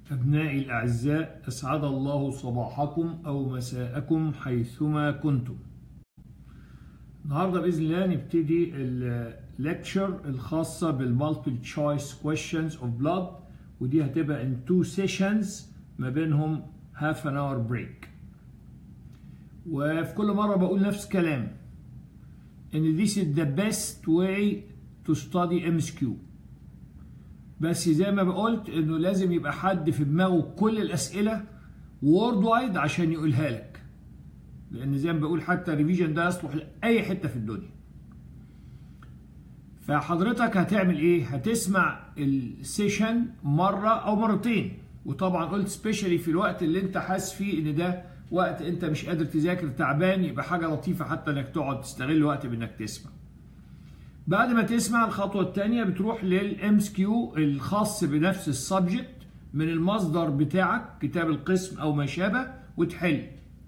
أبنائي الأعزاء أسعد الله صباحكم أو مساءكم حيثما كنتم النهاردة بإذن الله نبتدي الليكتشر الخاصة بالمالتيبل تشويس questions of blood ودي هتبقى in two sessions ما بينهم half an hour break وفي كل مرة بقول نفس الكلام إن this is the best way to study MSQ بس زي ما قلت انه لازم يبقى حد في دماغه كل الاسئله وورد وايد عشان يقولها لك لان زي ما بقول حتى الريفيجن ده يصلح لاي حته في الدنيا فحضرتك هتعمل ايه هتسمع السيشن مره او مرتين وطبعا قلت سبيشالي في الوقت اللي انت حاسس فيه ان ده وقت انت مش قادر تذاكر تعبان يبقى حاجه لطيفه حتى انك تقعد تستغل وقت بانك تسمع بعد ما تسمع الخطوة الثانية بتروح للام اس كيو الخاص بنفس السبجكت من المصدر بتاعك كتاب القسم او ما شابه وتحل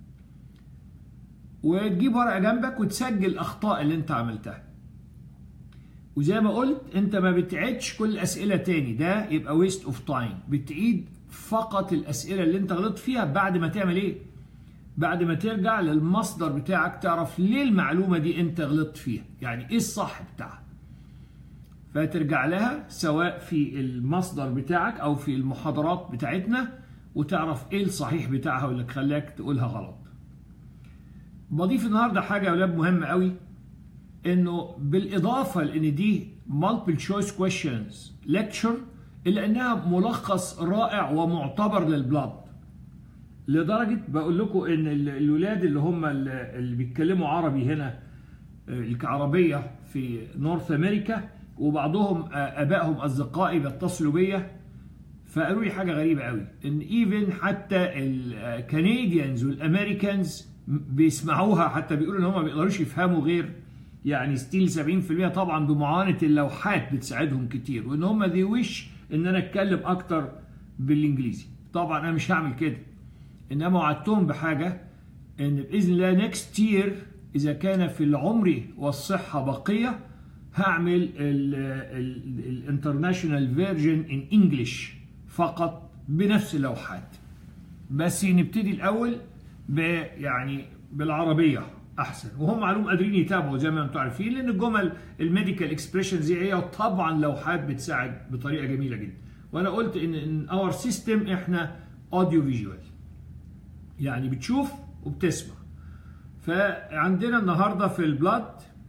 وتجيب ورقة جنبك وتسجل الأخطاء اللي أنت عملتها. وزي ما قلت أنت ما بتعيدش كل الأسئلة تاني ده يبقى ويست أوف تايم بتعيد فقط الأسئلة اللي أنت غلطت فيها بعد ما تعمل إيه؟ بعد ما ترجع للمصدر بتاعك تعرف ليه المعلومة دي انت غلطت فيها يعني ايه الصح بتاعها فترجع لها سواء في المصدر بتاعك او في المحاضرات بتاعتنا وتعرف ايه الصحيح بتاعها واللي خلاك تقولها غلط بضيف النهاردة حاجة يا ولاد مهمة قوي انه بالاضافة لان دي multiple choice questions lecture الا انها ملخص رائع ومعتبر للبلاد لدرجة بقول لكم ان الولاد اللي هم اللي بيتكلموا عربي هنا العربية في نورث امريكا وبعضهم ابائهم اصدقائي بيتصلوا بيا فقالوا لي حاجة غريبة قوي ان ايفن حتى الكنديانز والامريكانز بيسمعوها حتى بيقولوا ان هم ما بيقدروش يفهموا غير يعني ستيل 70% طبعا بمعاناة اللوحات بتساعدهم كتير وان هم ذي وش ان انا اتكلم اكتر بالانجليزي طبعا انا مش هعمل كده انما وعدتهم بحاجه ان باذن الله نكست يير اذا كان في العمر والصحه بقيه هعمل الانترناشونال فيرجن ان انجلش فقط بنفس اللوحات بس نبتدي الاول ب يعني بالعربيه احسن وهم معلوم قادرين يتابعوا زي ما انتم عارفين لان الجمل الميديكال اكسبريشنز دي هي طبعا لوحات بتساعد بطريقه جميله جدا وانا قلت ان ان اور سيستم احنا اوديو فيجوال يعني بتشوف وبتسمع فعندنا النهارده في البلاد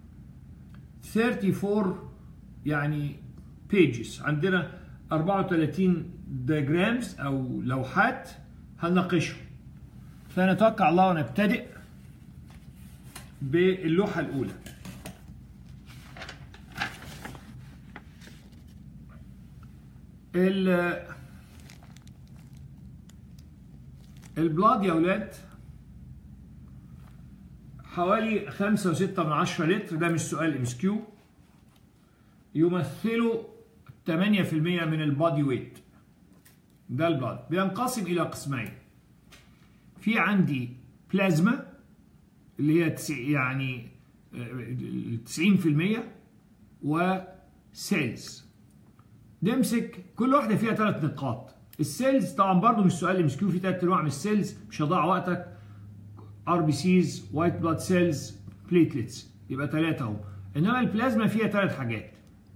34 يعني بيجز عندنا 34 دياجرامز او لوحات هنناقشهم فنتوكل الله ونبتدئ باللوحه الاولى البلاد يا ولاد حوالي خمسة وستة من عشرة لتر ده مش سؤال ام كيو يمثلوا 8% من البادي ويت ده البلاد بينقسم إلى قسمين في عندي بلازما اللي هي يعني 90% وسيلز نمسك كل واحدة فيها ثلاث نقاط السيلز طبعا برضو مش سؤال ام كيو في ثلاث انواع من السيلز مش هضيع وقتك ار بي سيز وايت بلاد سيلز بليتلتس يبقى ثلاثه اهو انما البلازما فيها ثلاث حاجات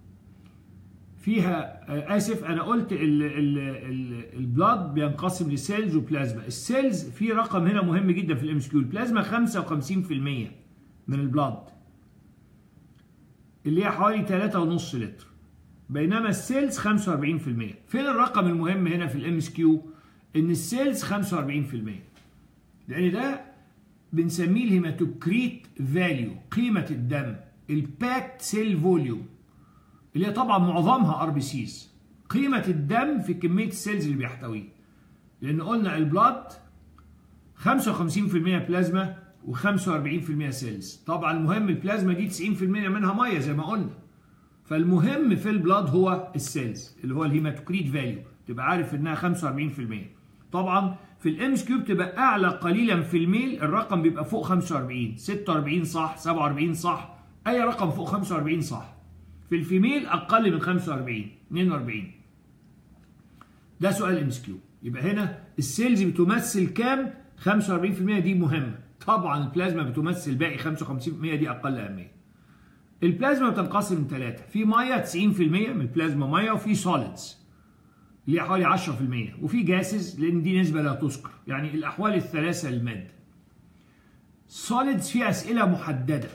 فيها اسف انا قلت البلاد بينقسم لسيلز وبلازما السيلز في رقم هنا مهم جدا في الام كيو البلازما 55% من البلاد اللي هي حوالي 3.5 لتر بينما السيلز 45% فين الرقم المهم هنا في الام اس كيو ان السيلز 45% لان ده بنسميه الهيماتوكريت فاليو قيمه الدم الباكت سيل فوليوم اللي هي طبعا معظمها ار بي سيز قيمه الدم في كميه السيلز اللي بيحتويه لان قلنا البلاد 55% بلازما و45% سيلز طبعا المهم البلازما دي 90% منها ميه زي ما قلنا فالمهم في البلاد هو السيلز اللي هو الهيماتوكريت فاليو تبقى عارف انها 45% طبعا في الام كيو بتبقى اعلى قليلا في الميل الرقم بيبقى فوق 45 46 صح 47 صح اي رقم فوق 45 صح في الفيميل اقل من 45 42 ده سؤال ام كيو يبقى هنا السيلز بتمثل كام 45% دي مهمه طبعا البلازما بتمثل باقي 55% دي اقل اهميه البلازما بتنقسم من ثلاثه في ميه 90% من البلازما ميه وفي سوليدز اللي هي حوالي 10% وفي جاسز لان دي نسبه لا تذكر يعني الاحوال الثلاثه للماده سوليدز فيها اسئله محدده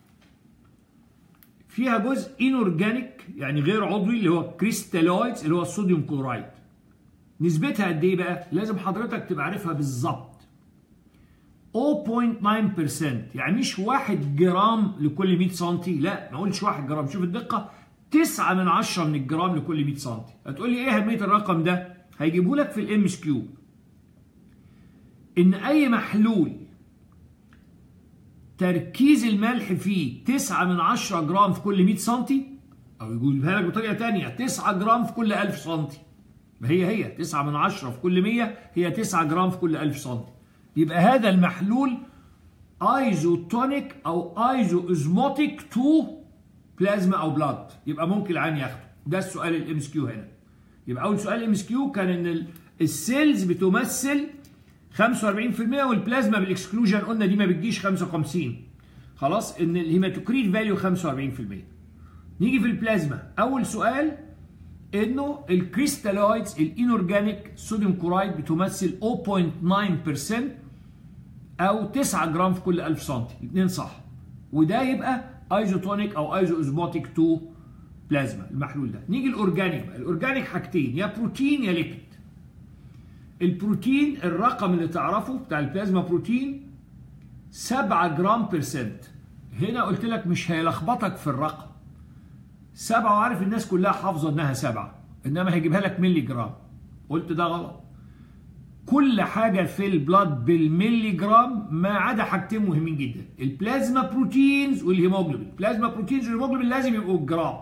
فيها جزء انورجانيك يعني غير عضوي اللي هو كريستالويدز اللي هو الصوديوم كلورايد نسبتها قد ايه بقى لازم حضرتك تبقى عارفها بالظبط 0.9% يعني مش 1 جرام لكل 100 سم لا ما اقولش 1 جرام شوف الدقه 9 من 10 من الجرام لكل 100 سم هتقول لي ايه اهميه الرقم ده هيجيبه لك في الام اس كيو ان اي محلول تركيز الملح فيه 9 من 10 جرام في كل 100 سم او يجيبها لك بطريقه ثانيه 9 جرام في كل 1000 سم ما هي هي 9 من 10 في كل 100 هي 9 جرام في كل 1000 سم يبقى هذا المحلول ايزوتونيك او ايزو ازموتيك تو بلازما او بلاد يبقى ممكن العين ياخده ده السؤال الام اس كيو هنا يبقى اول سؤال الام اس كيو كان ان السيلز بتمثل 45% والبلازما بالاكسكلوجن قلنا دي ما بتجيش 55 خلاص ان الهيماتوكريت فاليو 45% نيجي في البلازما اول سؤال انه الكريستالويدز الانورجانيك صوديوم كورايد بتمثل 0.9% او 9 جرام في كل 1000 سم الاثنين صح وده يبقى ايزوتونيك او ايزو ازموتيك تو بلازما المحلول ده نيجي الاورجانيك بقى الاورجانيك حاجتين يا بروتين يا ليبيد البروتين الرقم اللي تعرفه بتاع البلازما بروتين 7 جرام بيرسنت هنا قلت لك مش هيلخبطك في الرقم سبعة وعارف الناس كلها حافظة انها سبعة انما هيجيبها لك ملي جرام قلت ده غلط كل حاجة في البلاد بالملي جرام ما عدا حاجتين مهمين جدا البلازما بروتينز والهيموجلوبين البلازما بروتينز والهيموجلوبين لازم يبقوا جرام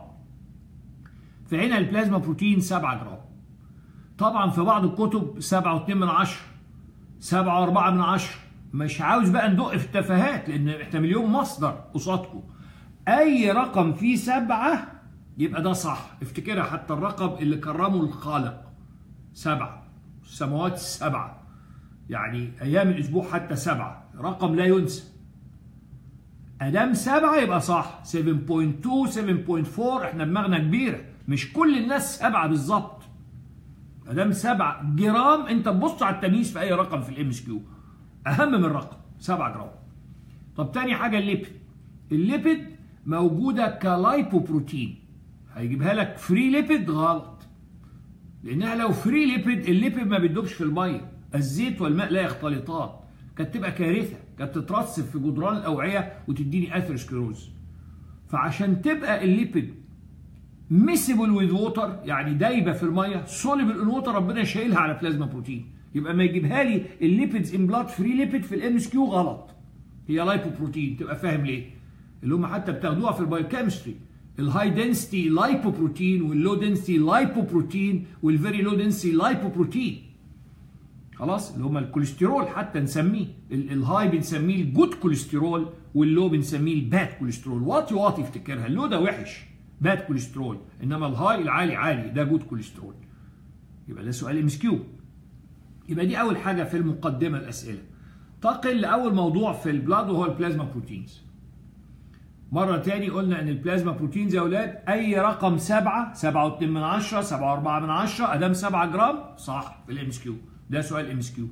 فهنا البلازما بروتين 7 جرام طبعا في بعض الكتب 7.2 من 10 7.4 من 10 مش عاوز بقى ندق في التفاهات لان احنا مليون مصدر قصادكم اي رقم فيه سبعة يبقى ده صح افتكرها حتى الرقم اللي كرمه الخالق سبعة السماوات السبعة يعني ايام الاسبوع حتى سبعة رقم لا ينسى ادام سبعة يبقى صح 7.2 7.4 احنا دماغنا كبيرة مش كل الناس سبعة بالظبط ادام سبعة جرام انت تبص على التمييز في اي رقم في الام اس كيو اهم من الرقم 7 جرام طب تاني حاجة الليبيد الليبيد موجودة كلايبوبروتين هيجيبها لك فري ليبيد غلط لانها لو فري ليبيد الليبيد ما بتدوبش في الميه الزيت والماء لا يختلطان كانت تبقى كارثه كانت تترسب في جدران الاوعيه وتديني اثيروسكلوز فعشان تبقى الليبيد ميسيبل وذ ووتر يعني دايبه في الميه سوليبل ان ووتر ربنا شايلها على بلازما بروتين يبقى ما يجيبها لي الليبيدز ان بلاد فري ليبيد في الام اس كيو غلط هي لايبوبروتين تبقى فاهم ليه اللي هم حتى بتاخدوها في البايوكيمستري الهاي دنسيتي لايبوبروتين واللو دنسيتي لايبوبروتين والفيري لو دنسيتي لايبوبروتين خلاص اللي هم الكوليسترول حتى نسميه الهاي بنسميه الجود كوليسترول واللو بنسميه الباد كوليسترول واطي واطي افتكرها اللو ده وحش باد كوليسترول انما الهاي العالي عالي ده جود كوليسترول يبقى ده سؤال ام اس كيو يبقى دي اول حاجه في المقدمه الاسئله تقل لاول موضوع في البلاد وهو البلازما بروتينز مرة تاني قلنا ان البلازما بروتينز يا اولاد اي رقم 7 7 و2 من 10 7 و4 من 10 ادام 7 جرام صح في الام اس كيو ده سؤال ام اس كيو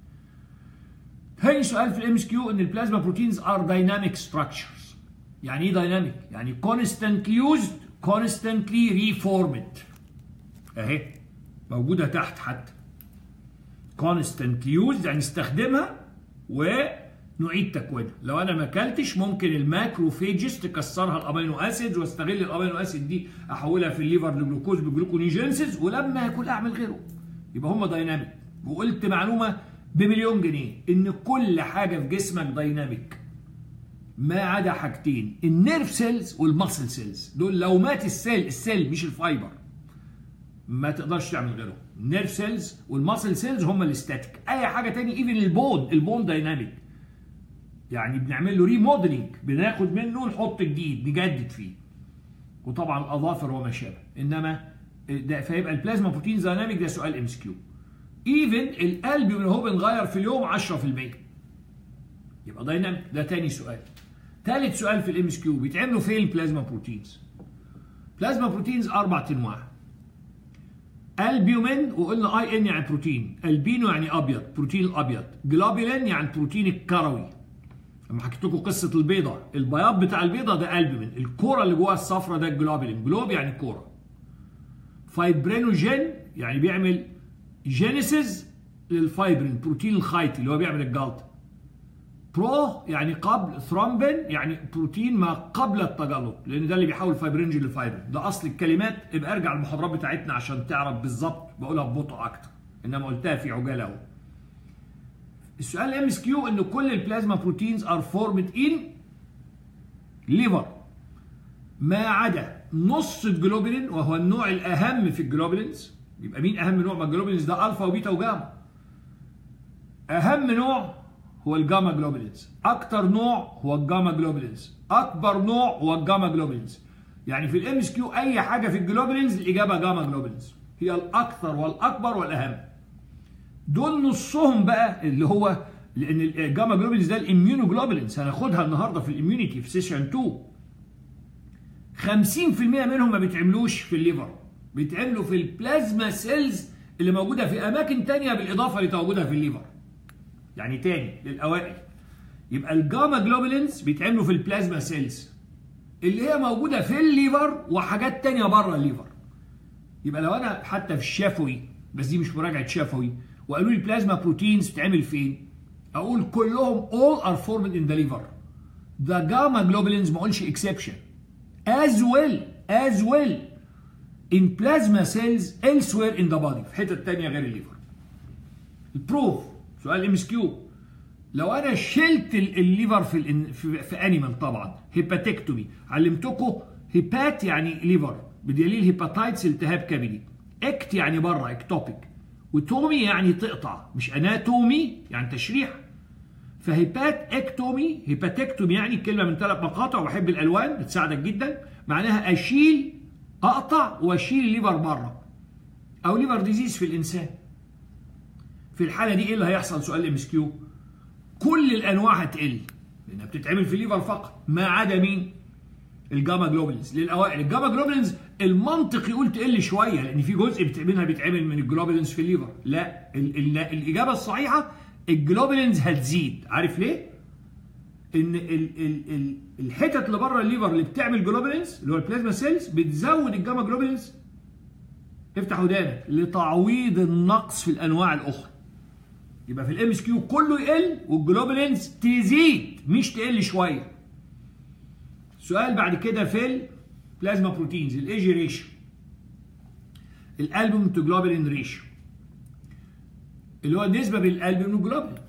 تاني سؤال في الام اس كيو ان البلازما بروتينز ار دايناميك ستراكشرز يعني ايه دايناميك يعني constantly used constantly reformed اهي موجودة تحت حتى constantly used يعني استخدمها و نعيد تكوينها لو انا ما اكلتش ممكن الماكروفيجز تكسرها الامينو اسيد واستغل الامينو اسيد دي احولها في الليفر لجلوكوز بجلوكونيجينسيس ولما اكل اعمل غيره يبقى هم دايناميك وقلت معلومه بمليون جنيه ان كل حاجه في جسمك دايناميك ما عدا حاجتين النيرف سيلز والماسل سيلز دول لو مات السيل السيل مش الفايبر ما تقدرش تعمل غيرهم النيرف سيلز والماسل سيلز هم الاستاتيك اي حاجه تاني ايفن البون البون دايناميك يعني بنعمل له ريموديلنج بناخد منه نحط جديد نجدد فيه وطبعا الاظافر وما شابه انما ده فيبقى البلازما بروتين دايناميك ده سؤال ام اس كيو ايفن الالبومين هو بنغير في اليوم 10% يبقى دايناميك ده تاني سؤال ثالث سؤال في الام اس كيو بيتعملوا فين البلازما بروتينز بلازما بروتينز اربع انواع البيومين وقلنا اي ان يعني بروتين البينو يعني ابيض بروتين الابيض جلوبولين يعني البروتين الكروي لما حكيت لكم قصه البيضه البياض بتاع البيضه ده البيومين الكوره اللي جواها الصفرة ده الجلوبولين جلوب يعني كوره فايبرينوجين يعني بيعمل جينيسيس للفايبرين بروتين الخيطي اللي هو بيعمل الجلطه برو يعني قبل ثرومبين يعني بروتين ما قبل التجلط لان ده اللي بيحول فايبرينجين لفايبرين ده اصل الكلمات ابقى ارجع المحاضرات بتاعتنا عشان تعرف بالظبط بقولها ببطء اكتر انما قلتها في عجاله اهو السؤال الام اس كيو ان كل البلازما بروتينز ار فورمد ان ليفر ما عدا نص الجلوبولين وهو النوع الاهم في الجلوبولينز يبقى مين اهم نوع من الجلوبولينز ده الفا وبيتا وجاما اهم نوع هو الجاما جلوبولينز اكتر نوع هو الجاما جلوبولينز اكبر نوع هو الجاما جلوبولينز يعني في الام اس كيو اي حاجه في الجلوبولينز الاجابه جاما جلوبولينز هي الاكثر والاكبر والاهم دول نصهم بقى اللي هو لان الجاما جلوبولينز ده الاميونو جلوبولينز هناخدها النهارده في الاميونيتي في سيشن 2 50% منهم ما بيتعملوش في الليفر بيتعملوا في البلازما سيلز اللي موجوده في اماكن تانية بالاضافه لتواجدها في الليفر يعني تاني للاوائل يبقى الجاما جلوبولينز بيتعملوا في البلازما سيلز اللي هي موجوده في الليفر وحاجات تانية بره الليفر يبقى لو انا حتى في الشفوي بس دي مش مراجعه شفوي وقالوا لي البلازما بروتينز بتتعمل فين اقول كلهم all are formed in the liver the gamma globulins ما اقولش exception as well as well in plasma cells elsewhere in the body في حتة تانية غير الليفر البروف سؤال ام اس كيو لو انا شلت الليفر في ال في, في انيمال طبعا هيباتكتومي علمتكم هيبات يعني ليفر بدليل هيباتايتس التهاب كبدي اكت يعني بره اكتوبيك وتومي يعني تقطع مش اناتومي يعني تشريح فهيبات اكتومي هيباتكتومي يعني كلمه من ثلاث مقاطع وبحب الالوان بتساعدك جدا معناها اشيل اقطع واشيل الليفر بره او ليفر ديزيز في الانسان في الحاله دي ايه اللي هيحصل سؤال ام اس كيو كل الانواع هتقل لانها بتتعمل في الليفر فقط ما عدا مين الجاما جلوبولينز للاوائل الجاما جلوبولينز المنطق يقول تقل شويه لان في جزء منها بيتعمل من الجلوبولينز في الليفر لا ال ال الاجابه الصحيحه الجلوبولينز هتزيد عارف ليه ان ال ال ال الحتت اللي بره الليفر اللي بتعمل جلوبولينز اللي هو البلازما سيلز بتزود الجاما جلوبولينز افتح ودانك لتعويض النقص في الانواع الاخرى يبقى في الام اس كيو كله يقل والجلوبولينز تزيد مش تقل شويه سؤال بعد كده في البلازما بروتينز الايجي ريشيو الالبوم تو جلوبولين ريشيو اللي هو النسبه بين الالبوم والجلوبولين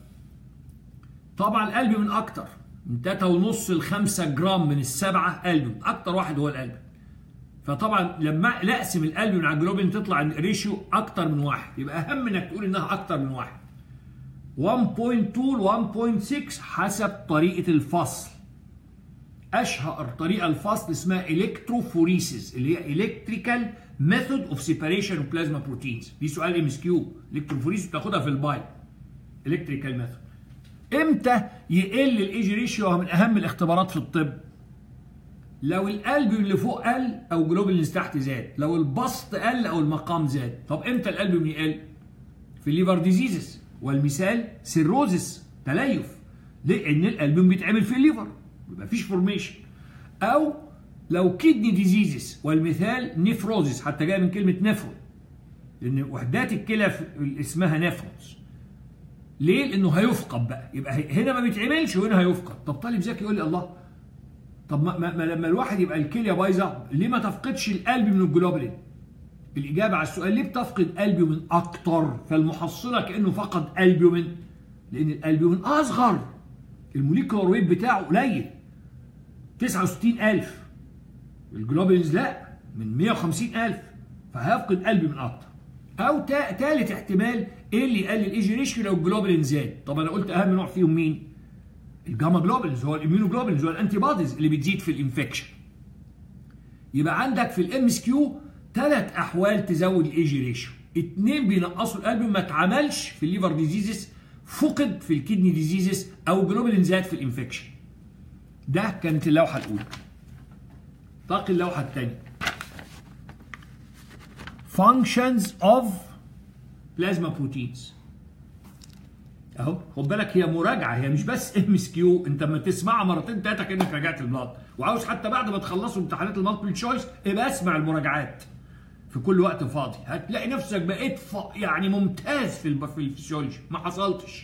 طبعا الالبوم اكتر من 3.5 ل 5 جرام من السبعه البوم اكتر واحد هو الالبوم فطبعا لما نقسم الالبوم على الجلوبولين تطلع الريشيو اكتر من واحد يبقى اهم انك تقول انها اكتر من واحد 1.2 ل 1.6 حسب طريقه الفصل اشهر طريقه الفصل اسمها الكتروفوريسيس اللي هي الكتريكال ميثود اوف سيباريشن اوف بلازما بروتينز دي سؤال ام اس كيو الكتروفوريسيس بتاخدها في الباي الكتريكال ميثود امتى يقل الايجي ريشيو من اهم الاختبارات في الطب لو القلب اللي فوق قل او جلوبولينز تحت زاد لو البسط قل او المقام زاد طب امتى القلب يقل في الليفر ديزيزز والمثال سيروزس تليف لان القلب بيتعمل في الليفر يبقى مفيش فورميشن او لو كدني ديزيزز والمثال نيفروزس حتى جاي من كلمه نفرون لان وحدات الكلى اسمها نفرونز ليه؟ لانه هيفقد بقى يبقى هنا ما بيتعملش وهنا هيفقد طب طالب ذكي يقول لي الله طب ما, ما, ما لما الواحد يبقى الكليه بايظه ليه ما تفقدش القلب من الجلوبولين؟ الاجابه على السؤال ليه بتفقد البيومين اكتر؟ فالمحصله كانه فقد البيومين لان الالبيومين اصغر الموليكولار ويت بتاعه قليل 69000 الجلوبولينز لا من 150000 فهيفقد قلبي من اكتر او ثالث احتمال ايه اللي يقلل الايجي ريشيو لو الجلوبولين زاد طب انا قلت اهم نوع فيهم مين الجاما جلوبولينز هو الاميونو جلوبولينز هو الانتي بوديز اللي بتزيد في الانفكشن يبقى عندك في الام اس كيو ثلاث احوال تزود الايجي ريشيو اتنين بينقصوا القلب ما اتعملش في الليفر ديزيزز فقد في الكدني ديزيزز او جلوبولين زاد في الانفكشن ده كانت اللوحه الاولى باقي اللوحه الثانيه functions of plasma proteins اهو خد بالك هي مراجعه هي مش بس ام اس كيو انت لما تسمعها مرتين ثلاثه كانك راجعت البلاط وعاوز حتى بعد ما تخلصوا امتحانات المالتيبل تشويس ابقى اسمع المراجعات في كل وقت فاضي هتلاقي نفسك بقيت ف... يعني ممتاز في الب... في الفسيولوجي ما حصلتش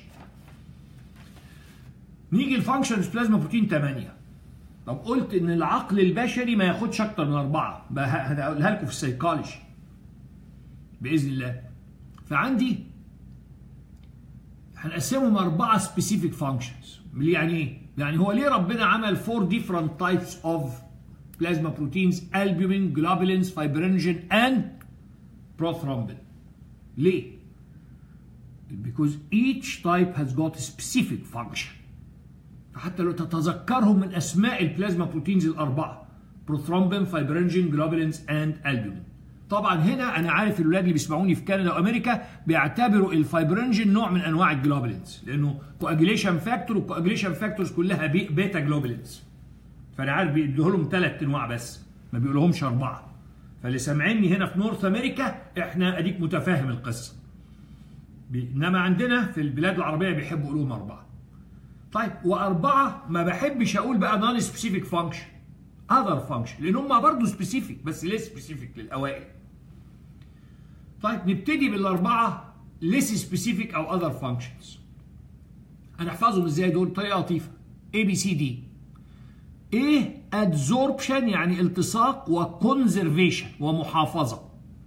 نيجي الفانكشنز بلازما بروتين 8 طب قلت ان العقل البشري ما ياخدش اكتر من اربعه هقولها لكم في السيكولوجي باذن الله فعندي هنقسمهم اربعه سبيسيفيك فانكشنز يعني ايه؟ يعني هو ليه ربنا عمل فور ديفرنت تايبس اوف plasma proteins albumin, globulins, fibrinogen and prothrombin. ليه؟ Because each type has got a specific function. فحتى لو تتذكرهم من اسماء البلازما بروتينز الاربعه بروثرومبين فايبرينجين جلوبولينز اند البومين طبعا هنا انا عارف الولاد اللي بيسمعوني في كندا وامريكا بيعتبروا الفايبرينجين نوع من انواع الجلوبولينز لانه كواجيليشن فاكتور والكواجيليشن فاكتورز كلها بي بيتا جلوبولينز فانا عارف بيدوا لهم ثلاث انواع بس ما بيقولهمش اربعه فاللي سامعيني هنا في نورث امريكا احنا اديك متفاهم القصه انما عندنا في البلاد العربيه بيحبوا يقولوا اربعه طيب واربعه ما بحبش اقول بقى نون سبيسيفيك فانكشن اذر فانكشن لان هم برضه سبيسيفيك بس ليه سبيسيفيك للاوائل طيب نبتدي بالاربعه ليس سبيسيفيك او اذر فانكشنز هنحفظهم ازاي دول بطريقه لطيفه اي بي سي دي ايه ادزوربشن يعني التصاق وكونزرفيشن ومحافظه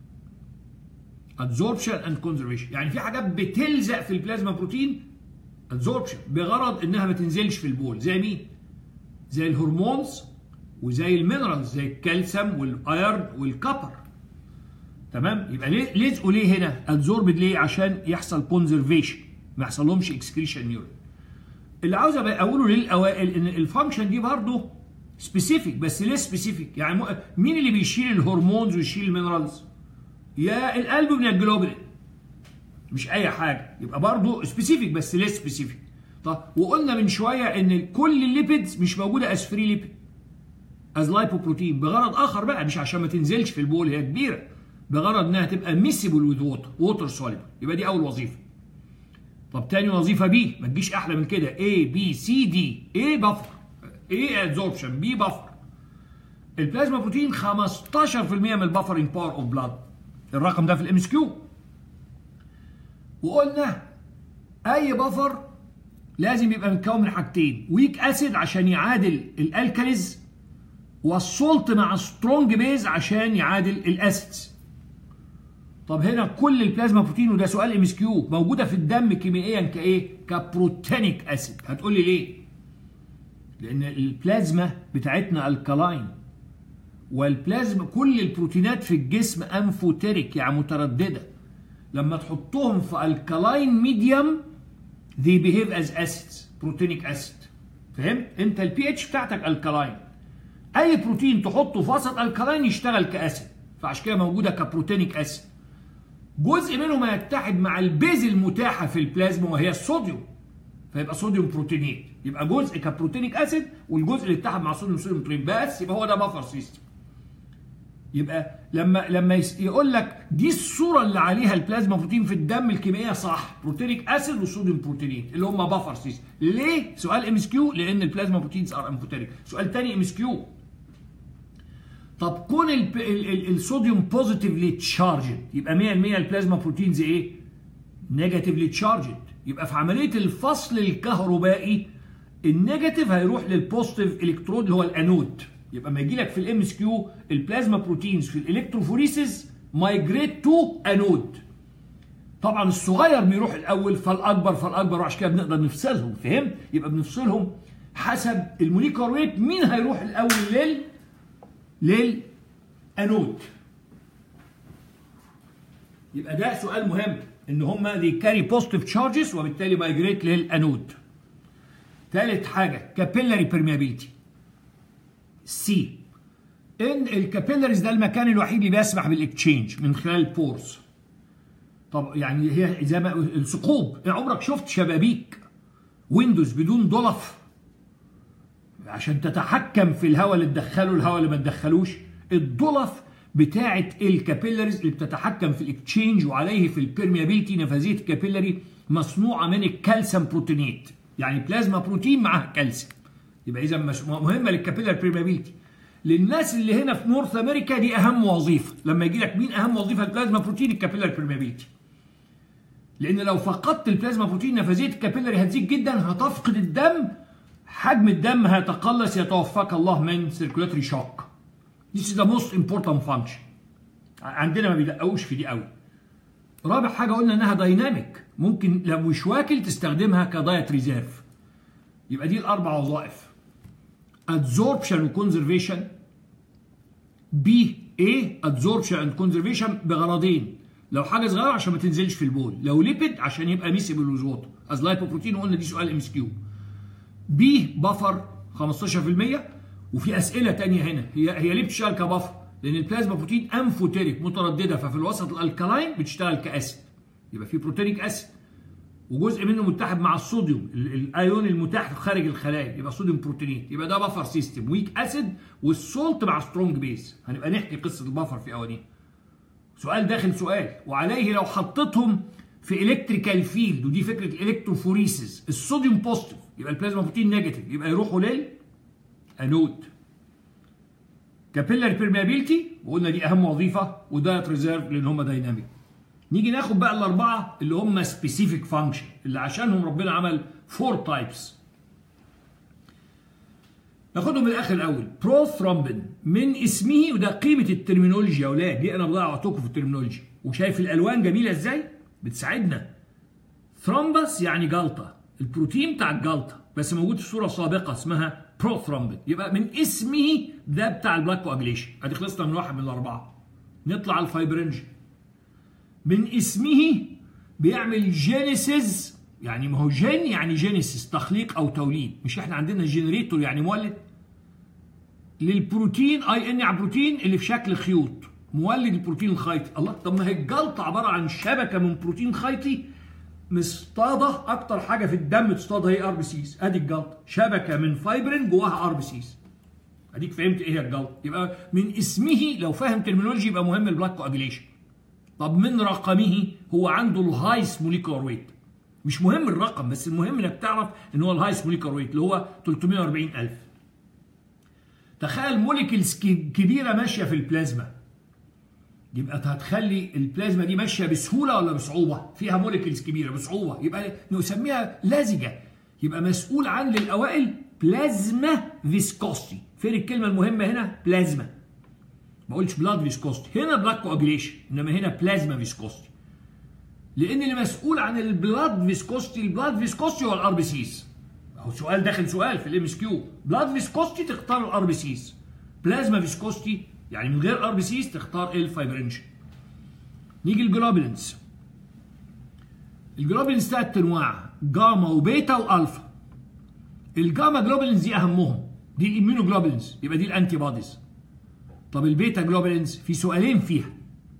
ادزوربشن اند كونزرفيشن يعني في حاجات بتلزق في البلازما بروتين ادزوربشن بغرض انها ما تنزلش في البول زي مين زي الهرمونز وزي المينرالز زي الكالسيوم والايرن والكبر تمام يبقى ليه لزقوا ليه هنا ادزوربد ليه عشان يحصل كونزرفيشن ما يحصلهمش اكسكريشن نيورون اللي عاوز اقوله للاوائل ان الفانكشن دي برضه سبيسيفيك بس ليه سبيسيفيك يعني مين اللي بيشيل الهرمونز ويشيل المينرالز يا القلب من الجلوبولين مش اي حاجه يبقى برضه سبيسيفيك بس ليه سبيسيفيك طب وقلنا من شويه ان كل الليبيدز مش موجوده از فري ليبيد از لايبوبروتين بغرض اخر بقى مش عشان ما تنزلش في البول هي كبيره بغرض انها تبقى ميسيبل وذ ووتر ووتر سوليبل يبقى دي اول وظيفه طب تاني وظيفه بي ما تجيش احلى من كده A B C D A بفر A ادزوربشن B بفر البلازما بروتين 15% من البفرنج باور اوف بلاد الرقم ده في الام اس كيو وقلنا اي بفر لازم يبقى متكون من حاجتين ويك اسيد عشان يعادل الالكاليز والسولت مع سترونج بيز عشان يعادل الاسيدز طب هنا كل البلازما بروتين وده سؤال ام اس كيو موجوده في الدم كيميائيا كايه؟ كبروتينيك اسيد هتقول لي ليه؟ لان البلازما بتاعتنا الكلاين والبلازما كل البروتينات في الجسم انفوتيريك يعني متردده لما تحطهم في الكلاين ميديوم they behave as acids بروتينيك اسيد فهمت؟ انت البي اتش بتاعتك الكلاين اي بروتين تحطه في وسط الكلاين يشتغل كاسيد فعشان كده موجوده كبروتينيك اسيد جزء منهم هيتحد مع البيز المتاحه في البلازما وهي الصوديوم فيبقى صوديوم بروتينيت يبقى جزء كبروتينيك اسيد والجزء اللي اتحد مع صوديوم صوديوم بروتين بس يبقى هو ده بفر سيستم يبقى لما لما يقول لك دي الصوره اللي عليها البلازما بروتين في الدم الكيميائيه صح بروتينيك اسيد وصوديوم بروتينيت اللي هم بفر سيستم ليه سؤال ام اس كيو لان البلازما بروتينز ار امفوتيريك سؤال ثاني ام اس كيو طب كون ال ال ال الصوديوم بوزيتيفلي تشارجد يبقى 100% البلازما بروتينز ايه نيجاتيفلي تشارجد يبقى في عمليه الفصل الكهربائي النيجاتيف هيروح للبوزيتيف الكترود اللي هو الانود يبقى ما يجي لك في الام اس كيو البلازما بروتينز في الالكتروفوريسيس مايجريت تو انود طبعا الصغير بيروح الاول فالاكبر فالاكبر وعشان كده بنقدر نفصلهم فهمت يبقى بنفصلهم حسب الموليكولر ويت مين هيروح الاول لل للانود يبقى ده سؤال مهم ان هم they carry positive charges وبالتالي مايجريت للانود ثالث حاجه capillary permeability سي ان الكابيلاريز ده المكان الوحيد اللي بيسمح بالاكتشينج من خلال البورز طب يعني هي زي ما الثقوب عمرك شفت شبابيك ويندوز بدون ضلف عشان تتحكم في الهواء اللي تدخله الهواء اللي ما تدخلوش الضلف بتاعه الكابيلاريز اللي بتتحكم في الاكتشينج وعليه في البيرميابيلتي نفاذيه الكابيلاري مصنوعه من الكالسيوم بروتينات يعني بلازما بروتين معاها كالسيوم يبقى اذا مهمه للكابيلار بيرميابيلتي للناس اللي هنا في نورث امريكا دي اهم وظيفه لما يجي لك مين اهم وظيفه البلازما بروتين الكابيلار بيرميابيلتي لان لو فقدت البلازما بروتين نفاذيه الكابيلاري هتزيد جدا هتفقد الدم حجم الدم هيتقلص يتوفاك الله من سيركولاتري شوك This is the most important function عندنا ما بيدققوش في دي قوي رابع حاجه قلنا انها دايناميك ممكن لو مش واكل تستخدمها كدايت ريزيرف يبقى دي الاربع وظائف adsorption وكونزرفيشن بي ايه adsorption اند كونزرفيشن بغرضين لو حاجه صغيره عشان ما تنزلش في البول لو ليبيد عشان يبقى ميسيبل وزوته از لايبوبروتين وقلنا دي سؤال ام اس كيو بي بفر 15% وفي اسئله تانية هنا هي هي ليه بتشتغل كبفر لان البلازما بروتين انفوتيريك متردده ففي الوسط الالكالاين بتشتغل كاسيد يبقى في بروتينيك اسيد وجزء منه متحد مع الصوديوم الايون المتاح خارج الخلايا يبقى صوديوم بروتينيت يبقى ده بفر سيستم ويك اسيد والسولت مع سترونج بيز هنبقى نحكي قصه البفر في اوانيه سؤال داخل سؤال وعليه لو حطيتهم في الكتريكال فيلد ودي فكره الالكتروفوريسيس الصوديوم بوزيتيف يبقى البلازما بروتين نيجاتيف يبقى يروحوا لل انود كابيلاري بيرميابيلتي وقلنا دي اهم وظيفه ودايت ريزيرف لان هم دايناميك نيجي ناخد بقى الاربعه اللي هم سبيسيفيك فانكشن اللي عشانهم ربنا عمل فور تايبس ناخدهم من الاخر الاول بروثرومبين من اسمه وده قيمه الترمينولوجيا يا اولاد دي انا بضيع وقتكم في الترمينولوجيا وشايف الالوان جميله ازاي بتساعدنا ثرومبس يعني جلطه البروتين بتاع الجلطه بس موجود في صوره سابقه اسمها بروثرومبين يبقى من اسمه ده بتاع البلاك كواجليشن ادي خلصنا من واحد من الاربعه نطلع على الفايبرنجين من اسمه بيعمل جينيسيس يعني ما هو جين يعني جينيسيس تخليق او توليد مش احنا عندنا جنريتور يعني مولد للبروتين اي ان يعني بروتين اللي في شكل خيوط مولد البروتين الخيطي الله طب ما هي الجلطه عباره عن شبكه من بروتين خيطي مصطاده اكتر حاجه في الدم تصطادها هي ار بي سيز ادي الجلطه شبكه من فايبرين جواها ار بي سيز اديك فهمت ايه هي الجلطه يبقى من اسمه لو فاهم ترمينولوجي يبقى مهم البلاك كواجيليشن طب من رقمه هو عنده الهايست موليكولار ويت مش مهم الرقم بس المهم انك تعرف ان هو الهايست موليكولار ويت اللي هو 340000 تخيل موليكيولز كبيره ماشيه في البلازما يبقى هتخلي البلازما دي ماشيه بسهوله ولا بصعوبه فيها موليكيولز كبيره بصعوبه يبقى نسميها لزجه يبقى مسؤول عن للاوائل بلازما فيسكوستي فين الكلمه المهمه هنا بلازما ما قلتش بلاد فيسكوستي هنا بلاد كواجليشن انما هنا بلازما فيسكوستي لان اللي مسؤول عن البلاد فيسكوستي البلاد فيسكوستي هو الار بي سيز اهو سؤال داخل سؤال في الام اس كيو بلاد فيسكوستي تختار الار بي سيز بلازما فيسكوستي يعني من غير ار بي سيز تختار الفايبرينشن نيجي الجلوبولينز الجلوبولينز ثلاث انواع جاما وبيتا والفا الجاما جلوبولينز دي اهمهم دي الاميونوجلوبولينز يبقى دي الانتي بوديز طب البيتا جلوبولينز في سؤالين فيها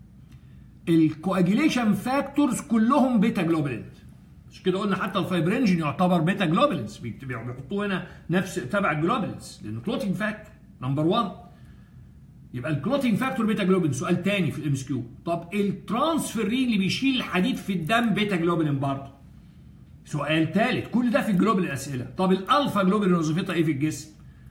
الكواجيليشن فاكتورز كلهم بيتا جلوبولينز مش كده قلنا حتى الفايبرينجين يعتبر بيتا جلوبولينز بيحطوه هنا نفس تبع الجلوبولينز لانه كلوتينج فاكتور نمبر 1 يبقى الكلوتينج فاكتور بيتا جلوبولين سؤال تاني في الام اس كيو طب الترانسفيرين اللي بيشيل الحديد في الدم بيتا جلوبولين برضه سؤال ثالث كل ده في الجلوبولين اسئله طب الالفا جلوبولين وظيفتها ايه في الجسم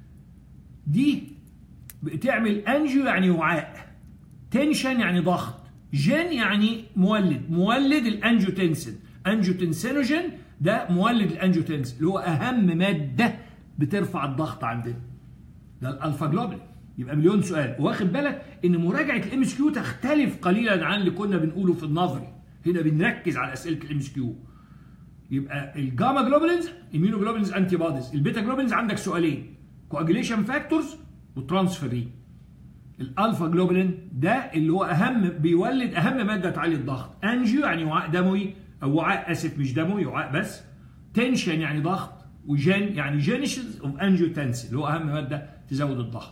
دي بتعمل انجيو يعني وعاء تنشن يعني ضغط جين يعني مولد مولد الانجيوتنسين انجيوتنسينوجين ده مولد الانجيوتنسين اللي هو اهم ماده بترفع الضغط عندنا ده الالفا جلوبولين يبقى مليون سؤال واخد بالك ان مراجعه الام اس كيو تختلف قليلا عن اللي كنا بنقوله في النظري هنا بنركز على اسئله الام اس كيو يبقى الجاما جلوبولينز اميونو جلوبولينز انتي بوديز البيتا جلوبولينز عندك سؤالين كواجيليشن فاكتورز وترانسفيرين الالفا جلوبولين ده اللي هو اهم بيولد اهم ماده تعلي الضغط انجيو يعني وعاء دموي او وعاء اسف مش دموي وعاء بس تنشن يعني ضغط وجين يعني جينيشنز اوف انجيوتنسين اللي هو اهم ماده تزود الضغط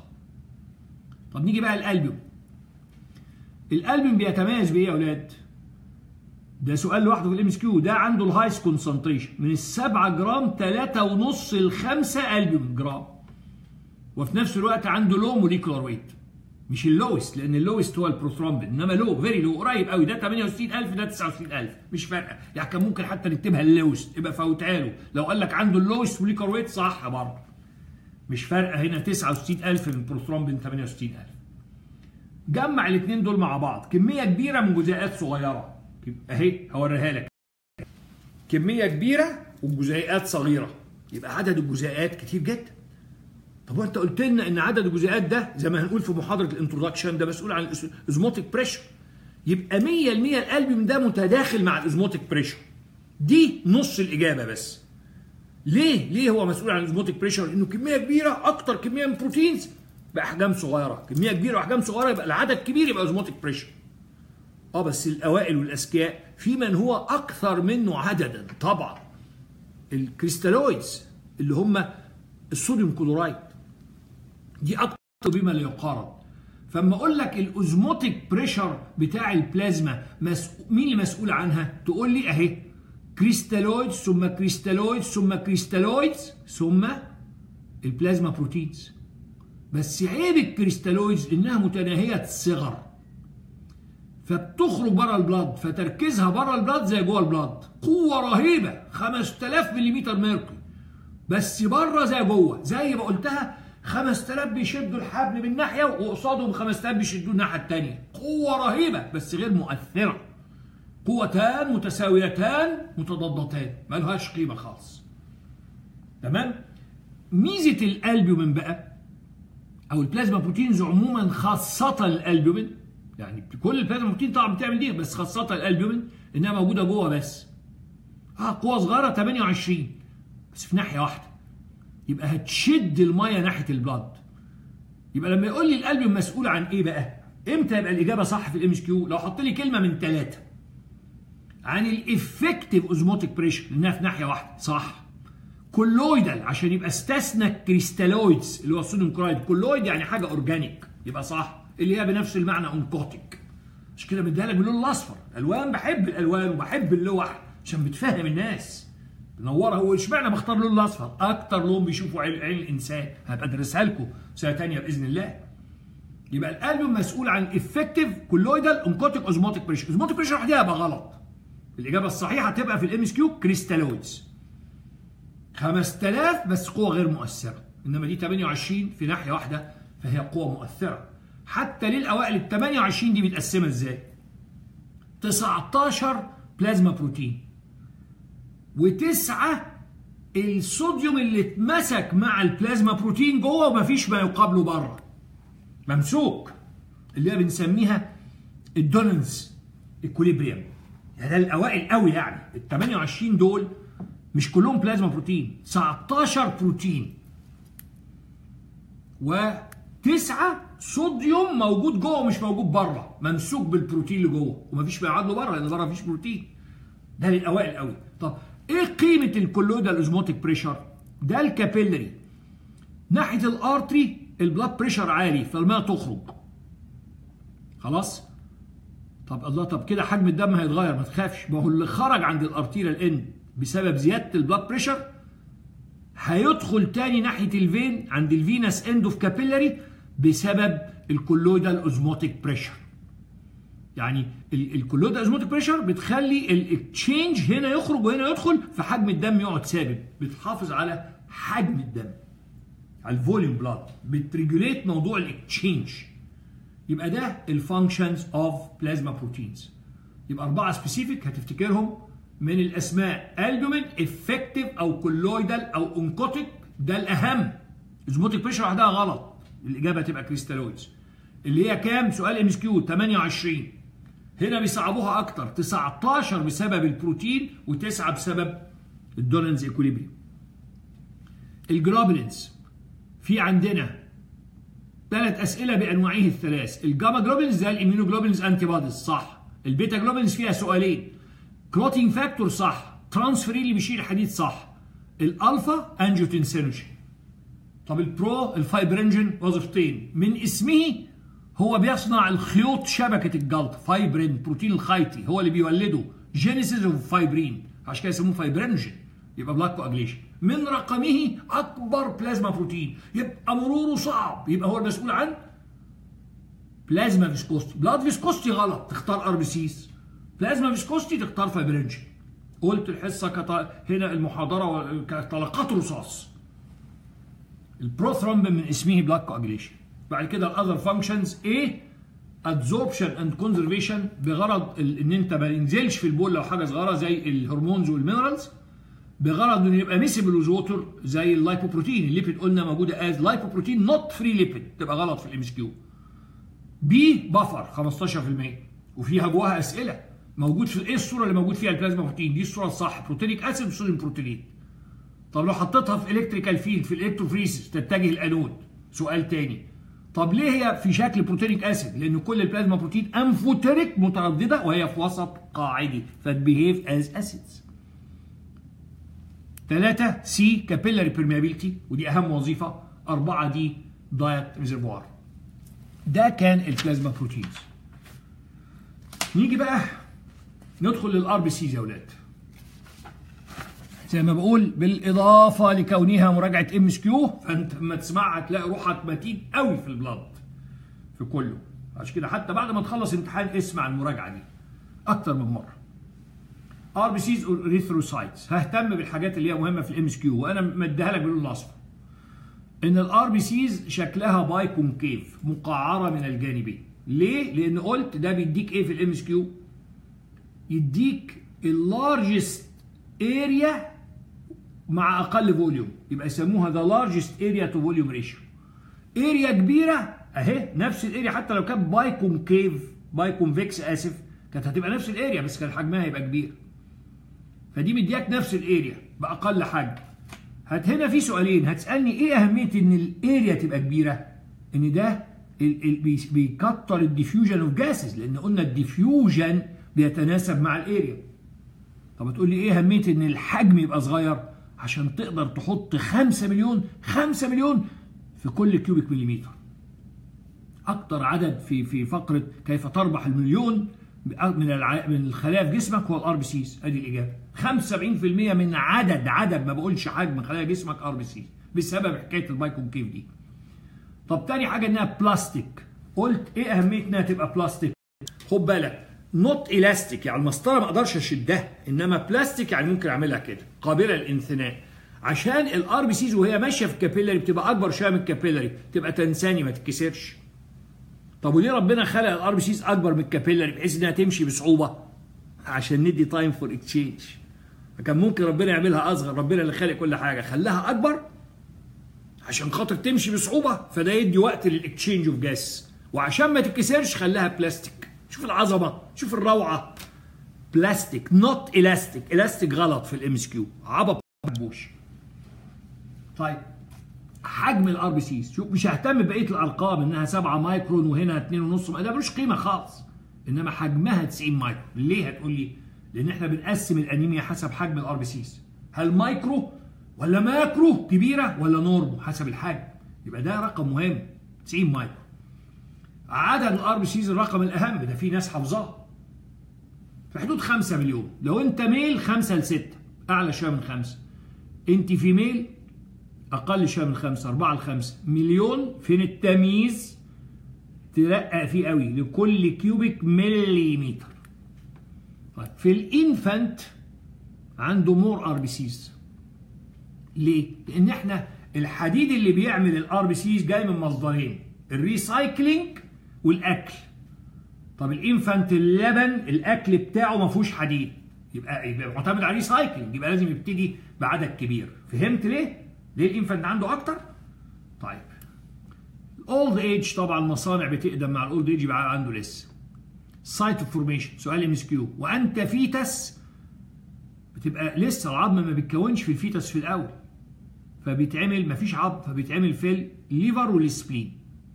طب نيجي بقى الالبوم الالبوم بيتميز بايه يا اولاد ده سؤال لوحده في الام اس كيو ده عنده الهايست كونسنتريشن من السبعة جرام 3.5 ل 5 البوم جرام وفي نفس الوقت عنده لو موليكولار ويت مش اللوست لان اللوست هو البروثرومبين انما لو فيري لو قريب قوي ده 68000 ده 69000 مش فارقه يعني كان ممكن حتى نكتبها اللوست يبقى فوتها له لو قال لك عنده اللوست موليكولار ويت صح برضه مش فارقه هنا 69000 من البروثرومبين 68000 جمع الاثنين دول مع بعض كميه كبيره من جزيئات صغيره اهي هوريها لك كميه كبيره وجزيئات صغيره يبقى عدد الجزيئات كتير جدا طب وانت قلت لنا ان عدد الجزيئات ده زي ما هنقول في محاضره الانترودكشن ده مسؤول عن الازموتيك بريشر يبقى 100% القلب من ده متداخل مع الازموتيك بريشر دي نص الاجابه بس ليه ليه هو مسؤول عن الازموتيك بريشر انه كميه كبيره اكتر كميه من بروتينز باحجام صغيره كميه كبيره واحجام صغيره يبقى العدد كبير يبقى ازموتيك بريشر اه بس الاوائل والاذكياء في من هو اكثر منه عددا طبعا الكريستالويدز اللي هم الصوديوم كلورايد دي اكتر بما لا يقارن فاما اقول لك الاوزموتيك بريشر بتاع البلازما مسؤول مين اللي مسؤول عنها تقول لي اهي كريستالويدز ثم كريستالويدز ثم كريستالويدز ثم البلازما بروتينز بس عيب الكريستالويدز انها متناهيه الصغر فبتخرج بره البلاد فتركيزها بره البلاد زي جوه البلاد قوه رهيبه 5000 ملم ميركوري بس بره زي جوه زي ما قلتها 5000 بيشدوا الحبل من ناحيه وقصادهم 5000 بيشدوا الناحيه الثانيه قوه رهيبه بس غير مؤثره قوتان متساويتان متضادتان ملهاش قيمه خالص تمام ميزه الالبومين بقى او البلازما بروتينز عموما خاصه الالبومين يعني كل البلازما بروتين طبعا بتعمل دي بس خاصه الالبومين انها موجوده جوه بس اه قوه صغيره 28 بس في ناحيه واحده يبقى هتشد الميه ناحيه البلاد يبقى لما يقول لي القلب مسؤول عن ايه بقى امتى يبقى الاجابه صح في الام اس كيو لو حط لي كلمه من ثلاثه عن الافكتيف اوزموتيك بريشر لانها في ناحيه واحده صح كولويدال عشان يبقى استثنى الكريستالويدز اللي هو الصوديوم كلورايد كولويد يعني حاجه اورجانيك يبقى صح اللي هي بنفس المعنى اونكوتيك مش كده مديها لك باللون الاصفر الوان بحب الالوان وبحب اللوح عشان بتفهم الناس منوره هو اشمعنى بختار اللون الاصفر اكتر لون بيشوفه عين, عين الانسان هبقى ادرسها لكم سنه ثانيه باذن الله يبقى القلب مسؤول عن افكتيف كولويدال اونكوتيك اوزموتيك بريشر اوزموتيك بريشر لوحدها يبقى غلط الاجابه الصحيحه تبقى في الام اس كيو كريستالويدز 5000 بس قوه غير مؤثره انما دي 28 في ناحيه واحده فهي قوه مؤثره حتى للاوائل ال 28 دي متقسمه ازاي 19 بلازما بروتين وتسعة الصوديوم اللي اتمسك مع البلازما بروتين جوه ومفيش ما يقابله بره ممسوك اللي هي بنسميها الدوننس اكوليبريم يعني ده الاوائل قوي يعني ال 28 دول مش كلهم بلازما بروتين 19 بروتين وتسعة صوديوم موجود جوه ومش موجود بره ممسوك بالبروتين اللي جوه ومفيش ما يعادله بره لان بره مفيش بروتين ده للاوائل قوي طب ايه قيمه الكولويدال اوزموتيك بريشر ده الكابيلري ناحيه الارتري البلاد بريشر عالي فالماء تخرج خلاص طب الله طب كده حجم الدم هيتغير ما تخافش ما هو اللي خرج عند الارتيريال اند بسبب زياده البلاد بريشر هيدخل تاني ناحيه الفين عند الفينس اند اوف كابيلري بسبب الكولويدال اوزموتيك بريشر يعني الكولويدال اوزموتيك بريشر بتخلي الاكتشينج هنا يخرج وهنا يدخل فحجم الدم يقعد ثابت بتحافظ على حجم الدم على الفوليوم بلاد بتريجوليت موضوع الاكتشينج يبقى ده الفانكشنز اوف بلازما بروتينز يبقى اربعه سبيسيفيك هتفتكرهم من الاسماء البومين افكتيف او كولويدال او اونكوتيك ده الاهم اوزموتيك بريشر لوحدها غلط الاجابه تبقى كريستالويدز اللي هي كام سؤال ام اس كيو 28 هنا بيصعبوها اكتر 19 بسبب البروتين و9 بسبب الدولنز ايكوليبريم الجلوبولينز في عندنا ثلاث اسئله بانواعه الثلاث الجاما جلوبولينز زي الاميونوجلوبولينز انتي بوديز صح البيتا جلوبولينز فيها سؤالين كلوتينج فاكتور صح ترانسفير اللي بيشيل الحديد صح الالفا انجيوتنسينوجين طب البرو الفايبرينجين وظيفتين من اسمه هو بيصنع الخيوط شبكه الجلطه فايبرين بروتين الخيطي هو اللي بيولده جينيسيس اوف فايبرين عشان كده يسموه فايبرينوجين يبقى بلاك كواجليشن من رقمه اكبر بلازما بروتين يبقى مروره صعب يبقى هو المسؤول عن بلازما فيسكوستي بلاد فيسكوستي غلط تختار ار بي سيز بلازما فيسكوستي تختار فايبرينجين قلت الحصه كط... هنا المحاضره كطلقات رصاص البروثرومبين من اسمه بلاك كواجليشن بعد كده الاذر فانكشنز ايه ادزوربشن اند كونزرفيشن بغرض ان انت ما ينزلش في البول لو حاجه صغيره زي الهرمونز والمينرالز بغرض انه يبقى ميسبل ووتر زي اللايبوبروتين الليبيد قلنا موجوده از لايبوبروتين نوت فري ليبيد تبقى غلط في الام اس كيو بي بفر 15% وفيها جواها اسئله موجود في ايه الصوره اللي موجود فيها البلازما بروتين دي الصوره الصح بروتينيك اسيد وصوديوم بروتينين طب لو حطيتها في الكتريكال فيلد في الالكتروفريسيس تتجه الانود سؤال تاني طب ليه هي في شكل بروتينيك اسيد لان كل البلازما بروتين امفوتريك متردده وهي في وسط قاعدي فتبيهيف از اسيدز ثلاثة سي كابيلاري بيرميابيلتي ودي أهم وظيفة أربعة دي دايت ريزرفوار ده كان البلازما بروتينز نيجي بقى ندخل للار بي سيز يا اولاد زي ما بقول بالاضافه لكونها مراجعه ام اس كيو فانت لما تسمعها تلاقي روحك متين قوي في البلاد في كله عشان كده حتى بعد ما تخلص امتحان اسمع المراجعه دي اكتر من مره ار بي سيز اريثروسايتس ههتم بالحاجات اللي هي مهمه في الام اس كيو وانا مديها لك باللون الاصفر ان الار بي سيز شكلها باي كونكيف مقعره من الجانبين ليه لان قلت ده بيديك ايه في الام اس كيو يديك اللارجست اريا مع اقل فوليوم يبقى يسموها ذا لارجست اريا تو فوليوم ريشيو اريا كبيره اهي نفس الاريا حتى لو كان باي كونكيف باي كونفكس اسف كانت هتبقى نفس الاريا بس كان حجمها هيبقى كبير فدي مدياك نفس الاريا باقل حجم هت هنا في سؤالين هتسالني ايه اهميه ان الاريا تبقى كبيره ان ده ال ال بيكتر الديفيوجن اوف جاسز لان قلنا الديفيوجن بيتناسب مع الاريا طب هتقول لي ايه اهميه ان الحجم يبقى صغير عشان تقدر تحط 5 مليون 5 مليون في كل كيوبيك مليمتر اكتر عدد في في فقره كيف تربح المليون من الع... من الخلايا في جسمك هو الار بي سيز ادي الاجابه 75% من عدد عدد ما بقولش حجم خلايا جسمك ار بي سيز بسبب حكايه البايكونكيف دي طب تاني حاجه انها بلاستيك قلت ايه اهميه انها تبقى بلاستيك خد بالك نوت الاستيك يعني المسطره ما اقدرش اشدها انما بلاستيك يعني ممكن اعملها كده قابله للانثناء عشان الار بي سيز وهي ماشيه في الكابيلاري بتبقى اكبر شويه من الكابيلاري تبقى تنساني ما تتكسرش طب وليه ربنا خلق الار بي سيز اكبر من الكابيلاري بحيث انها تمشي بصعوبه عشان ندي تايم فور اكتشينج فكان ممكن ربنا يعملها اصغر ربنا اللي خالق كل حاجه خلاها اكبر عشان خاطر تمشي بصعوبه فده يدي وقت للاكتشينج اوف جاس وعشان ما تتكسرش خلاها بلاستيك شوف العظمه شوف الروعه بلاستيك نوت الاستيك الاستيك غلط في الام اس كيو عبط بوش طيب حجم الار بي سيز شوف مش ههتم ببقيه الارقام انها 7 مايكرون وهنا 2.5 ده ملوش قيمه خالص انما حجمها 90 مايكرون ليه هتقول لي لان احنا بنقسم الانيميا حسب حجم الار بي سيز هل مايكرو ولا ماكرو كبيره ولا نورمو حسب الحجم يبقى ده رقم مهم 90 مايكرو عدد الار بي سيز الرقم الاهم ده في ناس حافظاه في حدود 5 مليون لو انت ميل 5 ل 6 اعلى شويه من 5 انت في ميل اقل شويه من 5 4 ل 5 مليون فين التمييز ترقق فيه قوي لكل كيوبيك مليمتر طيب في الانفانت عنده مور ار بي سيز ليه؟ لان احنا الحديد اللي بيعمل الار بي سيز جاي من مصدرين الريسايكلينج والاكل طب الانفانت اللبن الاكل بتاعه ما فيهوش حديد يبقى يبقى معتمد على ريسايكلينج يبقى لازم يبتدي بعدد كبير فهمت ليه؟ ليه الانفانت عنده اكتر؟ طيب الاولد ايج طبعا المصانع بتقدم مع الاولد ايج يبقى عنده لسه سايت اوف فورميشن سؤال ام اس كيو وانت فيتس بتبقى لسه العظم ما بيتكونش في الفيتس في الاول فبيتعمل مفيش عظم فبيتعمل في الليفر والسبلين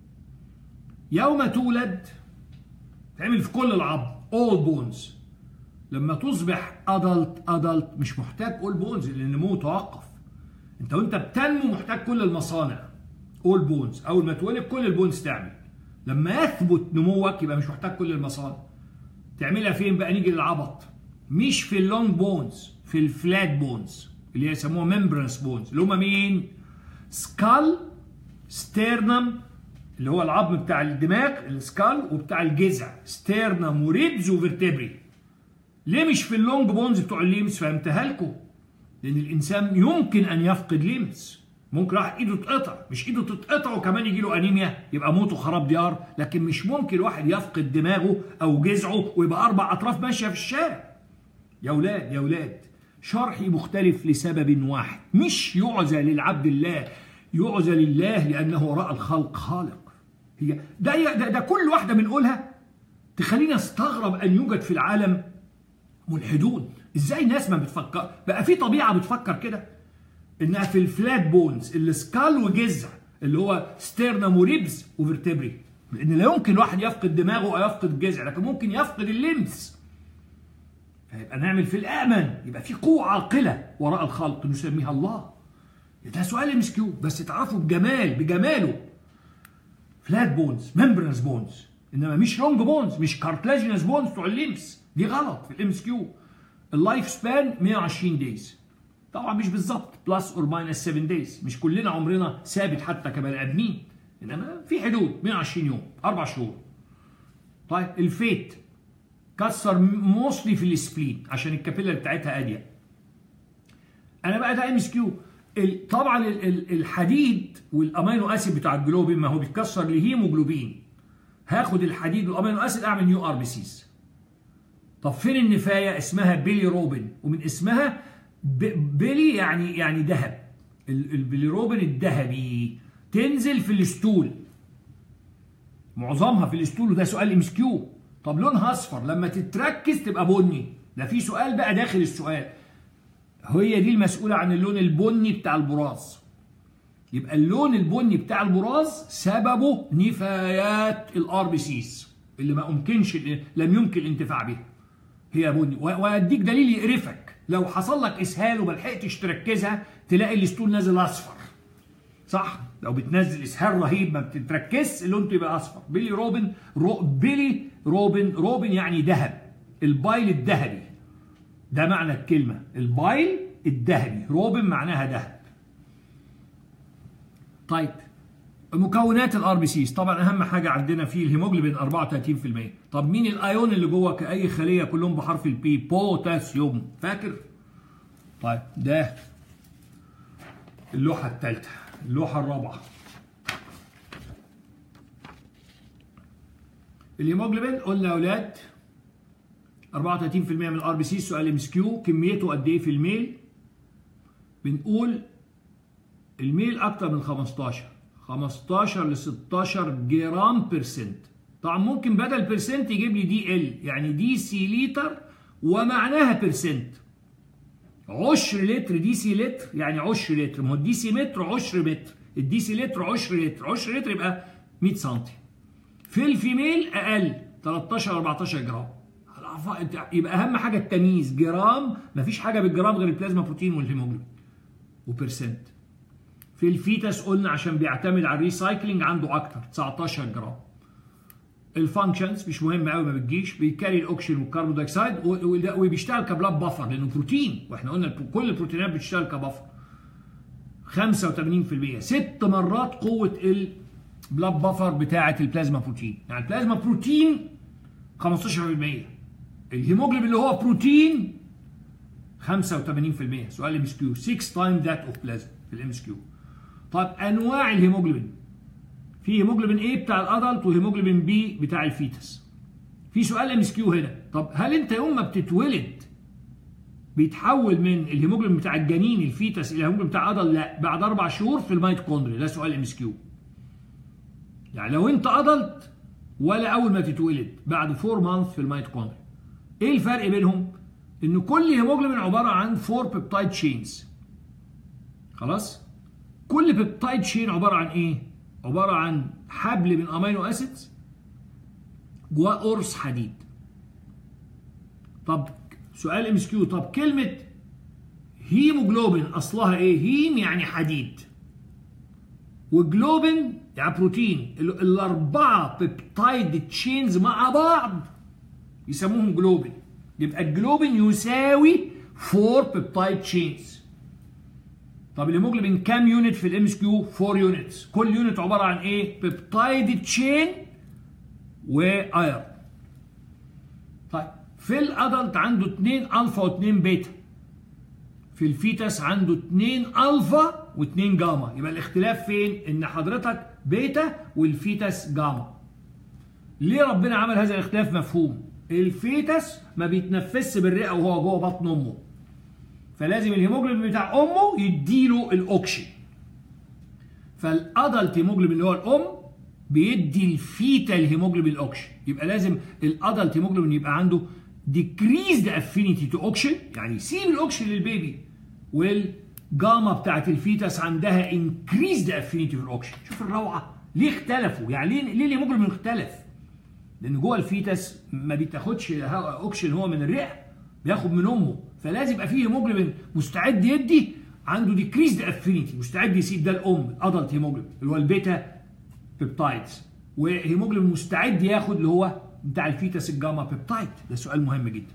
يوم تولد تعمل في كل العظم all bones لما تصبح ادلت ادلت مش محتاج all bones لان النمو توقف انت وانت بتنمو محتاج كل المصانع all bones اول ما تولد كل البونز تعمل لما يثبت نموك يبقى مش محتاج كل المصانع تعملها فين بقى نيجي للعبط مش في اللونج بونز في الفلات بونز اللي يسموها ممبرنس بونز اللي هم مين سكال ستيرنم اللي هو العظم بتاع الدماغ السكال وبتاع الجذع ستيرنم وريبز وفرتبري ليه مش في اللونج بونز بتوع الليمس فهمتها لكم لان الانسان يمكن ان يفقد ليمس ممكن راح ايده تتقطع مش ايده تتقطع وكمان يجي له انيميا يبقى موته خراب ديار لكن مش ممكن الواحد يفقد دماغه او جذعه ويبقى اربع اطراف ماشيه في الشارع يا ولاد يا ولاد شرحي مختلف لسبب واحد مش يعزى للعبد الله يعزى لله لانه وراء الخلق خالق هي ده ده, ده كل واحده بنقولها تخلينا استغرب ان يوجد في العالم ملحدون ازاي ناس ما بتفكر بقى في طبيعه بتفكر كده انها في الفلات بونز السكال وجذع اللي هو ستيرنم وريبز وفرتبري لان لا يمكن الواحد يفقد دماغه او يفقد الجذع لكن ممكن يفقد اللمس فيبقى نعمل في الامن يبقى في قوه عاقله وراء الخلق نسميها الله ده سؤال ام اس كيو بس تعرفوا بجمال بجماله فلات بونز ممبرنس بونز انما مش لونج بونز مش كارتلاجينس بونز بتوع الليمس دي غلط في الام اس كيو اللايف سبان 120 دايز طبعا مش بالظبط بلس اور ماينس 7 دايز مش كلنا عمرنا ثابت حتى كبني ادمين انما في حدود 120 يوم اربع شهور طيب الفيت كسر موصلي في السبلين عشان الكابيلر بتاعتها اضيق انا بقى ده ام اس كيو طبعا الحديد والامينو اسيد بتاع الجلوبين ما هو بيتكسر لهيموجلوبين هاخد الحديد والامينو اسيد اعمل نيو ار بي سيز طب فين النفايه اسمها بيلي روبن ومن اسمها بيلي يعني يعني ذهب البيليروبين الذهبي تنزل في الستول معظمها في الستول وده سؤال ام اس كيو طب لونها اصفر لما تتركز تبقى بني ده في سؤال بقى داخل السؤال هي دي المسؤوله عن اللون البني بتاع البراز يبقى اللون البني بتاع البراز سببه نفايات الار بي سيز اللي ما يمكنش لم يمكن الانتفاع بها هي بني واديك دليل يقرفك لو حصل لك اسهال وما لحقتش تركزها تلاقي الاسطول نازل اصفر صح لو بتنزل اسهال رهيب ما بتتركزش لونه يبقى اصفر بيلي روبن رو بيلي روبن روبن يعني ذهب البايل الذهبي ده معنى الكلمه البايل الذهبي روبن معناها ذهب طيب مكونات الار بي سيز طبعا اهم حاجه عندنا فيه الهيموجلوبين 34% طب مين الايون اللي جوه كاي خليه كلهم بحرف البي بوتاسيوم فاكر طيب ده اللوحه الثالثه اللوحه الرابعه الهيموجلوبين قلنا يا اولاد 34% من الار بي سي سؤال ام اس كيو كميته قد ايه في الميل بنقول الميل اكتر من 15 15 ل 16 جرام بيرسنت طبعا ممكن بدل بيرسنت يجيب لي دي ال يعني دي سي لتر ومعناها بيرسنت عشر لتر دي سي لتر يعني عشر لتر ما هو الدي سي متر عشر متر الدي سي لتر عشر لتر عشر لتر يبقى 100 سم في الفيميل اقل 13 14 جرام يبقى اهم حاجه التمييز جرام مفيش حاجه بالجرام غير البلازما بروتين والهيموجلوبين وبرسنت في الفيتس قلنا عشان بيعتمد على الريسايكلينج عنده اكتر 19 جرام الفانكشنز مش مهم قوي ما بتجيش بيكاري الاكسجين والكربون دايوكسيد وبيشتغل كبلاد بفر لانه بروتين واحنا قلنا كل البروتينات بتشتغل كبفر 85% ست مرات قوه البلاد بفر بتاعه البلازما بروتين يعني البلازما بروتين 15% الهيموجلوبين اللي هو بروتين 85% سؤال ام اس كيو 6 تايم ذات اوف بلازما في الام اس كيو طيب انواع الهيموجلوبين في هيموجلوبين A بتاع الادلت وهيموجلوبين B بتاع الفيتس في سؤال ام اس كيو هنا طب هل انت يوم ما بتتولد بيتحول من الهيموجلوبين بتاع الجنين الفيتس الى هيموجلوبين بتاع ادلت لا بعد اربع شهور في الميتوكوندريا ده سؤال ام اس كيو يعني لو انت ادلت ولا اول ما تتولد بعد 4 مانث في الميتوكوندريا ايه الفرق بينهم ان كل هيموجلوبين عباره عن 4 بيبتايد تشينز خلاص كل بيبتايد تشين عباره عن ايه عباره عن حبل من امينو اسيدز جواه قرص حديد طب سؤال ام اس كيو طب كلمه هيموجلوبين اصلها ايه هيم يعني حديد وجلوبين يعني بروتين الاربعه بيبتايد تشينز مع بعض يسموهم جلوبين يبقى الجلوبين يساوي 4 بيبتايد تشينز طب الهيموجلوبين كام يونت في الام اس كيو 4 يونتس كل يونت عباره عن ايه بيبتايد تشين واير طيب في الادلت عنده 2 الفا و2 بيتا في الفيتس عنده 2 الفا و2 جاما يبقى الاختلاف فين ان حضرتك بيتا والفيتس جاما ليه ربنا عمل هذا الاختلاف مفهوم الفيتس ما بيتنفسش بالرئه وهو جوه بطن امه فلازم الهيموجلوبين بتاع امه يديله الاوكسجين فالادلت هيموجلوبين اللي هو الام بيدي الفيتا الهيموجلوبين الاوكسجين يبقى لازم الادلت هيموجلوبين يبقى عنده decreased affinity to oxygen يعني يسيب الاوكسجين للبيبي والجاما بتاعت الفيتس عندها increased affinity في الاوكسجين شوف الروعه ليه اختلفوا يعني ليه ليه الهيموجلوبين اختلف لان جوه الفيتس ما بيتاخدش اوكسجين هو من الرئه بياخد من امه فلازم يبقى فيه هيموجلوبين مستعد يدي عنده ديكريزد افينيتي مستعد يسيب ده الام الادلت هيموجلوبين اللي هو البيتا بيبتايدز وهيموجلوبين مستعد ياخد اللي هو بتاع الفيتس الجاما بيبتايد ده سؤال مهم جدا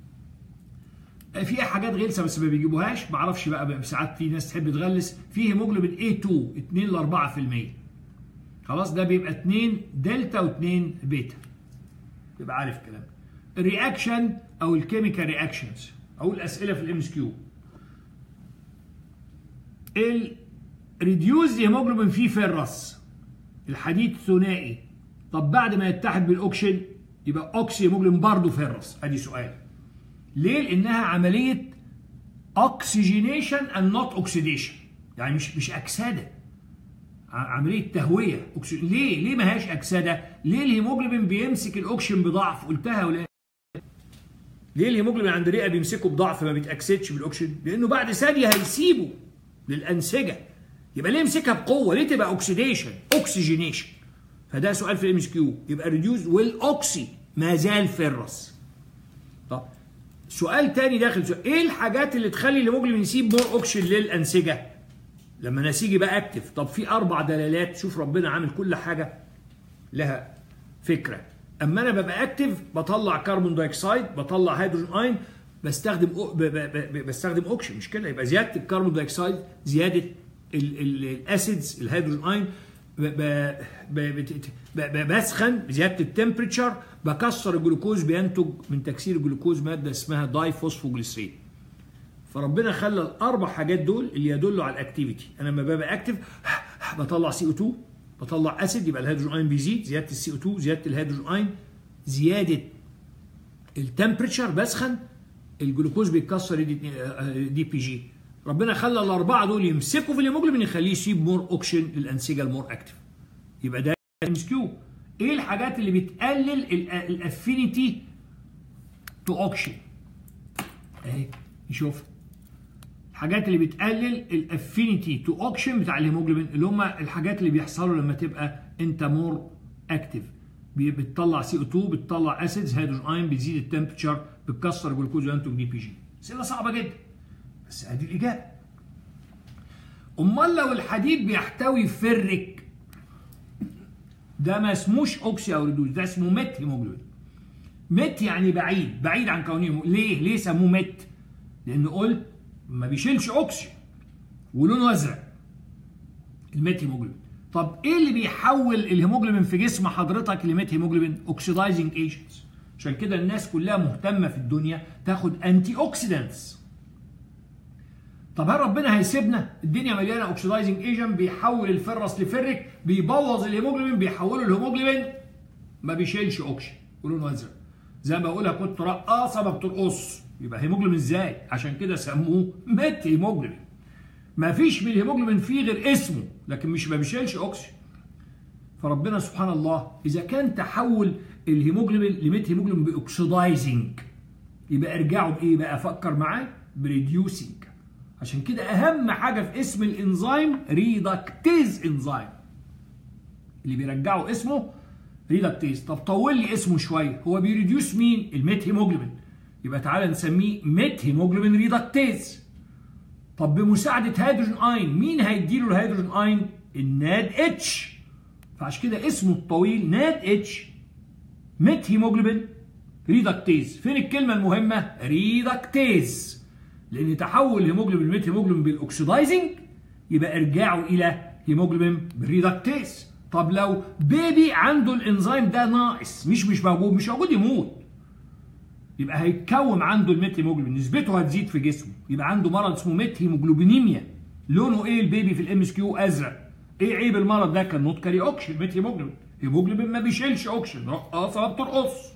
في حاجات غلسه بس ما بيجيبوهاش ما اعرفش بقى ساعات في ناس تحب تغلس في هيموجلوبين A2 2 ل 4% خلاص ده بيبقى 2 دلتا و2 بيتا تبقى عارف الكلام الرياكشن او الكيميكال رياكشنز او الاسئله في الام اس كيو الريديوز هيموجلوبين فيه فيرس الحديد ثنائي طب بعد ما يتحد بالاوكسجين يبقى اوكسي هيموجلوبين برضه فيرس ادي سؤال ليه لانها عمليه اوكسجينيشن اند نوت اوكسيديشن يعني مش مش اكسده عمليه تهويه أكسجين. ليه ليه ما هياش اكسده ليه الهيموجلوبين بيمسك الاكسجين بضعف قلتها ولا ليه الهيموجلوبين عند الرئه بيمسكه بضعف ما بيتاكسدش بالاكسجين لانه بعد ثانيه هيسيبه للانسجه يبقى ليه يمسكها بقوه ليه تبقى اوكسيديشن اوكسجينيشن فده سؤال في الام اس كيو يبقى ريديوز والاوكسي ما زال فيرس طب سؤال تاني داخل سؤال ايه الحاجات اللي تخلي الهيموجلوبين يسيب مور اوكسجين للانسجه لما نسيج يبقى اكتف طب في اربع دلالات شوف ربنا عامل كل حاجه لها فكره اما انا ببقى اكتف بطلع كربون دايوكسيد بطلع هيدروجين اين بستخدم أو ب ب ب بستخدم اوكسجين مش كده يبقى زياده الكربون دايوكسيد زياده الاسيدز الهيدروجين اين بسخن بزياده التمبريتشر بكسر الجلوكوز بينتج من تكسير الجلوكوز ماده اسمها داي فوسفوجليسرين فربنا خلى الاربع حاجات دول اللي يدلوا على الاكتيفيتي انا لما ببقى اكتف بطلع سي او 2 بطلع اسيد يبقى الهيدروجين اين بيزيد زياده السي او 2 زياده الهيدروجين اين زياده التمبريتشر بسخن الجلوكوز بيتكسر دي, دي بي جي ربنا خلى الاربعه دول يمسكوا في الهيموجلوبين يخليه يسيب مور اوكسجين للانسجه المور اكتف يبقى ده ام كيو ايه الحاجات اللي بتقلل الافينيتي تو اوكسجين اهي نشوف الحاجات اللي بتقلل الافينيتي تو اوكسجين بتاع الهيموجلوبين اللي هم الحاجات اللي بيحصلوا لما تبقى انت مور اكتف بتطلع سي او 2 بتطلع اسيدز هيدروجين اين بتزيد التمبرتشر بتكسر الجلوكوز وينتج دي بي جي اسئله صعبه جدا بس ادي الاجابه امال لو الحديد بيحتوي فيريك ده ما اسموش اوكسي او ريدوز ده اسمه ميت هيموجلوبين ميت يعني بعيد بعيد عن كونه ليه ليه سموه ميت لان قلت ما بيشيلش اوكسجين ولونه ازرق الميت هيموجلوبين طب ايه اللي بيحول الهيموجلوبين في جسم حضرتك لميت هيموجلوبين اوكسيدايزنج ايجنتس عشان كده الناس كلها مهتمه في الدنيا تاخد انتي اوكسيدانتس طب هل ربنا هيسيبنا الدنيا مليانه اوكسيدايزنج ايجنت بيحول الفرس لفرك بيبوظ الهيموجلوبين بيحوله الهيموجلوبين ما بيشيلش اوكسجين ولونه ازرق زي ما بقولها كنت رقاصه ما بترقص يبقى هيموجلوبين ازاي عشان كده سموه ميت هيموجلوبين ما فيش من الهيموجلوبين فيه غير اسمه لكن مش ما بيشيلش اوكسجين فربنا سبحان الله اذا كان تحول الهيموجلوبين لميت هيموجلوبين باوكسيدايزنج يبقى ارجعوا بايه بقى افكر معاه بريديوسينج عشان كده اهم حاجه في اسم الانزيم ريدكتيز انزيم اللي بيرجعوا اسمه ريدكتيز طب طول لي اسمه شويه هو بيريديوس مين الميت هيموجلوبين يبقى تعالى نسميه ميت هيموجلوبين ريدكتيز طب بمساعده هيدروجين اين مين هيديله الهيدروجين اين الناد اتش فعشان كده اسمه الطويل ناد اتش ميت هيموجلوبين ريدكتيز فين الكلمه المهمه ريدكتيز لان تحول الهيموجلوبين من هيموجلوبين بالاكسدايزنج يبقى ارجعوا الى هيموجلوبين بالريدكتيز طب لو بيبي عنده الانزيم ده ناقص مش مش موجود مش موجود يموت يبقى هيتكون عنده الميت هيموجلوبين نسبته هتزيد في جسمه يبقى عنده مرض اسمه ميت هيموجلوبينيميا لونه ايه البيبي في الام اس كيو ازرق ايه عيب المرض ده كان نوت كاري اوكشن ميت هيموجلوبين هيموجلوبين ما بيشيلش اوكشن رقاصه ما بترقص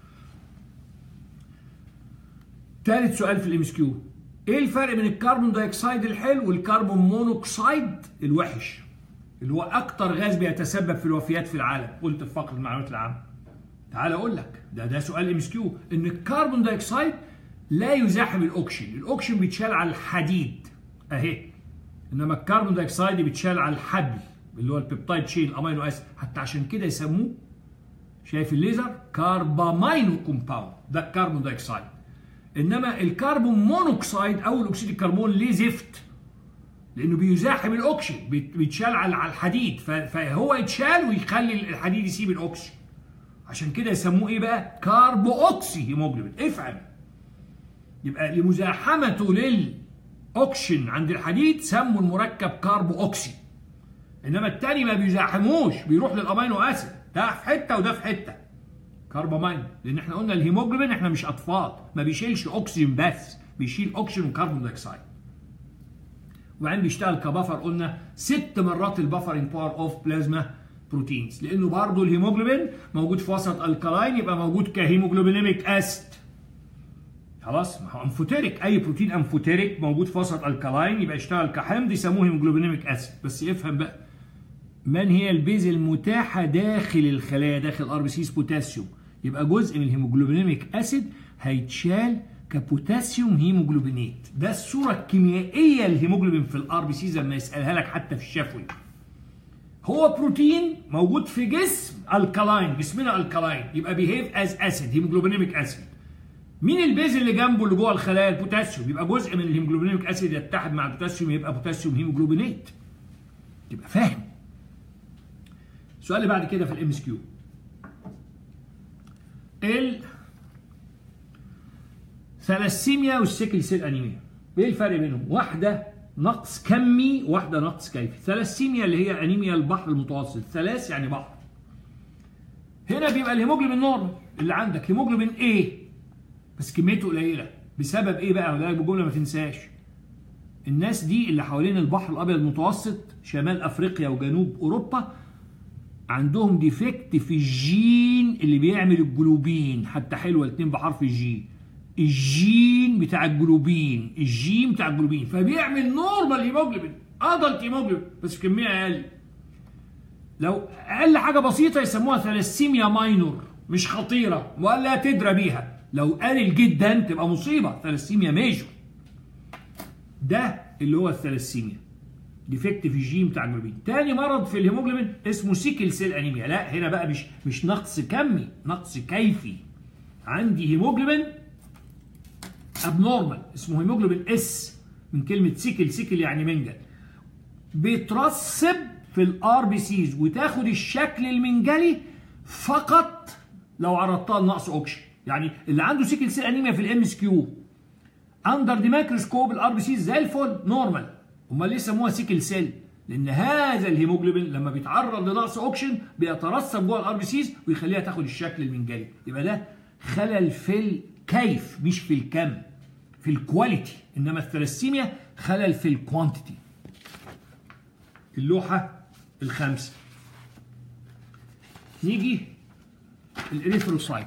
ثالث سؤال في الام اس كيو ايه الفرق بين الكربون دايوكسيد الحلو والكربون مونوكسيد الوحش اللي هو اكتر غاز بيتسبب في الوفيات في العالم قلت في فقره المعلومات العامه تعال اقول لك ده ده سؤال ام اس كيو ان الكربون دايوكسيد لا يزاحم الاوكسجين الاوكسجين بيتشال على الحديد اهي انما الكربون دايوكسيد بيتشال على الحبل اللي هو البيبتايد تشين الامينو اسيد حتى عشان كده يسموه شايف الليزر كاربامينو كومباوند ده الكربون دايوكسيد انما الكربون مونوكسيد او الاكسيد الكربون ليه زفت لانه بيزاحم الاكسجين بيتشال على الحديد فهو يتشال ويخلي الحديد يسيب الاكسجين عشان كده يسموه ايه بقى كاربو اوكسي هيموجلوبين افهم يبقى لمزاحمته للاكسجين عند الحديد سموا المركب كاربو اوكسي انما التاني ما بيزاحموش بيروح للامينو اسيد ده في حته وده في حته كاربامين لان احنا قلنا الهيموجلوبين احنا مش اطفال ما بيشيلش اكسجين بس بيشيل اكسجين وكربون دايوكسيد وبعدين بيشتغل كبفر قلنا ست مرات البفرنج باور اوف بلازما بروتينز لانه برضه الهيموجلوبين موجود في وسط الكلاين يبقى موجود كهيموجلوبينيميك اسيد خلاص ما هو امفوتيريك اي بروتين امفوتيريك موجود في وسط الكلاين يبقى يشتغل كحمض يسموه هيموجلوبينيميك اسيد بس افهم بقى من هي البيز المتاحه داخل الخلايا داخل ار بي سيز بوتاسيوم يبقى جزء من الهيموجلوبينيميك اسيد هيتشال كبوتاسيوم هيموجلوبينات ده الصوره الكيميائيه للهيموجلوبين في الار بي سيز لما يسالها لك حتى في الشفوي هو بروتين موجود في جسم الكلاين جسمنا الكلاين يبقى بيهيف از اسيد هيموجلوبينيميك اسيد مين البيز اللي جنبه اللي جوه الخلايا البوتاسيوم يبقى جزء من الهيموجلوبينيميك اسيد يتحد مع البوتاسيوم يبقى بوتاسيوم هيموجلوبينات تبقى فاهم السؤال اللي بعد كده في الام اس كيو ال ثلاسيميا والسيكل سيل انيميا ايه الفرق بينهم واحده نقص كمي واحده نقص كيفي ثلاسيميا اللي هي انيميا البحر المتوسط ثلاث يعني بحر هنا بيبقى الهيموجلوبين نورمال اللي عندك هيموجلوبين ايه بس كميته قليله بسبب ايه بقى ولا بالجمله ما تنساش الناس دي اللي حوالين البحر الابيض المتوسط شمال افريقيا وجنوب اوروبا عندهم ديفكت في الجين اللي بيعمل الجلوبين حتى حلوه الاثنين بحرف الجي الجين بتاع الجلوبين الجين بتاع الجلوبين فبيعمل نورمال هيموجلوبين ادلت هيموجلوبين بس كميه اقل لو اقل حاجه بسيطه يسموها ثلاسيميا ماينور مش خطيره ولا تدرى بيها لو قلل جدا تبقى مصيبه ثلاسيميا ميجور ده اللي هو الثلاسيميا ديفكت في الجين بتاع الجلوبين تاني مرض في الهيموجلوبين اسمه سيكل سيل انيميا لا هنا بقى مش مش نقص كمي نقص كيفي عندي هيموجلوبين ابنورمال اسمه هيموجلوبين اس من كلمه سيكل سيكل يعني منجل بيترسب في الار بي سيز وتاخد الشكل المنجلي فقط لو عرضتها لنقص اوكسجين يعني اللي عنده سيكل سيل انيميا في الام اس كيو اندر دي مايكروسكوب الار بي سيز زي الفل نورمال امال ليه سموها سيكل سيل لان هذا الهيموجلوبين لما بيتعرض لنقص اوكسجين بيترسب جوه الار بي سيز ويخليها تاخد الشكل المنجلي يبقى ده خلل في الكيف مش في الكم في الكواليتي انما الثلاسيميا خلل في الكوانتيتي اللوحه الخامسه نيجي الاريثروسايت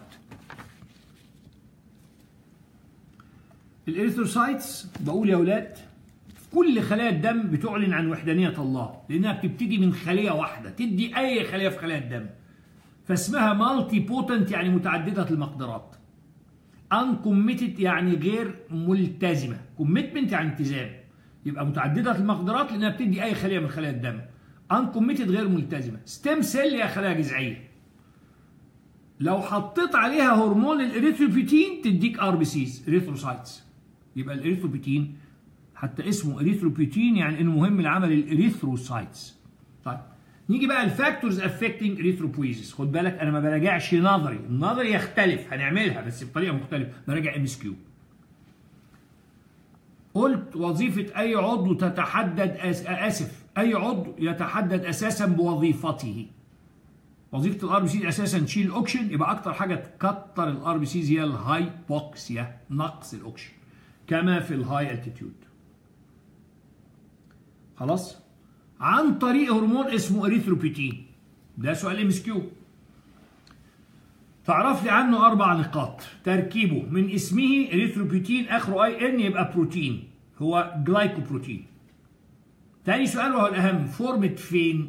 الاريثروسايتس بقول يا اولاد كل خلايا الدم بتعلن عن وحدانيه الله لانها بتبتدي من خليه واحده تدي اي خليه في خلايا الدم فاسمها مالتي بوتنت يعني متعدده المقدرات uncommitted يعني غير ملتزمه commitment يعني التزام يبقى متعدده المقدرات لانها بتدي اي خليه من خلايا الدم uncommitted غير ملتزمه ستيم سيل هي خلايا جذعيه لو حطيت عليها هرمون الاريثروبيتين تديك ار بي سيز اريثروسايتس يبقى الاريثروبيتين حتى اسمه اريثروبيتين يعني انه مهم لعمل الاريثروسايتس طيب نيجي بقى الفاكتورز افكتنج اريثروبويزيس خد بالك انا ما براجعش نظري النظري يختلف هنعملها بس بطريقه مختلفه براجع ام اس كيو قلت وظيفة أي عضو تتحدد أس... آسف أي عضو يتحدد أساسا بوظيفته وظيفة الار بي سي أساسا تشيل الأوكسجين يبقى أكتر حاجة تكتر الار بي سيز هي الهايبوكسيا نقص الأوكسجين كما في الهاي التيتيود خلاص عن طريق هرمون اسمه اريثروبيتين ده سؤال ام اس كيو تعرف لي عنه اربع نقاط تركيبه من اسمه اريثروبيتين اخره اي ان يبقى بروتين هو جلايكوبروتين تاني سؤال وهو الاهم فورمة فين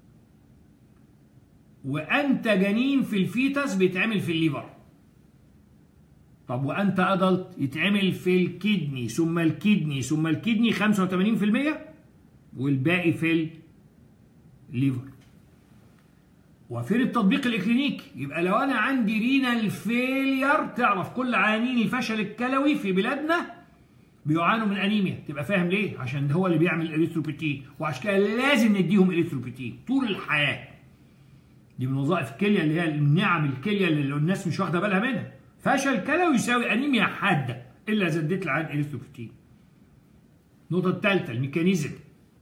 وانت جنين في الفيتس بيتعمل في الليفر طب وانت ادلت يتعمل في الكدني ثم الكدني ثم الكدني 85% والباقي في الليفر وفين التطبيق الاكلينيكي يبقى لو انا عندي رينال فيلير تعرف كل عيانين الفشل الكلوي في بلادنا بيعانوا من انيميا تبقى فاهم ليه عشان هو اللي بيعمل اريثروبيتين وعشان كده لازم نديهم اريثروبيتين طول الحياه دي من وظائف الكليه اللي هي النعم الكليه اللي الناس مش واخده بالها منها فشل كلوي يساوي انيميا حاده الا اذا اديت العيان اريثروبيتين النقطه الثالثه الميكانيزم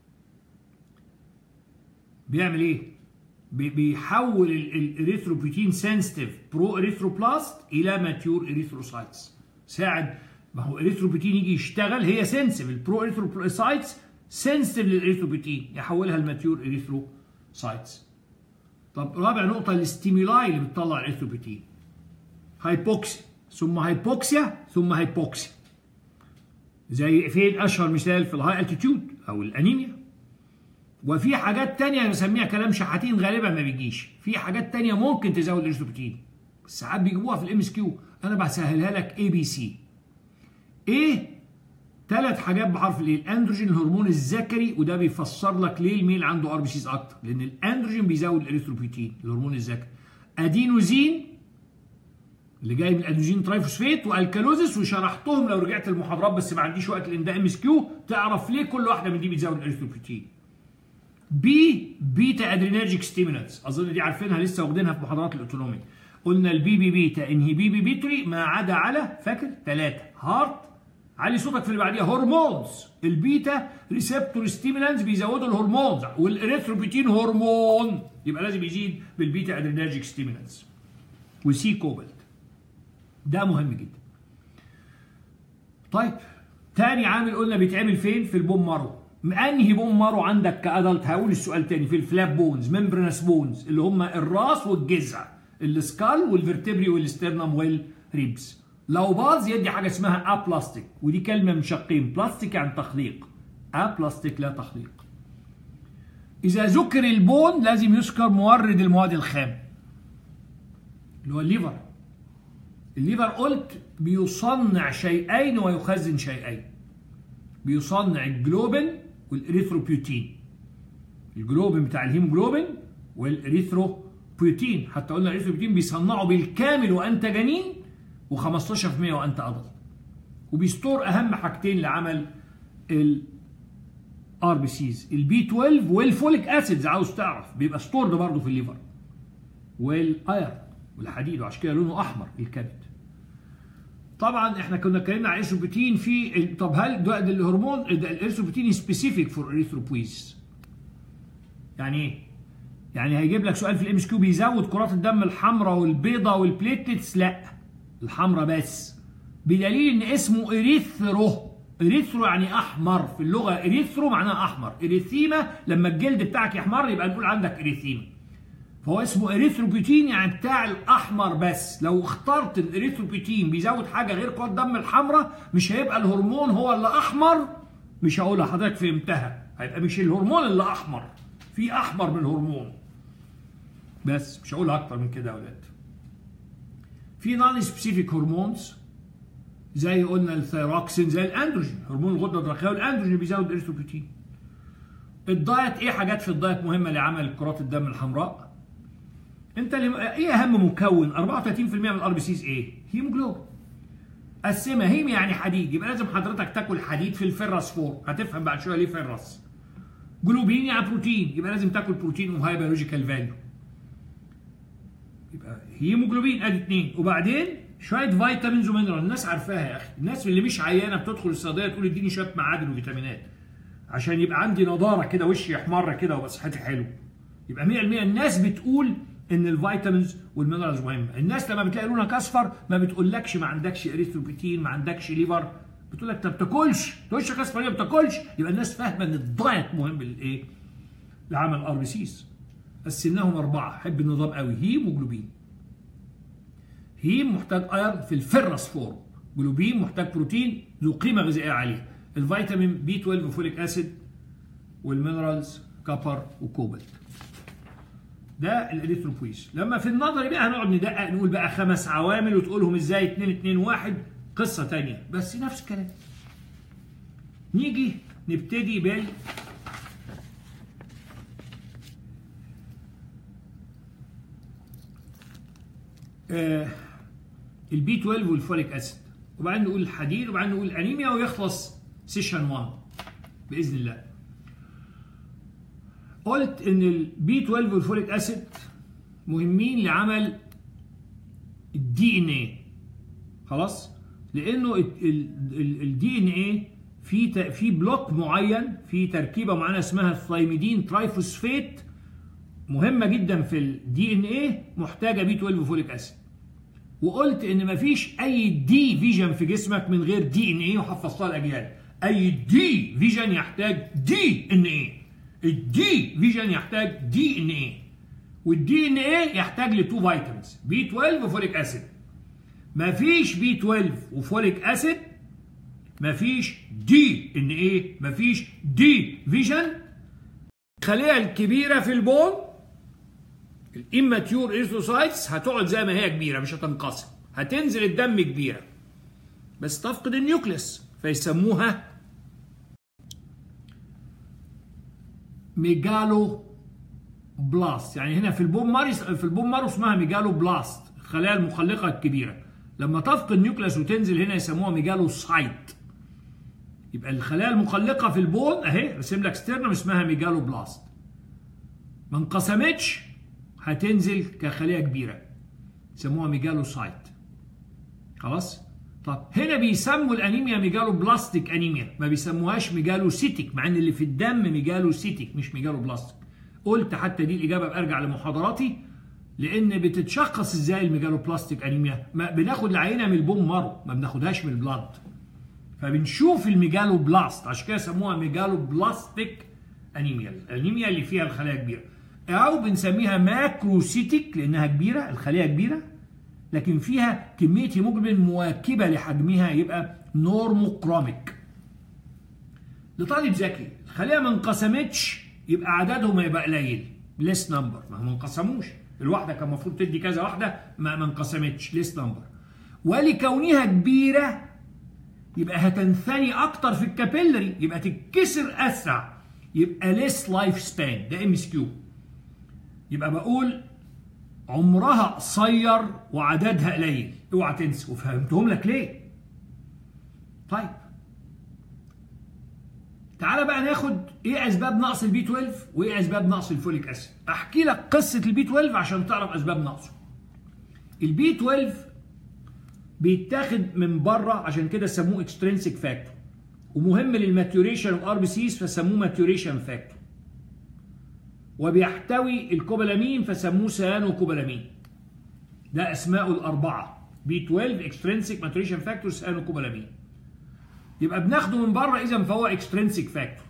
بيعمل ايه بيحول الاريثروبيتين سنسيتيف برو اريثروبلاست الى ماتيور اريثروسايتس ساعد ما هو اريثروبيتين يجي يشتغل هي سنسيتيف البرو اريثروسايتس سنسيتيف للاريثروبيتين يحولها لماتيور اريثروسايتس طب رابع نقطه الاستيمولاي اللي بتطلع الاريثروبيتين هايبوكسيا ثم هايبوكسيا ثم هايبوكسيا زي فين اشهر مثال في الهاي التيتيود او الانيميا وفي حاجات تانية بسميها كلام شحاتين غالبا ما بيجيش في حاجات تانية ممكن تزود الاريثروبيتين ساعات بيجيبوها في الام اس كيو انا بسهلها لك اي بي سي ايه ثلاث حاجات بحرف الايه الاندروجين الهرمون الذكري وده بيفسر لك ليه الميل عنده ار بي سيز اكتر لان الاندروجين بيزود الاريثروبيتين الهرمون الذكري ادينوزين اللي جاي من الادينوزين ترايفوسفيت والكالوزيس وشرحتهم لو رجعت المحاضرات بس ما عنديش وقت لان ده ام اس كيو تعرف ليه كل واحده من دي بتزود الاريثروبيتين بي بيتا ادرينرجيك ستيمولانتس اظن دي عارفينها لسه واخدينها في محاضرات الاوتونومي قلنا البي بي بيتا انهي بي بي بيتري ما عدا على فاكر ثلاثه هارت علي صوتك في اللي بعديها هرمونز البيتا ريسبتور ستيمولانتس بيزودوا الهرمونز والاريثروبيتين هرمون يبقى لازم يزيد بالبيتا ادرينرجيك ستيمولانتس وسي كوبلت ده مهم جدا طيب تاني عامل قلنا بيتعمل فين في البوم مارو انهي بون مارو عندك كادلت هقول السؤال تاني في الفلاب بونز ممبرنس بونز اللي هم الراس والجذع السكال والفرتبري والاسترنم والريبس لو باظ يدي حاجه اسمها ابلاستيك ودي كلمه من شقين بلاستيك يعني تخليق ابلاستيك لا تخليق اذا ذكر البون لازم يذكر مورد المواد الخام اللي هو الليفر الليفر قلت بيصنع شيئين ويخزن شيئين بيصنع الجلوبين والاريثروبيوتين الجلوبين بتاع الهيموجلوبين والاريثروبيوتين حتى قلنا الاريثروبيوتين بيصنعه بالكامل وانت جنين و15% وانت ادلت وبيستور اهم حاجتين لعمل الار بي سيز البي 12 والفوليك اسيدز عاوز تعرف بيبقى ستورد برضه في الليفر والاير والحديد وعشان كده لونه احمر الكبد طبعا احنا كنا اتكلمنا على الاريثروبيتين في طب هل ده الهرمون الاريثروبيتين سبيسيفيك فور اريثروبويز يعني ايه؟ يعني هيجيب لك سؤال في الام اس كيو بيزود كرات الدم الحمراء والبيضاء والبليتلتس لا الحمراء بس بدليل ان اسمه اريثرو اريثرو يعني احمر في اللغه اريثرو معناها احمر اريثيما لما الجلد بتاعك يحمر يبقى نقول عندك اريثيما فهو اسمه اريثروبيتين يعني بتاع الاحمر بس لو اخترت الاريثروبيتين بيزود حاجه غير قوات الدم الحمراء مش هيبقى الهرمون هو اللي احمر مش هقولها حضرتك فهمتها هيبقى مش الهرمون اللي احمر في احمر من الهرمون بس مش هقولها اكتر من كده يا اولاد في نون سبيسيفيك هرمونز زي قلنا الثيروكسين زي الاندروجين هرمون الغده الدرقيه والاندروجين بيزود الاريثروبيتين الدايت ايه حاجات في الدايت مهمه لعمل كرات الدم الحمراء انت اللي ايه اهم مكون 34% من الار بي سيز ايه هيموجلوبين قسمها هيم يعني حديد يبقى لازم حضرتك تاكل حديد في الفرس فور هتفهم بعد شويه ليه فرس جلوبين يعني بروتين يبقى لازم تاكل بروتين وهاي بيولوجيكال فاليو يبقى هيموجلوبين ادي اثنين وبعدين شويه فيتامينز ومينرال الناس عارفاها يا اخي الناس اللي مش عيانه بتدخل الصيدليه تقول اديني شويه معادن وفيتامينات عشان يبقى عندي نضاره كده وشي احمر كده وبقى صحتي حلو يبقى 100% الناس بتقول ان الفيتامينز والمينرالز مهمه الناس لما بتلاقي لونك اصفر ما بتقولكش ما عندكش اريثروبيتين ما عندكش ليفر بتقول لك انت ما بتاكلش تقولش اصفر ليه ما بتاكلش يبقى الناس فاهمه ان الدايت مهم للايه لعمل ار بي سيز قسمناهم اربعه حب النظام قوي هيموجلوبين هيم محتاج ايرن في الفيرس فورم جلوبين محتاج بروتين ذو قيمه غذائيه عاليه الفيتامين بي 12 وفوليك اسيد والمينرالز كابر وكوبالت ده الاريثروبويس لما في النظري بقى هنقعد ندقق نقول بقى خمس عوامل وتقولهم ازاي 2 2 1 قصه ثانيه بس نفس الكلام نيجي نبتدي بال آه البي 12 والفوليك اسيد وبعدين نقول الحديد وبعدين نقول الانيميا ويخلص سيشن 1 باذن الله قلت ان البي 12 والفوليك اسيد مهمين لعمل الدي ان ايه خلاص لانه الدي ان ايه في في بلوك معين في تركيبه معينه اسمها الثايميدين ترايفوسفيت مهمه جدا في الدي ان ايه محتاجه بي 12 وفوليك اسيد وقلت ان مفيش اي دي فيجن في جسمك من غير دي ان ايه وحفظتها الاجيال اي دي فيجن يحتاج دي ان ايه الدي فيجن يحتاج دي ان ايه والدي ان ايه يحتاج لتو فيتامينز بي 12 وفوليك اسيد مفيش بي 12 وفوليك اسيد مفيش دي ان ايه مفيش دي فيجن الخليه الكبيره في البون الاماتيور ايرثوسايتس هتقعد زي ما هي كبيره مش هتنقسم هتنزل الدم كبيره بس تفقد النيوكليس فيسموها ميجالو بلاست يعني هنا في البون مارس في البون مارو اسمها ميجالو بلاست الخلايا المخلقه الكبيره لما تفقد النيوكليس وتنزل هنا يسموها ميجالو سايت يبقى الخلايا المخلقه في البون اهي رسم لك ستيرنم اسمها ميجالو بلاست ما انقسمتش هتنزل كخليه كبيره يسموها ميجالو سايت خلاص طب هنا بيسموا الانيميا ميجالو بلاستيك انيميا ما بيسموهاش ميجالو سيتيك مع ان اللي في الدم ميجالو سيتيك مش ميجالو بلاستيك قلت حتى دي الاجابه برجع لمحاضراتي لان بتتشخص ازاي الميجالو بلاستيك انيميا ما بناخد العينه من البون مارو ما بناخدهاش من البلاد فبنشوف الميجالو بلاست عشان كده سموها ميجالو بلاستيك انيميا الانيميا اللي فيها الخلايا كبيره او بنسميها ماكروسيتيك لانها كبيره الخليه كبيره لكن فيها كميه هيموجلوبين مواكبه لحجمها يبقى نورموكروميك لطالب ذكي الخليه ما انقسمتش يبقى عددهم هيبقى قليل ليس نمبر ما هم ما انقسموش الواحده كان المفروض تدي كذا واحده ما ما انقسمتش ليس نمبر ولكونها كبيره يبقى هتنثني اكتر في الكابيلري يبقى تتكسر اسرع يبقى ليس لايف سبان ده ام اس كيو يبقى بقول عمرها قصير وعددها قليل اوعى تنسى وفهمتهم لك ليه طيب تعالى بقى ناخد ايه اسباب نقص البي 12 وايه اسباب نقص الفوليك اسيد احكي لك قصه البي 12 عشان تعرف اسباب نقصه البي 12 بيتاخد من بره عشان كده سموه اكسترينسيك فاكتور ومهم للماتيوريشن اوف ار بي سيز فسموه ماتيوريشن فاكتور وبيحتوي الكوبالامين فسموه سيانو كوبالامين ده اسماءه الاربعه بي 12 اكسترينسيك ماتوريشن فاكتور سيانو كوبالامين يبقى بناخده من بره اذا فهو اكسترينسيك فاكتور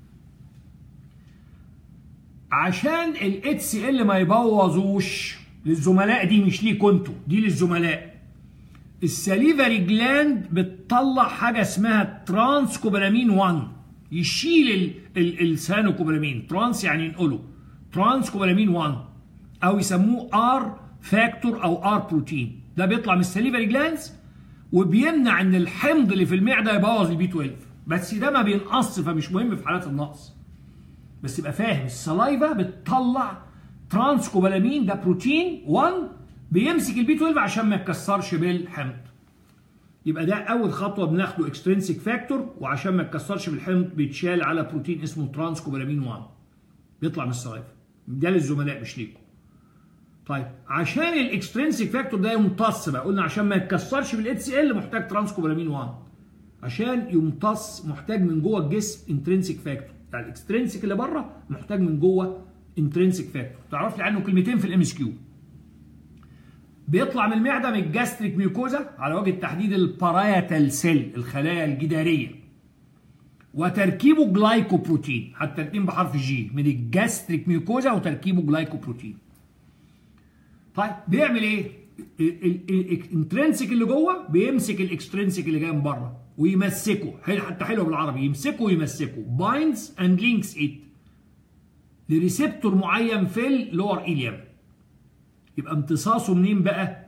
عشان ال سي ال ما يبوظوش للزملاء دي مش ليكوا انتوا دي للزملاء السليفري جلاند بتطلع حاجه اسمها ترانس كوبالامين 1 يشيل السانو كوبالامين ترانس يعني ينقله ترانس كوبالامين 1 او يسموه ار فاكتور او ار بروتين ده بيطلع من السليفري جلانز وبيمنع ان الحمض اللي في المعده يبوظ البي 12 بس ده ما بينقص فمش مهم في حالات النقص بس يبقى فاهم السلايفا بتطلع ترانس كوبالامين ده بروتين 1 بيمسك البي 12 عشان ما يتكسرش بالحمض يبقى ده اول خطوه بناخده اكسترينسيك فاكتور وعشان ما يتكسرش بالحمض بيتشال على بروتين اسمه ترانسكوبالامين 1 بيطلع من السلايفا ده للزملاء مش ليكم طيب عشان الاكسترينسيك فاكتور ده يمتص بقى قلنا عشان ما يتكسرش بالاتش ال محتاج ترانسكوبالامين 1 عشان يمتص محتاج من جوه الجسم انترنسيك فاكتور يعني الاكسترنسيك اللي بره محتاج من جوه انترنسيك فاكتور تعرف لي عنه كلمتين في الام اس كيو بيطلع من المعده من الجاستريك ميوكوزا على وجه التحديد البارايتال سيل الخلايا الجداريه وتركيبه جلايكوبروتين حتى الاثنين بحرف جي من الجاستريك ميوكوزا وتركيبه جلايكوبروتين طيب بيعمل ايه الانترنسيك اللي جوه بيمسك الاكسترنسيك اللي جاي من بره ويمسكه حتى حلو بالعربي يمسكه ويمسكه بايندز اند لينكس ات لريسبتور معين في اللور ايليم يبقى امتصاصه منين بقى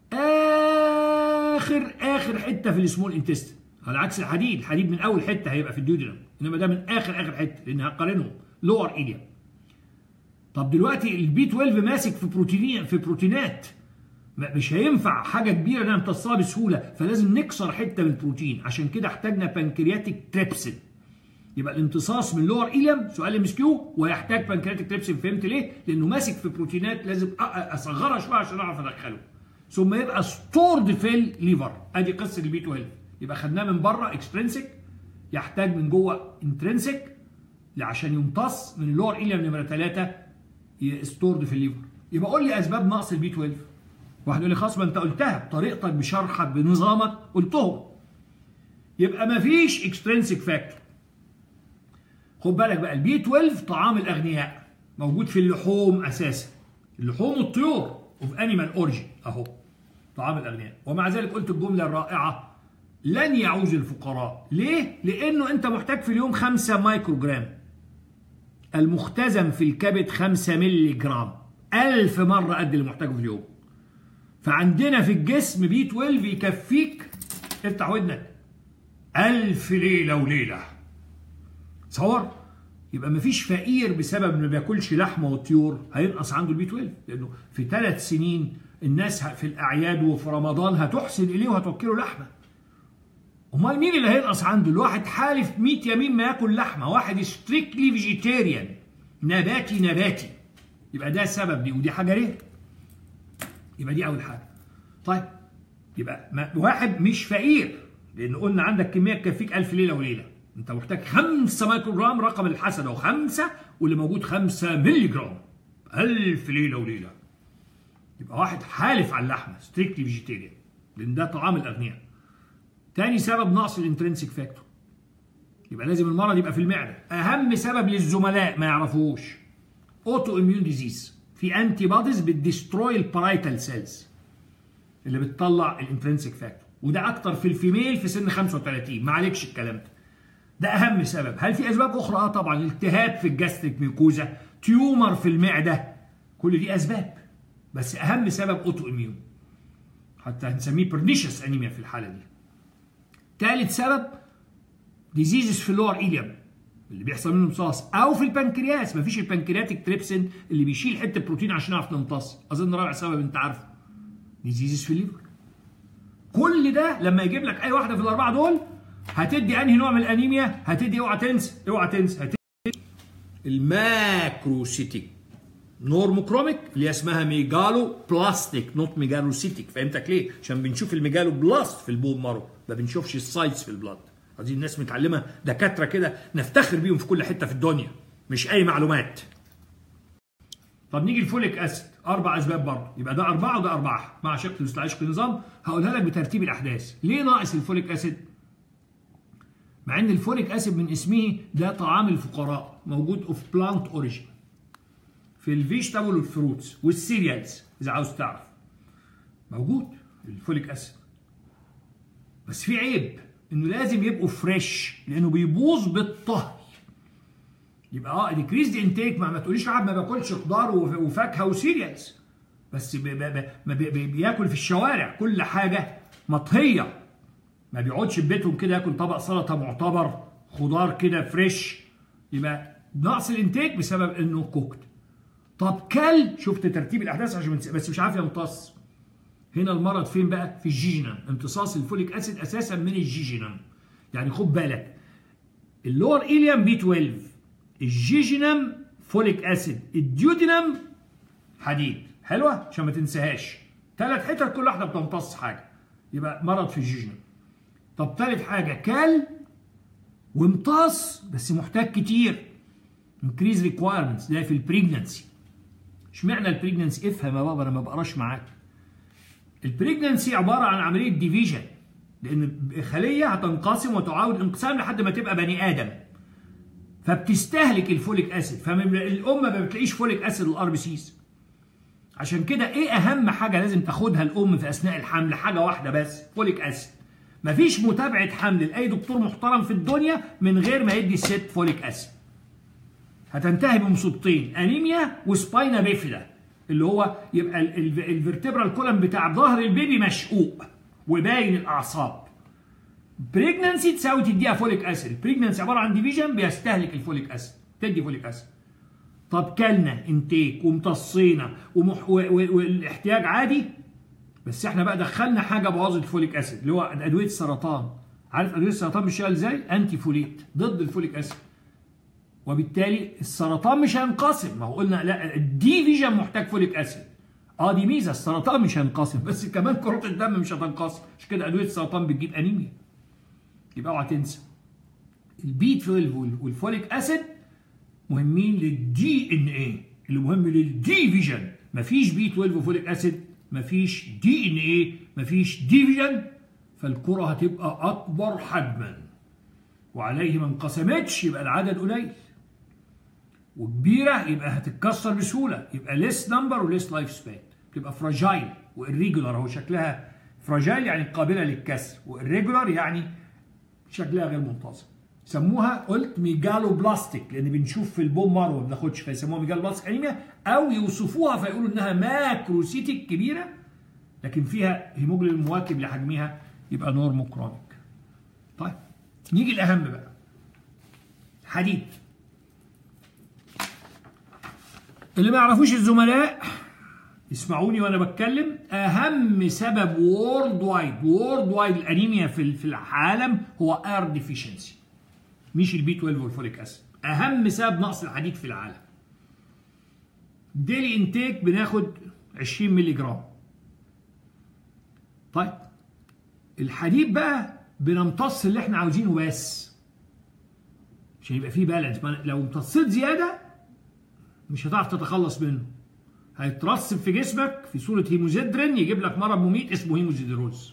اخر اخر حته في السمول انتستين على عكس الحديد الحديد من اول حته هيبقى في الديودرم انما ده من اخر اخر حته لان هقارنهم لور ايليم طب دلوقتي البي 12 ماسك في بروتينين في بروتينات مش هينفع حاجه كبيره انها امتصها بسهوله فلازم نكسر حته من البروتين عشان كده احتاجنا بانكرياتيك تريبسين يبقى الامتصاص من لور ايليم سؤال ام اس كيو ويحتاج بانكرياتيك تريبسين فهمت ليه؟ لانه ماسك في بروتينات لازم اصغرها شويه عشان اعرف ادخله ثم يبقى ستورد في الليفر ادي قصه البي 12 يبقى خدناه من بره اكسترنسيك يحتاج من جوه انترنسيك عشان يمتص من اللور ايليم نمره 3 ستورد في الليفر يبقى قول لي اسباب نقص البي 12 واحد يقول لي خلاص ما انت قلتها بطريقتك بشرحك بنظامك قلتهم يبقى ما فيش اكسترنسيك فاكتور خد بالك بقى البي 12 طعام الاغنياء موجود في اللحوم اساسا اللحوم الطيور اوف انيمال اوريجين اهو طعام الاغنياء ومع ذلك قلت الجمله الرائعه لن يعوز الفقراء ليه؟ لانه انت محتاج في اليوم 5 مايكرو جرام المختزن في الكبد 5 مللي جرام ألف مرة قد اللي محتاجه في اليوم فعندنا في الجسم بي 12 يكفيك افتح ودنك ألف ليلة وليلة تصور يبقى مفيش فقير بسبب ما بياكلش لحمه وطيور هينقص عنده البي 12 لانه في ثلاث سنين الناس في الاعياد وفي رمضان هتحسن اليه وهتوكله لحمه امال مين اللي هينقص عنده الواحد حالف 100 يمين ما ياكل لحمه واحد ستريكتلي فيجيتيريان نباتي نباتي يبقى ده السبب دي ودي حاجه رير يبقى دي اول حاجه طيب يبقى واحد مش فقير لان قلنا عندك كميه تكفيك 1000 ليله وليله انت محتاج 5 مايكرو جرام رقم الحسد اهو 5 واللي موجود 5 مللي جرام 1000 ليله وليله يبقى واحد حالف على اللحمه ستريكتلي فيجيتيريان لان ده طعام الاغنياء تاني سبب نقص الانترنسيك فاكتور يبقى لازم المرض يبقى في المعده اهم سبب للزملاء ما يعرفوش اوتو اميون ديزيز في انتي بوديز بتدستروي البارايتال سيلز اللي بتطلع الانترنسيك فاكتور وده اكتر في الفيميل في سن 35 ما عليكش الكلام ده ده اهم سبب هل في اسباب اخرى اه طبعا التهاب في الجاستريك ميوكوزا تيومر في المعده كل دي اسباب بس اهم سبب اوتو اميون حتى هنسميه برنيشس انيميا في الحاله دي ثالث سبب ديزيزز في اللور ايليم اللي بيحصل منه امتصاص او في البنكرياس مفيش البنكرياتيك تريبسين اللي بيشيل حته بروتين عشان نعرف نمتص اظن رابع سبب انت عارفه ديزيزز في الليفر كل ده لما يجيب لك اي واحده في الاربعه دول هتدي انهي نوع من الانيميا هتدي اوعى تنسى اوعى تنسى هتدي الماكروسيتيك نورموكروميك اللي اسمها ميجالو بلاستيك نوت ميجالوسيتيك فهمتك ليه؟ عشان بنشوف الميجالو بلاست في البون مارو ما بنشوفش السايتس في البلاد هذه الناس متعلمه دكاتره كده نفتخر بيهم في كل حته في الدنيا مش اي معلومات طب نيجي الفوليك اسيد اربع اسباب برضه يبقى ده اربعه وده اربعه مع شق مستعشق النظام هقولها لك بترتيب الاحداث ليه ناقص الفوليك اسيد مع ان الفوليك اسيد من اسمه ده طعام الفقراء موجود اوف بلانت اوريجين في الفيجيتابل والفروتس والسيريالز اذا عاوز تعرف موجود الفوليك اسيد بس في عيب انه لازم يبقوا فريش لانه بيبوظ بالطهي يبقى اه ديكريز انتيك ما, ما تقوليش واحد ما باكلش خضار وفاكهه وسيريالز بس بي بي بي بياكل في الشوارع كل حاجه مطهيه ما بيقعدش في بيتهم كده ياكل طبق سلطه معتبر خضار كده فريش يبقى نقص الانتاج بسبب انه كوكت طب كل شفت ترتيب الاحداث عشان بس مش عارف يمتص هنا المرض فين بقى في الجيجينم امتصاص الفوليك اسيد اساسا من الجيجينم يعني خد بالك اللور ايليام بي 12 الجيجينم فوليك اسيد الديودينم حديد حلوه عشان ما تنساهاش ثلاث حتت كل واحده بتمتص حاجه يبقى مرض في الجيجينم طب ثالث حاجه كال وامتص بس محتاج كتير increase requirements ده في البريجننسي اشمعنى البريجننسي افهم يا بابا انا ما بقراش معاك البريجننسي عباره عن عمليه ديفيجن لان خليه هتنقسم وتعاود الانقسام لحد ما تبقى بني ادم فبتستهلك الفوليك اسيد فالام ما بتلاقيش فوليك اسيد للار بي سيز عشان كده ايه اهم حاجه لازم تاخدها الام في اثناء الحمل حاجه واحده بس فوليك اسيد مفيش متابعه حمل لاي دكتور محترم في الدنيا من غير ما يدي الست فوليك اسيد هتنتهي بمصيبتين انيميا وسباينا بيفيدا اللي هو يبقى الفرتبرال كولم بتاع ظهر البيبي مشقوق وباين الاعصاب بريجننسي تساوي تديها فوليك اسيد بريجننسي عباره عن ديفيجن بيستهلك الفوليك اسيد تدي فوليك اسيد طب كلنا انتيك وامتصينا ومح... و... و... والاحتياج عادي بس احنا بقى دخلنا حاجه بوظت الفوليك اسيد اللي هو ادويه السرطان عارف ادويه السرطان بتشتغل ازاي انتي فوليت ضد الفوليك اسيد وبالتالي السرطان مش هينقسم ما هو قلنا لا الديفيجن محتاج فوليك اسيد اه دي ميزه السرطان مش هينقسم بس كمان كرات الدم مش هتنقسم عشان كده ادويه السرطان بتجيب انيميا يبقى اوعى تنسى البي 12 والفوليك اسيد مهمين للدي ان ايه اللي مهم للديفيجن مفيش بي 12 وفوليك اسيد مفيش دي ان ايه مفيش ديفيجن فالكره هتبقى اكبر حجما وعليه ما انقسمتش يبقى العدد قليل وكبيره يبقى هتتكسر بسهوله يبقى ليس نمبر وليس لايف سبان تبقى فراجايل والريجولار هو شكلها فراجايل يعني قابله للكسر والريجولار يعني شكلها غير منتظم سموها قلت ميجالو بلاستيك لان بنشوف في البون مارو ما بناخدش فيسموها ميجالو بلاستيك انيميا او يوصفوها فيقولوا انها ماكروسيتيك كبيره لكن فيها هيموجلوبين مواكب لحجمها يبقى نورموكرونيك طيب نيجي الاهم بقى حديد اللي ما يعرفوش الزملاء اسمعوني وانا بتكلم اهم سبب وورلد وايد وورلد وايد الانيميا في في العالم هو اير ديفيشنسي مش البي 12 والفوليك اسيد اهم سبب نقص الحديد في العالم ديلي انتيك بناخد 20 مللي جرام طيب الحديد بقى بنمتص اللي احنا عاوزينه بس عشان يبقى فيه بالانس لو امتصيت زياده مش هتعرف تتخلص منه هيترسب في جسمك في صوره هيموزيدرين يجيب لك مرض مميت اسمه هيموزيدروز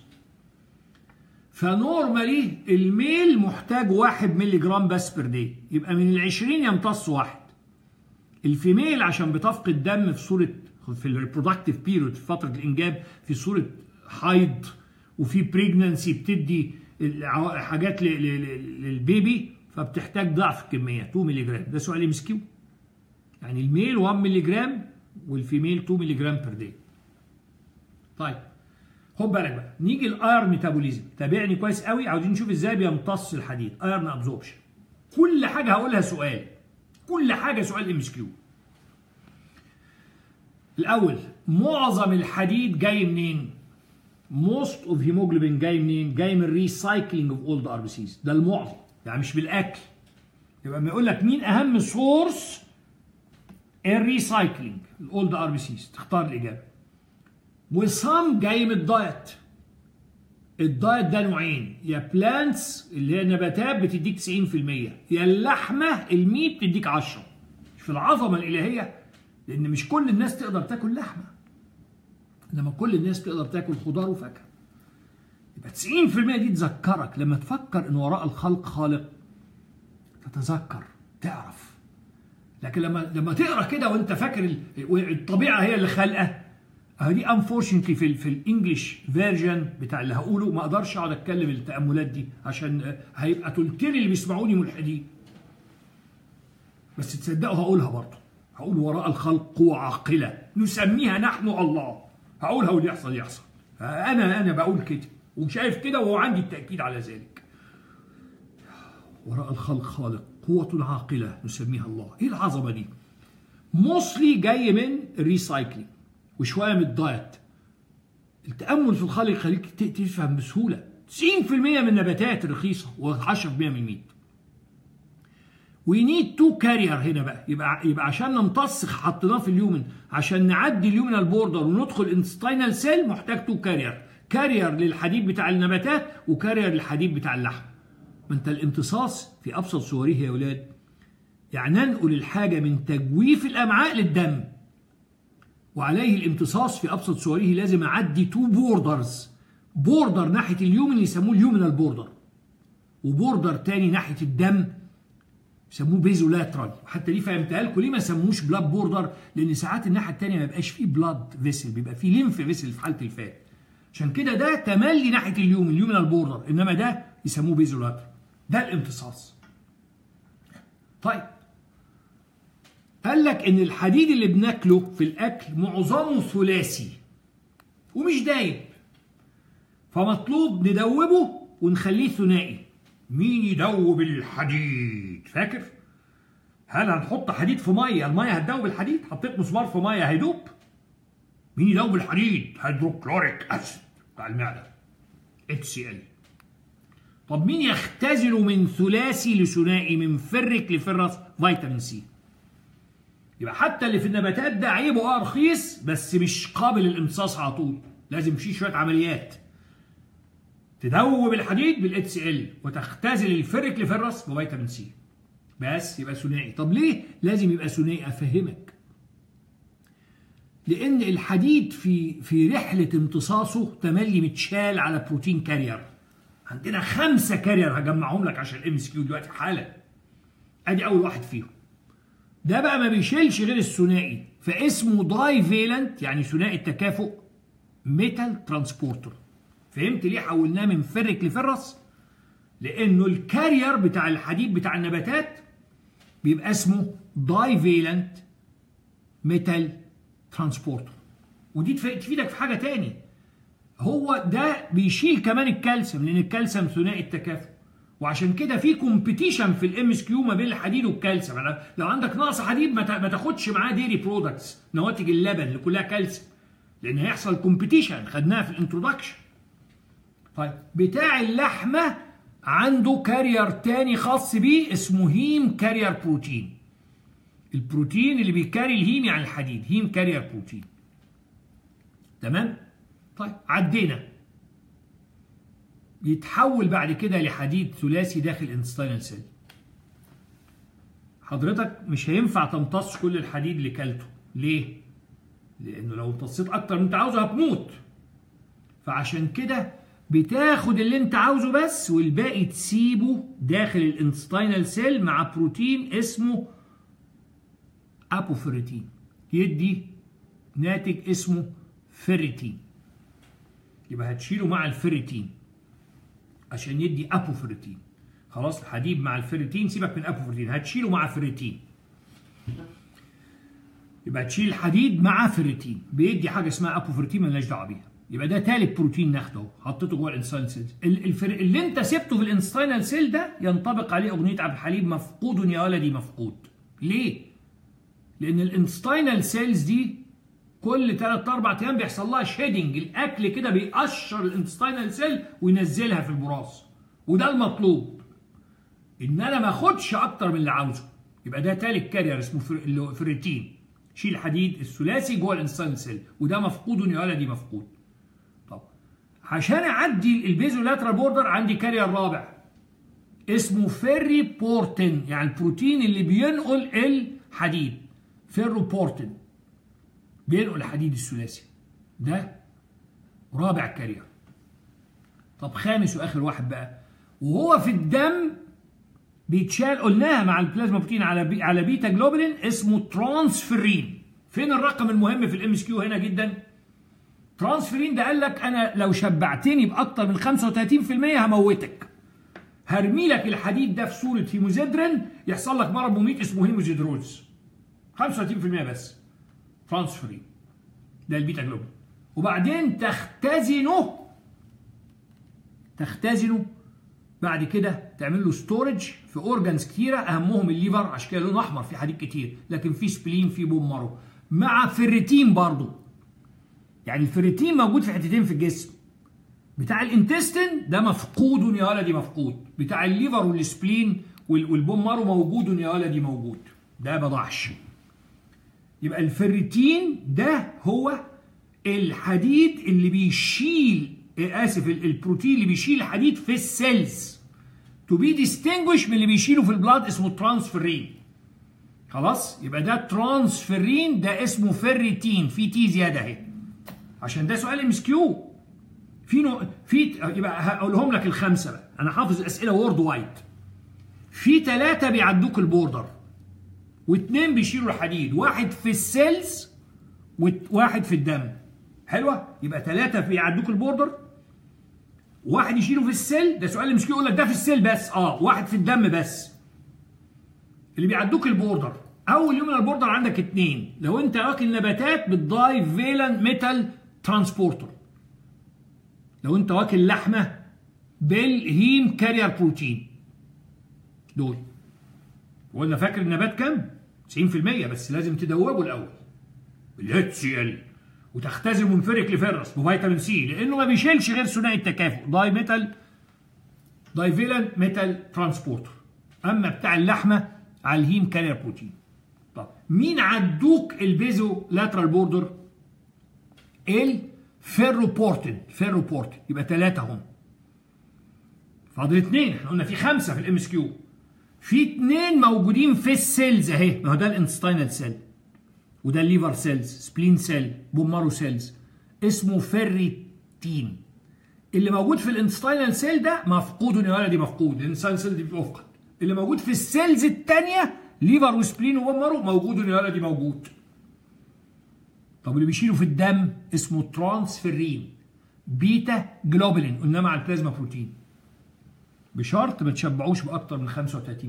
فنورمالي الميل محتاج 1 مللي جرام بس بير دي يبقى من ال 20 يمتص واحد الفيميل عشان بتفقد دم في صوره في الريبرودكتيف بيريود في فتره الانجاب في صوره حيض وفي بريجننسي بتدي حاجات للبيبي فبتحتاج ضعف الكميه 2 مللي جرام ده سؤال ام اس كيو يعني الميل 1 مللي جرام والفيميل 2 مللي جرام بير دي طيب خد بالك بقى نيجي الاير ميتابوليزم تابعني كويس قوي عاوزين نشوف ازاي بيمتص الحديد ايرن ابزوربشن كل حاجه هقولها سؤال كل حاجه سؤال ام اس كيو الاول معظم الحديد جاي منين موست اوف هيموجلوبين جاي منين جاي من ريسايكلينج اوف اولد ار بي سيز ده المعظم يعني مش بالاكل يبقى ما يقول لك مين اهم سورس الريسايكلينج الاولد ار بي سيز تختار الاجابه وصام جاي من الدايت الدايت ده نوعين يا بلانتس اللي هي نباتات بتديك 90% يا اللحمه الميت بتديك 10 في العظمه الالهيه لان مش كل الناس تقدر تاكل لحمه انما كل الناس تقدر تاكل خضار وفاكهه يبقى 90% دي تذكرك لما تفكر ان وراء الخلق خالق تتذكر تعرف لكن لما لما تقرا كده وانت فاكر الطبيعه هي اللي خالقه اهي دي انفورشنتلي في ال في الانجليش فيرجن بتاع اللي هقوله ما اقدرش اقعد اتكلم التاملات دي عشان هيبقى تلتين اللي بيسمعوني ملحدين بس تصدقوا هقولها برضه هقول وراء الخلق قوة عاقلة نسميها نحن الله هقولها واللي يحصل يحصل انا انا بقول كده وشايف كده وهو عندي التاكيد على ذلك وراء الخلق خالق قوة عاقلة نسميها الله ايه العظمة دي موصلي جاي من الريسايكلينج وشويه من الدايت التامل في الخالق يخليك تفهم بسهوله 90% من النباتات رخيصه و10% من الميت وي نيد تو كارير هنا بقى يبقى يبقى عشان نمتص حطيناه في اليومن عشان نعدي اليومينال بوردر وندخل انستاينال سيل محتاج تو كارير كارير للحديد بتاع النباتات وكارير للحديد بتاع اللحم ما انت الامتصاص في ابسط صوره يا اولاد يعني ننقل الحاجه من تجويف الامعاء للدم وعليه الامتصاص في ابسط صوره لازم اعدي تو بوردرز بوردر ناحيه اليومن يسموه اليومينال بوردر وبوردر تاني ناحيه الدم يسموه بيزولاترال حتى دي فهمتها لكم ليه ما سموش بلاد بوردر لان ساعات الناحيه الثانيه ما بيبقاش فيه بلاد فيسل بيبقى فيه ليمف فيسل في حاله الفات عشان كده ده تملي ناحيه اليوم اليومينال بوردر انما ده يسموه بيزولاترال ده الامتصاص طيب قال لك ان الحديد اللي بناكله في الاكل معظمه ثلاثي ومش دايب فمطلوب ندوبه ونخليه ثنائي مين يدوب الحديد فاكر هل هنحط حديد في ميه الميه هتدوب الحديد حطيت مسمار في ميه هيدوب مين يدوب الحديد هيدروكلوريك اسيد بتاع المعده اتش سي ال طب مين يختزل من ثلاثي لثنائي من فرك لفرس فيتامين سي يبقى حتى اللي في النباتات ده عيبه اه رخيص بس مش قابل للامتصاص على طول لازم فيه شويه عمليات تدوب الحديد بالاتش سي ال وتختزل الفرك لفرس بفيتامين سي بس يبقى ثنائي طب ليه لازم يبقى ثنائي افهمك لان الحديد في في رحله امتصاصه تملي متشال على بروتين كارير عندنا خمسه كارير هجمعهم لك عشان الام اس كيو دلوقتي حالا ادي اول واحد فيهم ده بقى ما بيشيلش غير الثنائي فاسمه داي فيلنت يعني ثنائي التكافؤ ميتال ترانسبورتر فهمت ليه حولناه من فرك لفرس لانه الكارير بتاع الحديد بتاع النباتات بيبقى اسمه داي فيلنت ميتال ترانسبورتر ودي تفيدك في حاجه تاني هو ده بيشيل كمان الكالسيوم لان الكالسيوم ثنائي التكافؤ وعشان كده في كومبيتيشن في الام اس كيو ما بين الحديد والكالسيوم يعني لو عندك نقص حديد ما تاخدش معاه ديري برودكتس نواتج اللبن اللي كلها كالسيوم لان هيحصل كومبيتيشن خدناها في الانترودكشن طيب بتاع اللحمه عنده كارير تاني خاص بيه اسمه هيم كارير بروتين البروتين اللي بيكاري الهيم يعني الحديد هيم كارير بروتين تمام طيب عدينا يتحول بعد كده لحديد ثلاثي داخل انستاينال سيل حضرتك مش هينفع تمتص كل الحديد اللي كلته ليه لانه لو امتصيت اكتر من انت عاوزه هتموت فعشان كده بتاخد اللي انت عاوزه بس والباقي تسيبه داخل الانستاينال سيل مع بروتين اسمه ابوفيريتين يدي ناتج اسمه فيريتين يبقى هتشيله مع الفيريتين عشان يدي ابوفيريتين خلاص الحديد مع الفيريتين سيبك من ابوفيريتين هتشيله مع فيريتين يبقى تشيل الحديد مع فيريتين بيدي حاجه اسمها ابوفيريتين مالناش دعوه بيها يبقى ده ثالث بروتين ناخده حطيته جوه الانستاينال سيل الفر... اللي انت سبته في الانستاينال سيل ده ينطبق عليه اغنيه عبد الحليم مفقود يا ولدي مفقود ليه لان الانستاينال سيلز دي كل 3 4 ايام بيحصل لها شيدنج الاكل كده بيقشر الانستاينال سيل وينزلها في البراز وده المطلوب ان انا ما اخدش اكتر من اللي عاوزه يبقى ده ثالث كارير اسمه فريتين شيل الحديد الثلاثي جوه الانستاينال سيل وده مفقود يا ولدي مفقود طب عشان اعدي البيزولاترال بوردر عندي كارير رابع اسمه فيري بورتين يعني البروتين اللي بينقل الحديد فيرو بورتين بينقل الحديد الثلاثي ده رابع كارير طب خامس واخر واحد بقى وهو في الدم بيتشال قلناها مع البلازما بروتين على بي على بيتا جلوبولين اسمه ترانسفيرين فين الرقم المهم في الام اس كيو هنا جدا ترانسفيرين ده قال لك انا لو شبعتني باكتر من 35% هموتك هرمي لك الحديد ده في صوره هيموزيدرين يحصل لك مرض مميت اسمه هيموزيدروز 35% بس ترانسفيرين ده البيتا جلوبين وبعدين تختزنه تختزنه بعد كده تعمل له ستورج في اورجانز كتيره اهمهم الليفر عشان كده لونه احمر في حديد كتير لكن في سبلين في بوم مارو مع فيريتين برضه يعني الفيريتين موجود في حتتين في الجسم بتاع الانتستين ده مفقود يا ولدي مفقود بتاع الليفر والسبلين والبون مارو موجود يا ولدي موجود ده بضعش يبقى الفيريتين ده هو الحديد اللي بيشيل اسف البروتين اللي بيشيل الحديد في السيلز تو بي ديستنجوش من اللي بيشيله في البلاد اسمه ترانسفيرين خلاص يبقى ده ترانسفيرين ده اسمه فيريتين في تي زياده اهي عشان ده سؤال ام اس كيو في نوع في يبقى هقولهم لك الخمسه بقى انا حافظ الاسئله وورد وايد في ثلاثه بيعدوك البوردر واثنين بيشيلوا الحديد واحد في السيلز وواحد في الدم حلوه يبقى ثلاثه بيعدوك البوردر واحد يشيله في السيل ده سؤال مش يقول لك ده في السيل بس اه واحد في الدم بس اللي بيعدوك البوردر اول يوم من البوردر عندك اثنين لو انت واكل نباتات بالداي فيلان ميتال ترانسبورتر لو انت واكل لحمه بالهيم كارير بروتين دول وقلنا فاكر النبات كام 90% بس لازم تدوبه الاول بالاتش سي ال وتختزل منفرك لفرس بفيتامين سي لانه ما بيشيلش غير ثنائي التكافؤ داي ميتال داي فيلان ميتال ترانسبورتر اما بتاع اللحمه على الهيم كارير بروتين طب مين عدوك البيزو لاترال بوردر الفيروبورتين فيروبورتين يبقى ثلاثه هم فاضل اثنين احنا قلنا في خمسه في الام اس كيو في اثنين موجودين في السيلز اهي ما هو ده الانستاينال سيل وده الليفر سيلز سبلين سيل بومارو سيلز اسمه فيريتين اللي موجود في الانستاينال سيل ده مفقود يا ولدي مفقود الانستاينال سيل دي بتفقد اللي موجود في السيلز الثانيه ليفر وسبلين وبومارو موجود يا ولدي موجود طب اللي بيشيله في الدم اسمه ترانسفيرين بيتا جلوبولين قلنا مع البلازما بروتين بشرط ما تشبعوش باكتر من 35%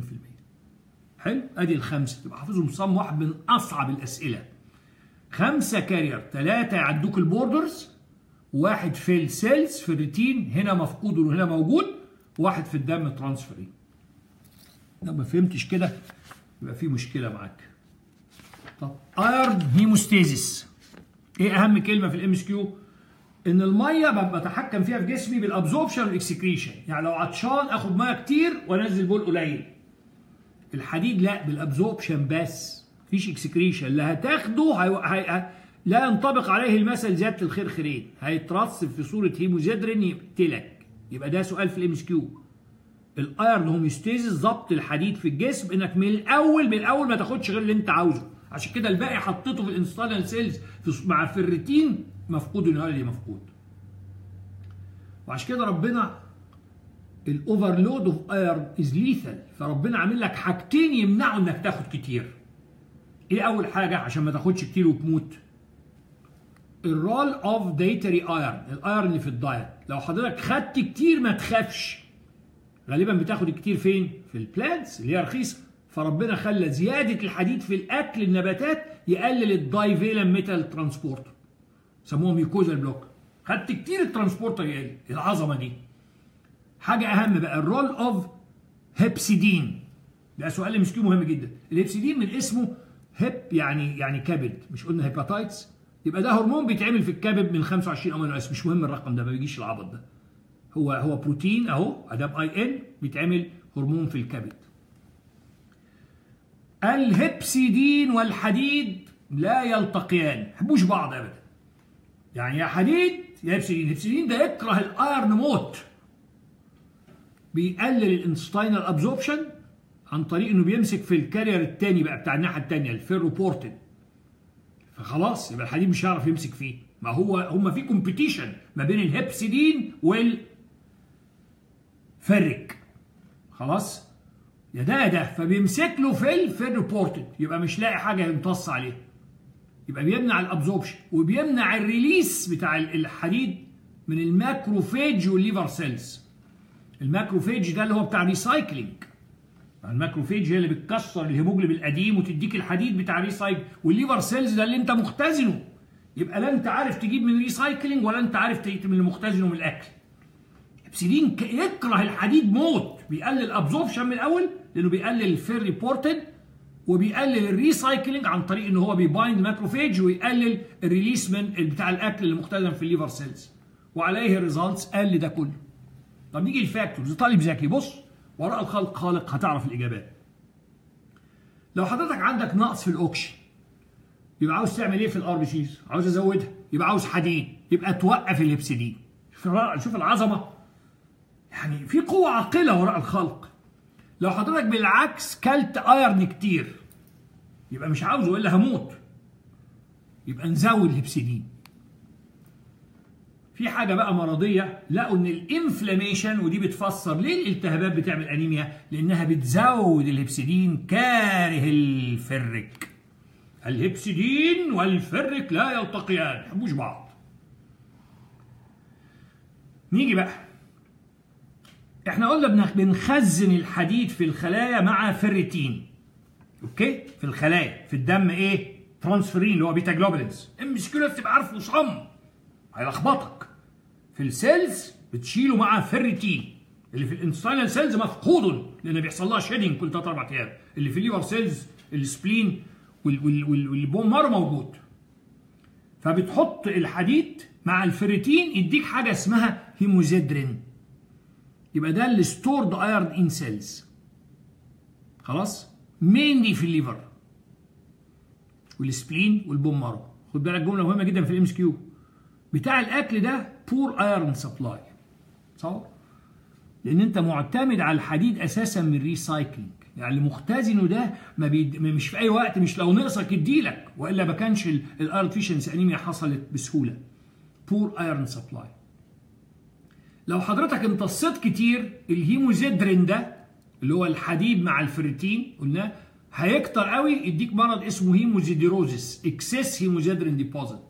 حلو ادي الخمسه تبقى حافظهم صم واحد من اصعب الاسئله خمسه كارير ثلاثه يعدوك البوردرز واحد في السيلز في الريتين هنا مفقود وهنا موجود واحد في الدم ترانسفيرين لو ما فهمتش كده يبقى في مشكله معاك طب ايرن هيموستيزيس ايه اهم كلمه في الام اس كيو ان الميه بتحكم فيها في جسمي بالابزوربشن والاكسكريشن يعني لو عطشان اخد ميه كتير وانزل بول قليل الحديد لا بالابزوربشن بس مفيش اكسكريشن لا هتاخده هي... هي... لا ينطبق عليه المثل زياده الخير خيرين هيترسب في صوره هيموزيدرين يقتلك يبقى ده سؤال في الام اس كيو الايرن هوميوستيزيس ضبط الحديد في الجسم انك من الاول من الاول ما تاخدش غير اللي انت عاوزه عشان كده الباقي حطيته في الانستانال سيلز مع الفيرتين مفقود النهارده مفقود وعشان كده ربنا الاوفرلود اوف ايرن از ليثال فربنا عامل لك حاجتين يمنعوا انك تاخد كتير ايه اول حاجه عشان ما تاخدش كتير وتموت الرول اوف دايتري ايرن الايرن اللي في الدايت لو حضرتك خدت كتير ما تخافش غالبا بتاخد كتير فين في البلانتس اللي هي رخيصه فربنا خلى زياده الحديد في الاكل النباتات يقلل الدايفيلان ميتال ترانسبورتر سموه ميكوزال بلوك خدت كتير الترانسبورتر يقل العظمه دي حاجه اهم بقى الرول اوف هيبسيدين ده سؤال مش مهم جدا الهيبسيدين من اسمه هيب يعني يعني كبد مش قلنا هيباتايتس يبقى ده هرمون بيتعمل في الكبد من 25 امينو اسيد مش مهم الرقم ده ما بيجيش العبط ده هو هو بروتين اهو ادام اي ان بيتعمل هرمون في الكبد الهبسيدين والحديد لا يلتقيان ما يحبوش بعض ابدا يعني يا حديد يا هبسيدين الهبسيدين ده يكره الايرن موت بيقلل الانستاينال ابزوربشن عن طريق انه بيمسك في الكارير الثاني بقى بتاع الناحيه الثانيه الفيروبورتين فخلاص يبقى الحديد مش هيعرف يمسك فيه ما هو هما في كومبيتيشن ما بين الهبسيدين وال فرك خلاص يا ده يا ده فبيمسك له في الفيروبورتين يبقى مش لاقي حاجه يمتص عليها يبقى بيمنع الابزوربشن وبيمنع الريليس بتاع الحديد من الماكروفيج والليفر سيلز الماكروفيج ده اللي هو بتاع ريسايكلينج الماكروفيج هي اللي بتكسر الهيموجلوبين القديم وتديك الحديد بتاع ريسايكل والليفر سيلز ده اللي انت مختزنه يبقى لا انت عارف تجيب من ريسايكلينج ولا انت عارف تجيب من اللي مختزنه من الاكل ابسيدين يكره الحديد موت بيقلل ابزوربشن من الاول لانه بيقلل الفير ريبورتد وبيقلل الريسايكلينج عن طريق ان هو بيبايند ماكروفيج ويقلل الريليس من بتاع الاكل اللي مختزن في الليفر سيلز وعليه الريزلتس قل ده كله طب نيجي الفاكتورز طالب ذكي بص وراء الخلق خالق هتعرف الاجابات لو حضرتك عندك نقص في الاوكسجين يبقى عاوز تعمل ايه في الار بي سيز عاوز ازودها يبقى عاوز حديد يبقى توقف الهبسيدين شوف العظمه يعني في قوه عاقله وراء الخلق لو حضرتك بالعكس كلت ايرن كتير يبقى مش عاوزه الا هموت يبقى نزود الهبسيدين في حاجه بقى مرضيه لقوا ان الانفلاميشن ودي بتفسر ليه الالتهابات بتعمل انيميا لانها بتزود الهبسيدين كاره الفرك الهبسيدين والفرك لا يلتقيان ما يحبوش بعض نيجي بقى احنا قلنا بنخزن الحديد في الخلايا مع فريتين اوكي في الخلايا في الدم ايه ترانسفيرين اللي هو بيتا جلوبولينز المشكله تبقى عارفه صم هيلخبطك في السيلز بتشيله مع فريتين اللي في الانساينال سيلز مفقود لان بيحصل لها شيدنج كل 3 4 ايام اللي في الليفر سيلز السبلين والبون مارو موجود فبتحط الحديد مع الفريتين يديك حاجه اسمها هيموزيدرين يبقى ده الستورد ايرن ان سيلز خلاص مينلي في الليفر والسبلين والبون مارو خد بالك جمله مهمه جدا في الام اس كيو بتاع الاكل ده بور ايرون سبلاي صح لان انت معتمد على الحديد اساسا من ريسايكلينج يعني اللي مختزنه ده ما بيد... مش في اي وقت مش لو نقصك يديلك والا ما كانش الايرون فيشنسي انيميا حصلت بسهوله بور ايرون سبلاي لو حضرتك امتصيت كتير الهيموزيدرين ده اللي هو الحديد مع الفريتين قلناه هيكتر قوي يديك مرض اسمه هيموزيديروزيس اكسس هيموزيدرين ديبوزيت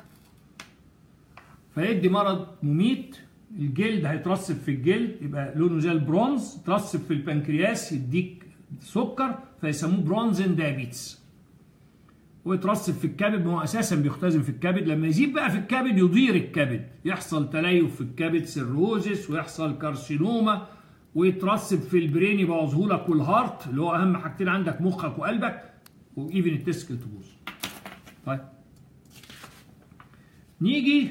فيدي مرض مميت الجلد هيترسب في الجلد يبقى لونه زي البرونز ترسب في البنكرياس يديك سكر فيسموه برونزن دايابيتس ويترسب في الكبد ما هو اساسا بيختزن في الكبد لما يزيد بقى في الكبد يضير الكبد يحصل تليف في الكبد سيروزس ويحصل كارسينوما ويترسب في البرين يبوظه لك والهارت اللي هو اهم حاجتين عندك مخك وقلبك وايفن التسكل تبوظ طيب نيجي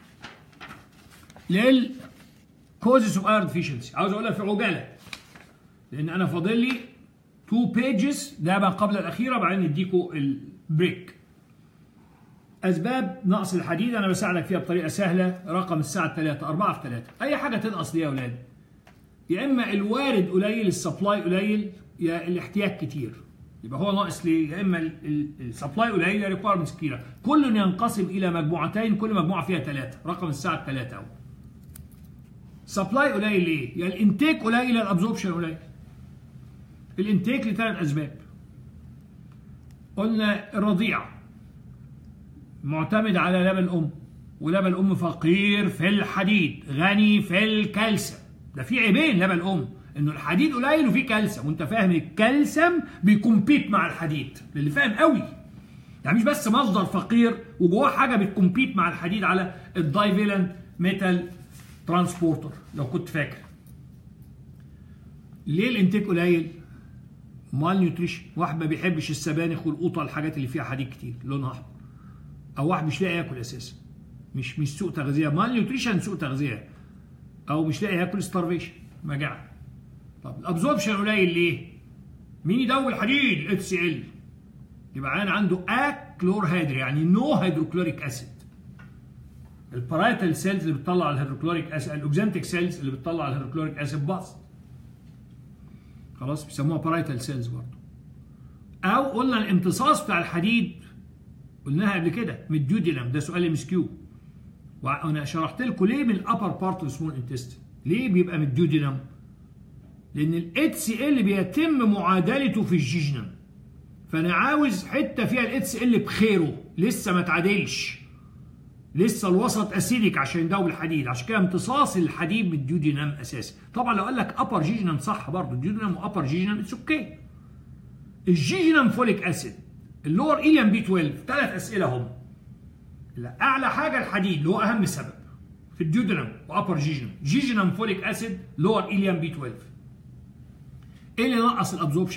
للكوزز اوف ايرون ديفيشنسي عاوز اقولها في عجاله لان انا فاضل لي تو بيجز ده ما قبل الاخيره بعدين نديكوا البريك اسباب نقص الحديد انا بساعدك فيها بطريقه سهله رقم الساعه 3 4 في 3 اي حاجه تنقص دي يا اولاد يا اما الوارد قليل السبلاي قليل يا الاحتياج كتير يبقى هو ناقص ليه يا اما السبلاي قليل يا ريكويرمنتس كتيره كل ينقسم الى مجموعتين كل مجموعه فيها ثلاثه رقم الساعه 3 اهو سبلاي قليل ليه يا الانتيك قليل يا الابزوربشن قليل الانتيك لثلاث اسباب قلنا الرضيع معتمد على لبن الام ولبن الام فقير في الحديد غني في الكالسيوم ده في عيبين لبن الام انه الحديد قليل وفيه كالسيوم وانت فاهم الكالسيوم بيكمبيت مع الحديد اللي فاهم قوي يعني مش بس مصدر فقير وجواه حاجه بتكمبيت مع الحديد على الدايفيلنت ميتال ترانسبورتر لو كنت فاكر ليه الانتاج قليل مال نيوتريشن واحد ما بيحبش السبانخ والقوطه الحاجات اللي فيها حديد كتير لونها احمر او واحد مش لاقي ياكل اساسا مش مش سوء تغذيه مال نيوتريشن سوء تغذيه او مش لاقي ياكل ستارفيشن مجاعه طب الابزوربشن قليل ليه مين يدوب الحديد الاتش سي ال يبقى عين عنده اكلور هيدري يعني نو هيدروكلوريك اسيد البارايتال سيلز اللي بتطلع الهيدروكلوريك اسيد الاوكزانتيك سيلز اللي بتطلع الهيدروكلوريك اسيد باظ خلاص بيسموها بارايتال سيلز برضه او قلنا الامتصاص بتاع الحديد قلناها قبل كده من الديودينم ده سؤال ام اس كيو وانا شرحت لكم ليه من الابر بارت اوف سمول انتستين ليه بيبقى من الديودينم لان الاتش سي ال بيتم معادلته في الجيجنم فانا عاوز حته فيها الاتش سي ال بخيره لسه ما اتعادلش لسه الوسط اسيدك عشان يدوب الحديد عشان كده امتصاص الحديد من الديودينم اساسي طبعا لو قال لك ابر جيجنم صح برضه الديودينم وابر جيجنم اتس اوكي الجيجنم فوليك اسيد اللور ايليان بي 12 ثلاث اسئله هم اعلى حاجه الحديد اللي هو اهم سبب في الديودينم وابر جيجنم جيجنم فوليك اسيد لور ايليان بي 12 ايه اللي نقص الابزوربشن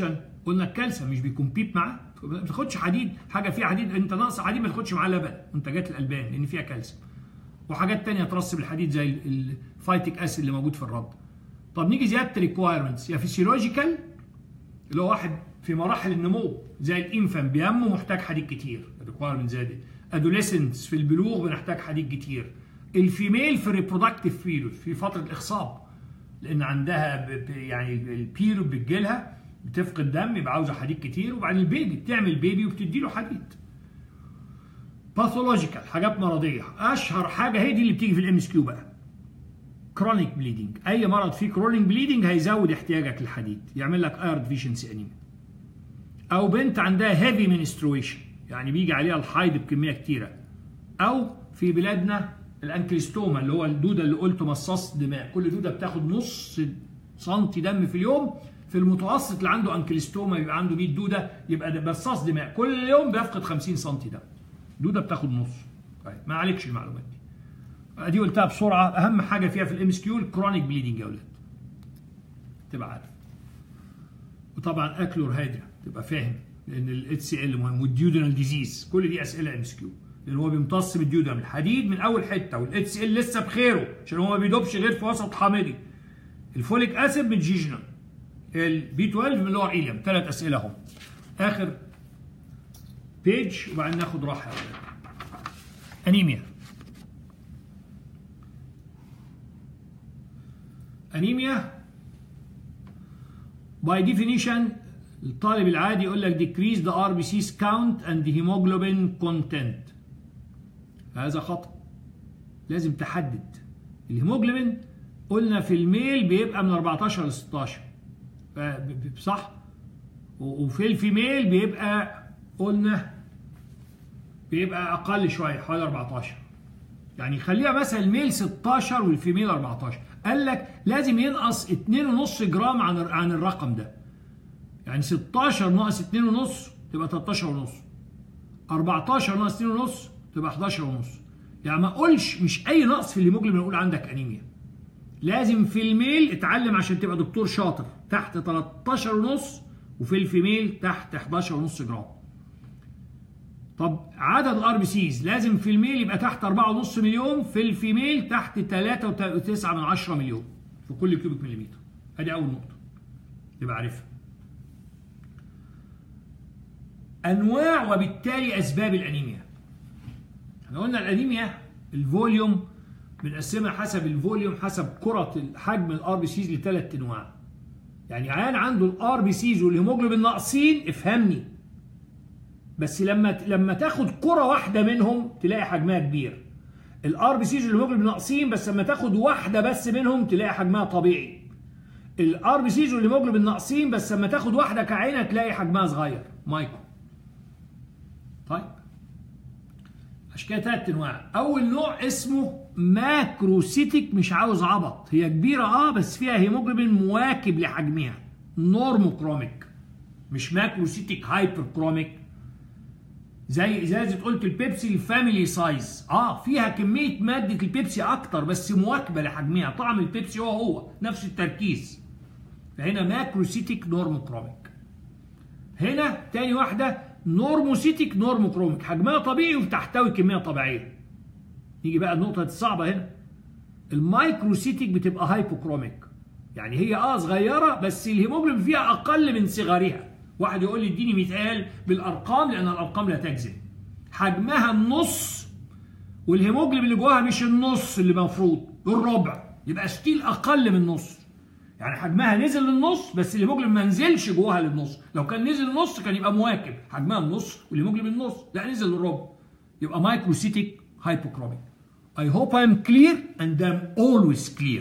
قلنا الكالسيوم مش بيكمبيت معاه ما بتاخدش حديد حاجه فيها حديد انت ناقص حديد ما تاخدش معاه لبن منتجات الالبان لان فيها كالسيوم وحاجات تانية ترسب الحديد زي الفايتيك اسيد اللي موجود في الرد طب نيجي زياده الريكوايرمنتس يا فيسيولوجيكال اللي هو واحد في مراحل النمو زي الانفان بينمو محتاج حديد كتير الريكوايرمنت زادت ادوليسنس في البلوغ بنحتاج حديد كتير الفيميل في الريبرودكتيف بيريود في فتره الاخصاب لان عندها يعني البيريود بتجيلها بتفقد دم يبقى عاوزه حديد كتير وبعدين البيبي بتعمل بيبي وبتدي له حديد باثولوجيكال حاجات مرضيه اشهر حاجه هي دي اللي بتيجي في الام اس كيو بقى كرونيك بليدنج اي مرض فيه كرونيك بليدنج هيزود احتياجك للحديد يعمل لك اير ديفيشنسي انيميا او بنت عندها هيفي منسترويشن يعني بيجي عليها الحيض بكميه كتيره او في بلادنا الانكليستوما اللي هو الدوده اللي قلت مصاص دماء كل دوده بتاخد نص سنتي دم في اليوم في المتوسط اللي عنده انكليستوما يبقى عنده 100 دوده يبقى ده مصاص دماء كل يوم بيفقد 50 سنتي دم دوده بتاخد نص طيب ما عليكش المعلومات دي دي قلتها بسرعه اهم حاجه فيها في الام اس كيو الكرونيك بليدنج يا اولاد تبقى عارف وطبعا اكلور هادره تبقى فاهم لان الاتش سي ال مهم والديودنال ديزيز كل دي اسئله ام اس كيو لان هو بيمتص بالديودنال الحديد من اول حته والاتش سي ال لسه بخيره عشان هو ما بيدوبش غير في وسط حامضي الفوليك اسيد من جيجنال البي 12 من اللور ايليوم ثلاث اسئله اهم اخر بيج وبعدين ناخد راحه انيميا انيميا باي ديفينيشن الطالب العادي يقول لك decrease the RBC's count and the hemoglobin content هذا خطأ لازم تحدد الهيموجلوبين قلنا في الميل بيبقى من 14 ل 16 صح وفي الفيميل بيبقى قلنا بيبقى اقل شويه حوالي 14 يعني خليها مثلا الميل 16 والفيميل 14 قال لك لازم ينقص 2.5 جرام عن عن الرقم ده يعني 16 ناقص 2.5 تبقى 13 ونص 14 ناقص 2.5 تبقى 11 ونص يعني ما اقولش مش اي نقص في الهيموجلوبين اقول عندك انيميا لازم في الميل اتعلم عشان تبقى دكتور شاطر تحت 13 ونص وفي الفيميل تحت 11 ونص جرام طب عدد الار بي سيز لازم في الميل يبقى تحت 4.5 مليون في الفيميل تحت 3.9 من 10 مليون في كل كيوبيك مليمتر ادي اول نقطه تبقى عارفها انواع وبالتالي اسباب الانيميا احنا قلنا الانيميا الفوليوم بنقسمها حسب الفوليوم حسب كرة حجم الار بي سيز لثلاث انواع يعني عيان عنده الار بي سيز والهيموجلوبين ناقصين افهمني بس لما لما تاخد كرة واحدة منهم تلاقي حجمها كبير الار بي سيز والهيموجلوبين ناقصين بس لما تاخد واحدة بس منهم تلاقي حجمها طبيعي الار بي سيز والهيموجلوبين ناقصين بس لما تاخد واحدة كعينة تلاقي حجمها صغير مايكرو طيب عشان كده ثلاث انواع اول نوع اسمه ماكروسيتيك مش عاوز عبط هي كبيره اه بس فيها هيموجلوبين مواكب لحجمها نورموكروميك مش ماكروسيتيك هايبركروميك زي ازازه قلت البيبسي الفاميلي سايز اه فيها كميه ماده البيبسي اكتر بس مواكبه لحجمها طعم البيبسي هو هو نفس التركيز فهنا ماكروسيتيك نورموكروميك هنا تاني واحده نورموسيتيك نورموكروميك حجمها طبيعي وبتحتوي كميه طبيعيه نيجي بقى النقطه الصعبه هنا المايكروسيتيك بتبقى هايبوكروميك يعني هي اه صغيره بس الهيموجلوبين فيها اقل من صغرها واحد يقول لي اديني مثال بالارقام لان الارقام لا تجزم حجمها النص والهيموجلوبين اللي جواها مش النص اللي المفروض الربع يبقى ستيل اقل من النص يعني حجمها نزل للنص بس الهيموجلوبين ما نزلش جواها للنص لو كان نزل النص كان يبقى مواكب حجمها النص والهيموجلوبين النص لا نزل للربع يبقى مايكروسيتيك هايبوكروميك I hope I'm clear and I'm always clear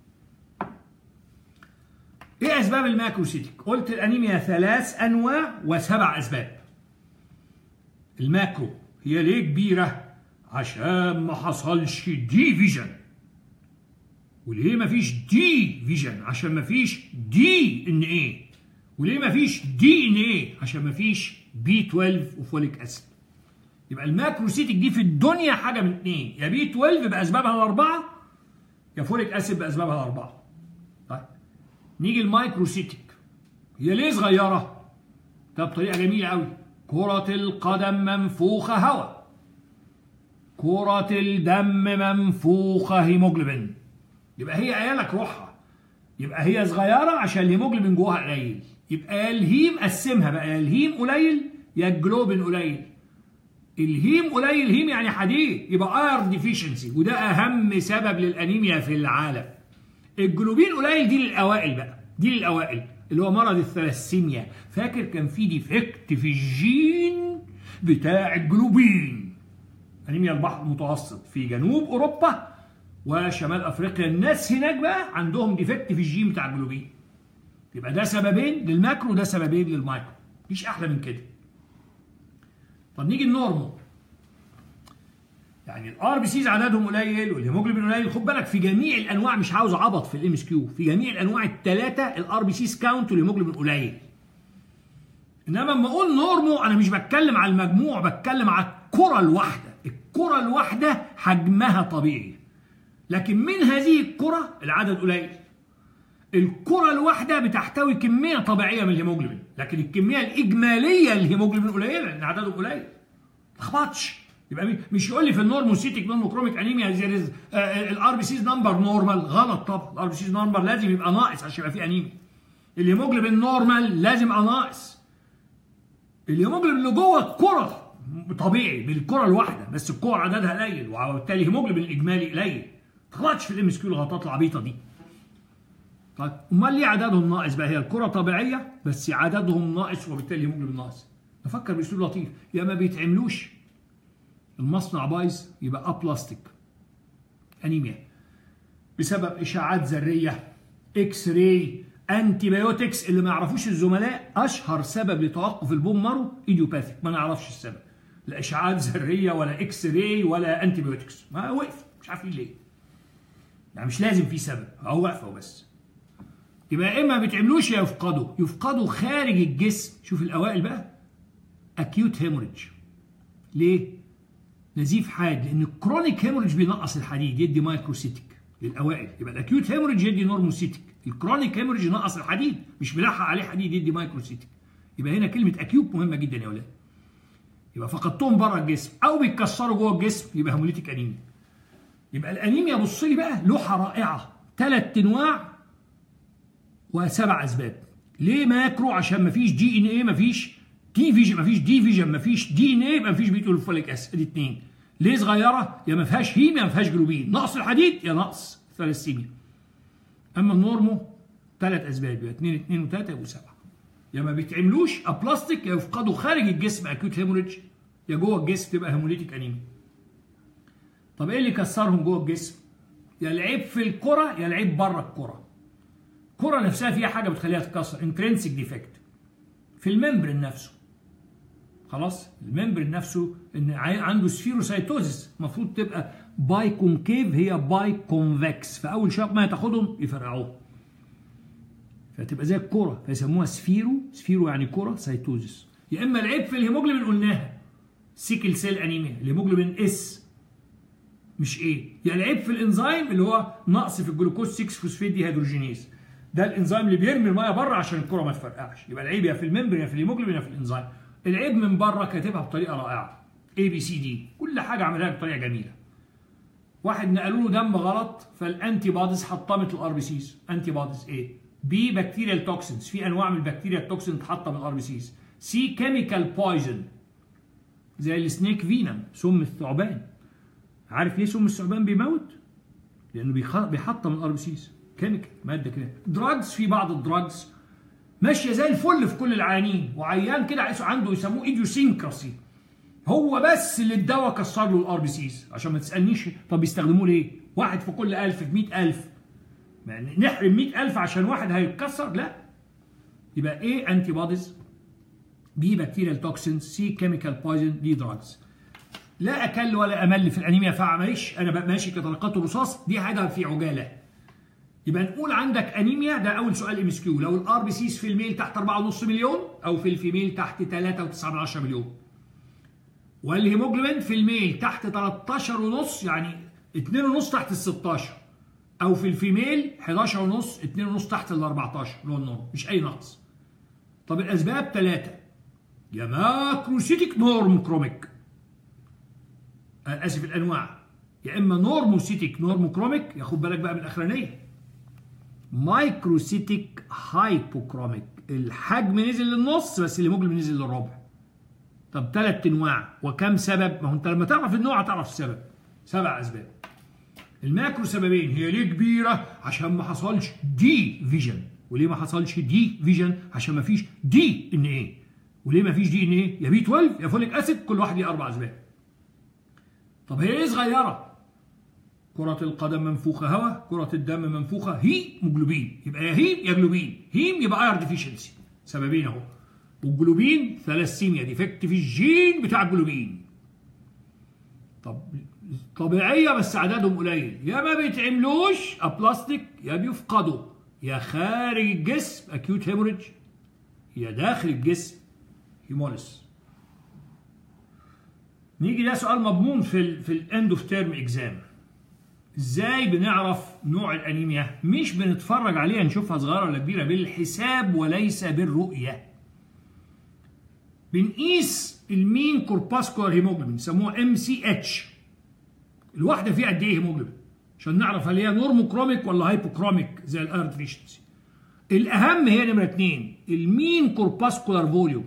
ايه اسباب الماكروسيتيك قلت الانيميا ثلاث انواع وسبع اسباب الماكرو هي ليه كبيره عشان ما حصلش ديفيجن وليه ما فيش دي فيجن عشان ما فيش دي ان ايه وليه ما فيش دي ان ايه عشان ما فيش بي 12 وفوليك اسيد يبقى الماكروسيتيك دي في الدنيا حاجه من اثنين يا بي 12 باسبابها الاربعه يا فوليك اسيد باسبابها الاربعه طيب نيجي المايكروسيتيك هي ليه صغيره ده بطريقه جميله قوي كرة القدم منفوخة هواء كرة الدم منفوخة هيموجلوبين يبقى هي قايلك روحها يبقى هي صغيرة عشان الهيموجلوبين جواها قليل يبقى الهيم قسمها بقى يا الهيم قليل يا الجلوبين قليل الهيم قليل هيم يعني حديد يبقى اير ديفيشنسي وده اهم سبب للانيميا في العالم الجلوبين قليل دي للاوائل بقى دي للاوائل اللي هو مرض الثلاسيميا فاكر كان في ديفكت في الجين بتاع الجلوبين انيميا البحر المتوسط في جنوب اوروبا وشمال افريقيا الناس هناك بقى عندهم ديفكت في الجين بتاع الجلوبين يبقى ده سببين للماكرو وده سببين للمايكرو مفيش احلى من كده طب نيجي النورمال يعني الار بي سيز عددهم قليل والهيموجلوبين قليل خد بالك في جميع الانواع مش عاوز عبط في الام اس كيو في جميع الانواع الثلاثه الار بي سيز كاونت والهيموجلوبين قليل انما لما اقول نورمو انا مش بتكلم على المجموع بتكلم على الكره الواحده الكره الواحده حجمها طبيعي لكن من هذه الكره العدد قليل الكره الواحده بتحتوي كميه طبيعيه من الهيموجلوبين لكن الكميه الاجماليه للهيموجلوبين قليله لان عدده قليل ما تلخبطش يبقى مش يقول لي في النورموسيتيك نورموكروميك انيميا الار بي سيز نمبر نورمال غلط طبعا الار بي سيز نمبر لازم يبقى ناقص عشان يبقى فيه انيميا الهيموجلوبين نورمال لازم يبقى ناقص الهيموجلوبين اللي جوه الكره طبيعي بالكره الواحده بس الكره عددها قليل وبالتالي الهيموجلوبين الاجمالي قليل ما تغلطش في الام اس كيو الغلطات العبيطه دي طيب امال ليه عددهم ناقص بقى هي الكره طبيعيه بس عددهم ناقص وبالتالي الهيموجلوبين ناقص نفكر باسلوب لطيف يا ما بيتعملوش المصنع بايظ يبقى ابلاستيك انيميا بسبب اشاعات ذريه اكس راي انتي بايوتكس اللي ما يعرفوش الزملاء اشهر سبب لتوقف البوم مارو ايديوباثيك ما نعرفش السبب لا اشعاعات ذريه ولا اكس راي ولا انتي بايوتكس ما وقف مش عارفين ليه يعني مش لازم في سبب هو واقفه وبس يبقى يا اما ما بيتعملوش يا يفقدوا يفقدوا خارج الجسم شوف الاوائل بقى اكيوت هيموريدج ليه نزيف حاد لان الكرونيك هيموريدج بينقص الحديد يدي مايكروسيتيك للاوائل يبقى الاكيوت هيموريدج يدي نورموسيتيك الكرونيك هيموريدج ينقص الحديد مش ملحق عليه حديد يدي مايكروسيتيك يبقى هنا كلمه اكيوت مهمه جدا يا اولاد يبقى فقدتهم بره الجسم او بيتكسروا جوه الجسم يبقى هيموليتيك انيميا يبقى الانيميا بص لي بقى لوحه رائعه ثلاث انواع وسبع اسباب ليه ماكرو عشان مفيش دي ان ايه مفيش تي فيجن مفيش دي فيجن مفيش دي ان ايه مفيش بيتول فوليك اسيد ادي اثنين ليه صغيره يا ما فيهاش هيم يا ما فيهاش جلوبين نقص الحديد يا نقص ثلاثيميا اما النورمو ثلاث اسباب يبقى اثنين اثنين وثلاثه يبقوا سبعه يا ما بيتعملوش ابلاستيك يا يفقدوا خارج الجسم اكيوت هيموريدج يا جوه الجسم تبقى هيموليتيك انيميا طب ايه اللي كسرهم جوه الجسم يا العيب في الكره يا العيب بره الكره الكره نفسها فيها حاجه بتخليها تتكسر انترنسيك ديفكت في الممبرين نفسه خلاص الممبرين نفسه ان عنده سفيروسايتوزس المفروض تبقى باي كونكيف هي باي كونفكس فاول شويه ما تاخدهم يفرقعوه فتبقى زي الكرة فيسموها سفيرو سفيرو يعني كرة سايتوزس يا اما العيب في الهيموجلوبين قلناها سيكل سيل انيميا الهيموجلوبين اس مش ايه يا العيب في الانزيم اللي هو نقص في الجلوكوز 6 فوسفيد دي هيدروجينيز ده الانزيم اللي بيرمي الميه بره عشان الكره ما تفرقعش يبقى العيب يا في الممبر يا في الهيموجلوبين يا في الانزيم العيب من بره كاتبها بطريقه رائعه اي بي سي دي كل حاجه عملها بطريقه جميله واحد نقلوا له دم غلط فالانتي بوديز حطمت الار بي سيز انتي بوديز ايه بي بكتيريال توكسينز في انواع من البكتيريا التوكسين تحطم الار بي سيز سي كيميكال بويزن زي السنيك فينم سم الثعبان عارف ليه سم الثعبان بيموت لانه بيحطم الار بي سيز كيميكال ماده كده دراجز في بعض الدراجز ماشيه زي الفل في كل العيانين وعيان كده عنده يسموه ايديوسينكراسي هو بس اللي الدواء كسر له الار بي سيز عشان ما تسالنيش طب بيستخدموه ليه؟ واحد في كل 1000 في 100000 يعني نحرم 100000 عشان واحد هيتكسر لا يبقى ايه انتي بوديز بي بكتيريال توكسينز سي كيميكال بويزن دي دراجز لا اكل ولا امل في الانيميا فماشي انا ماشي كطلقات الرصاص دي حاجه في عجاله يبقى نقول عندك انيميا ده اول سؤال ام اس كيو لو الار بي سيز في الميل تحت 4.5 مليون او في الفيميل تحت 3.9 مليون والهيموجلوبين في الميل تحت 13 ونص يعني 2 ونص تحت ال 16 او في الفيميل 11 ونص 2 ونص تحت ال 14 اللي هو النورم مش اي نقص طب الاسباب ثلاثه يا ماكروسيتيك نورموكروميك اسف الانواع يا اما نورموسيتيك نورموكروميك ياخد بالك بقى من الاخرانيه مايكروسيتيك هايبوكروميك الحجم نزل للنص بس الهيموجلوبين نزل للربع طب ثلاث انواع وكم سبب ما هو انت لما تعرف النوع هتعرف السبب سبع اسباب الماكرو سببين هي ليه كبيره عشان ما حصلش دي فيجن وليه ما حصلش دي فيجن عشان ما فيش دي ان ايه وليه ما فيش دي ان ايه يا بي 12 يا فوليك اسيد كل واحد ليه اربع اسباب طب هي ايه صغيره كرة القدم منفوخة هواء، كرة الدم منفوخة هيموجلوبين، يبقى يا هيم يا جلوبين، هيم يبقى اير ديفيشنسي، سببين اهو. والجلوبين ثلاثيميا ديفكت في الجين بتاع الجلوبين. طب طبيعية بس عددهم قليل، يا ما بيتعملوش ابلاستيك يا بيفقدوا، يا خارج الجسم اكيوت هيموريدج يا داخل الجسم هيموليس. نيجي ده سؤال مضمون في ال في الاند اوف تيرم اكزام. ازاي بنعرف نوع الانيميا مش بنتفرج عليها نشوفها صغيره ولا كبيره بالحساب وليس بالرؤيه بنقيس المين كورباسكولار هيموجلوبين يسموها ام سي اتش الواحده فيها قد ايه هيموجلوبين عشان نعرف هل هي نورموكروميك ولا هايبوكروميك زي الايرن ديفيشنسي الاهم هي نمره اثنين المين كورباسكولار فوليوم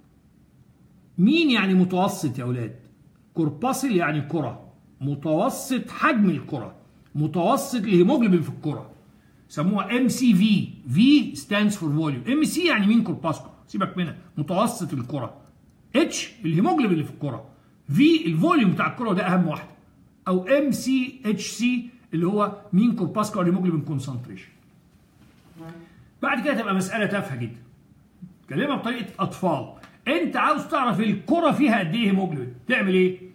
مين يعني متوسط يا اولاد كورباسل يعني كره متوسط حجم الكرة متوسط الهيموجلوبين في الكرة سموها ام سي في في ستاندز فور فوليوم ام سي يعني مين كورباسكو سيبك منها متوسط الكرة اتش الهيموجلوبين اللي في الكرة في الفوليوم بتاع الكرة وده اهم واحده او ام سي اتش سي اللي هو مين كورباسكو هيموجلوبين كونسنتريشن بعد كده تبقى مسألة تافهة جدا كلمة بطريقة أطفال أنت عاوز تعرف الكرة فيها قد إيه هيموجلوبين تعمل إيه؟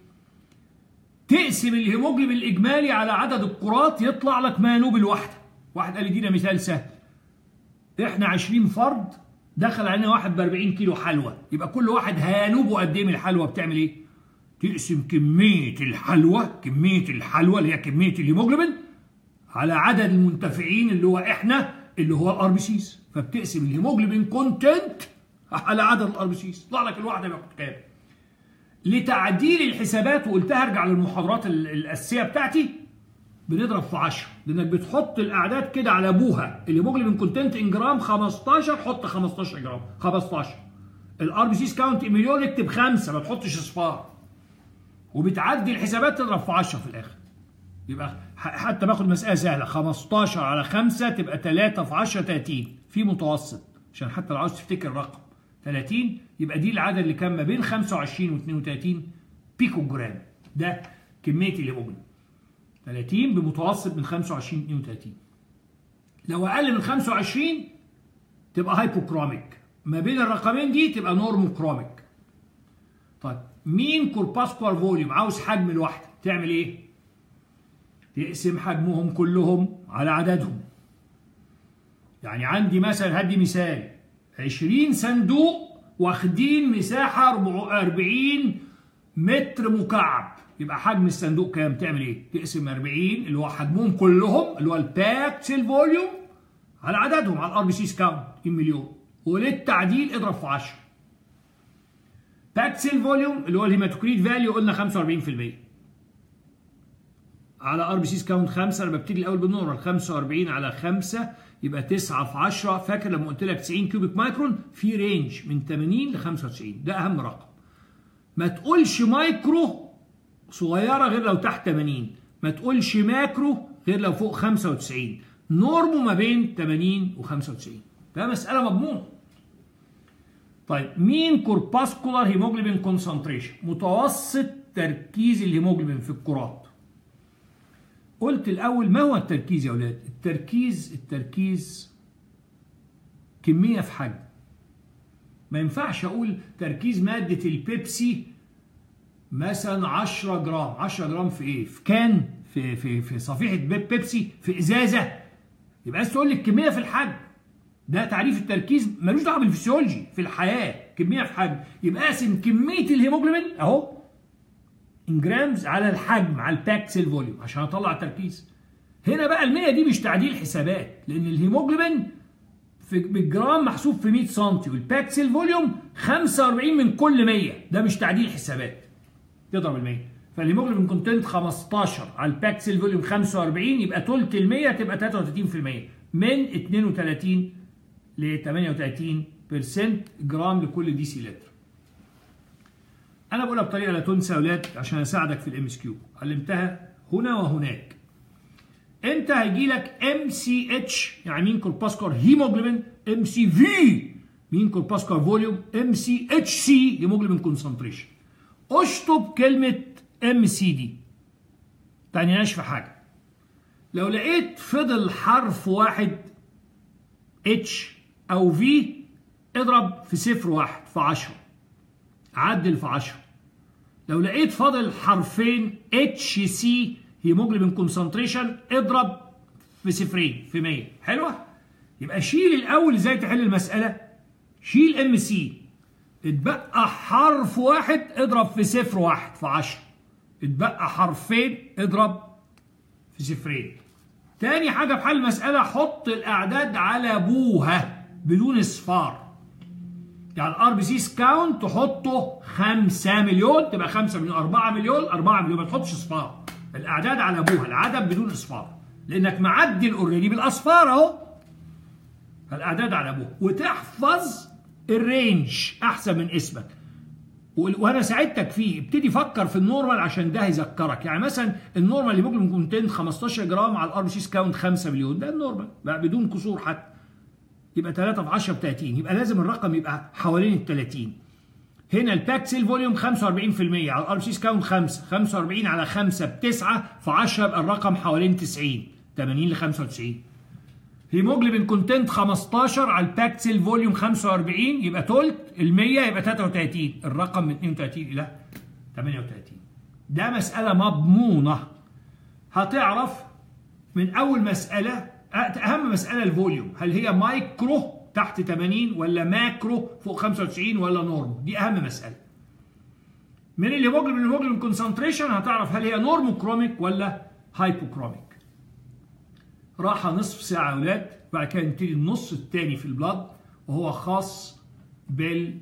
تقسم الهيموجلوبين الاجمالي على عدد الكرات يطلع لك ما ينوب الواحده واحد قال لي دينا مثال سهل احنا 20 فرد دخل علينا واحد ب 40 كيلو حلوى يبقى كل واحد هينوبه قد ايه من الحلوى بتعمل ايه تقسم كميه الحلوى كميه الحلوى اللي هي كميه الهيموجلوبين على عدد المنتفعين اللي هو احنا اللي هو الار بي سيز فبتقسم الهيموجلوبين كونتنت على عدد الار بي سيز يطلع لك الواحده بياخد كام لتعديل الحسابات وقلتها ارجع للمحاضرات الاساسيه بتاعتي بنضرب في 10 لانك بتحط الاعداد كده على ابوها الهيموجلوبين كونتنت ان جرام 15 حط 15 جرام 15 الار بي سيز كاونت مليون اكتب خمسه ما تحطش اصفار وبتعدي الحسابات تضرب في 10 في الاخر يبقى حتى باخد مساله سهله 15 على 5 تبقى 3 في 10 30 في متوسط عشان حتى لو عاوز تفتكر الرقم 30 يبقى دي العدد اللي كان ما بين 25 و 32 بيكو جرام ده كميه الهيموجلوبين 30 بمتوسط من 25 ل 32 لو اقل من 25 تبقى هايبوكروميك ما بين الرقمين دي تبقى نورموكروميك طيب مين كورباسكوال فوليوم عاوز حجم الواحده تعمل ايه تقسم حجمهم كلهم على عددهم يعني عندي مثلا هدي مثال 20 صندوق واخدين مساحة 40 متر مكعب يبقى حجم الصندوق كام تعمل ايه تقسم 40 اللي هو حجمهم كلهم اللي هو الباك سيل فوليوم على عددهم على الار بي سي كاونت 2 مليون وللتعديل اضرب في 10 باك سيل فوليوم اللي هو الهيماتوكريت فاليو قلنا 45% على ار بي سي كاونت 5 انا ببتدي الاول بالنورمال 45 على 5 يبقى 9 في 10 فاكر لما قلت لك 90 كيوبيك مايكرون في رينج من 80 ل 95 ده اهم رقم ما تقولش مايكرو صغيره غير لو تحت 80 ما تقولش ماكرو غير لو فوق 95 نورمو ما بين 80 و 95 ده مساله مضمونه طيب مين كورباسكولار هيموجلوبين كونسنتريشن متوسط تركيز الهيموجلوبين في الكرات قلت الاول ما هو التركيز يا اولاد التركيز التركيز كميه في حجم ما ينفعش اقول تركيز ماده البيبسي مثلا 10 جرام 10 جرام في ايه في كان في في في صفيحه بيبسي في ازازه يبقى عايز تقول لي الكميه في الحجم ده تعريف التركيز ملوش دعوه بالفسيولوجي في الحياه كميه في حجم يبقى اقسم كميه الهيموجلوبين اهو ان جرامز على الحجم على الباك سيل فوليوم عشان اطلع التركيز هنا بقى ال100 دي مش تعديل حسابات لان الهيموجلوبين في بالجرام محسوب في 100 سم والباكسل فوليوم 45 من كل 100 ده مش تعديل حسابات تضرب ال 100 فالهيموجلوبين كونتنت 15 على الباكسل فوليوم 45 يبقى تلت ال 100 تبقى 33% من 32 ل 38% جرام لكل دي سي لتر. انا بقولها بطريقه لا تنسى يا اولاد عشان اساعدك في الام اس كيو علمتها هنا وهناك. انت هيجي لك ام سي اتش يعني مين كورباسكور هيموجلوبين ام سي في مين كورباسكور فوليوم ام سي اتش سي هيموجلوبين كونسنتريشن. اشطب كلمه ام سي دي. تعنيناش في حاجه. لو لقيت فضل حرف واحد اتش او في اضرب في صفر واحد في عشرة عدل في عشرة لو لقيت فاضل حرفين اتش سي هيموجلوبين كونسنتريشن اضرب في صفرين في 100 حلوه يبقى شيل الاول ازاي تحل المساله شيل ام سي اتبقى حرف واحد اضرب في صفر واحد في 10 اتبقى حرفين اضرب في صفرين تاني حاجة في حل المسألة حط الأعداد على أبوها بدون اصفار يعني الار بي سي كاونت تحطه 5 مليون تبقى 5 مليون 4 مليون 4 مليون ما تحطش اصفار الاعداد على ابوها العدد بدون اصفار لانك معدل اوريدي بالاصفار اهو فالاعداد على ابوها وتحفظ الرينج احسن من اسمك وانا ساعدتك فيه ابتدي فكر في النورمال عشان ده هيذكرك يعني مثلا النورمال اللي ممكن كونتنت 15 جرام على الار بي سي كاونت 5 مليون ده النورمال بقى بدون كسور حتى يبقى 3 في 10 ب 30 يبقى لازم الرقم يبقى حوالين ال 30 هنا الباك سيل فوليوم 45% على الار بي سي كاونت 5 45 على 5 ب 9 في 10 يبقى الرقم حوالين 90 80 ل 95 هيموجلوبين كونتنت 15 على الباك سيل فوليوم 45 يبقى تلت ال 100 يبقى 33 الرقم من 32 الى 38 ده مسألة مضمونة هتعرف من أول مسألة أهم مسألة الفوليوم هل هي مايكرو تحت 80 ولا ماكرو فوق 95 ولا نورم دي أهم مسألة من الهيموجلوبين الهيموجلوبين كونسنتريشن هتعرف هل هي نورموكروميك ولا هايبوكروميك راحة نصف ساعة يا أولاد بعد كده نبتدي النص الثاني في البلاد وهو خاص بال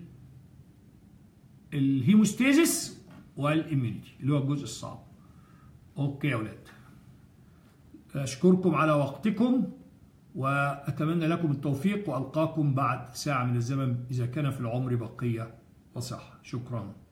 الهيموستيزيس والإيميونيتي اللي هو الجزء الصعب. أوكي يا أولاد. أشكركم على وقتكم وأتمنى لكم التوفيق وألقاكم بعد ساعة من الزمن إذا كان في العمر بقية وصحة. شكرا.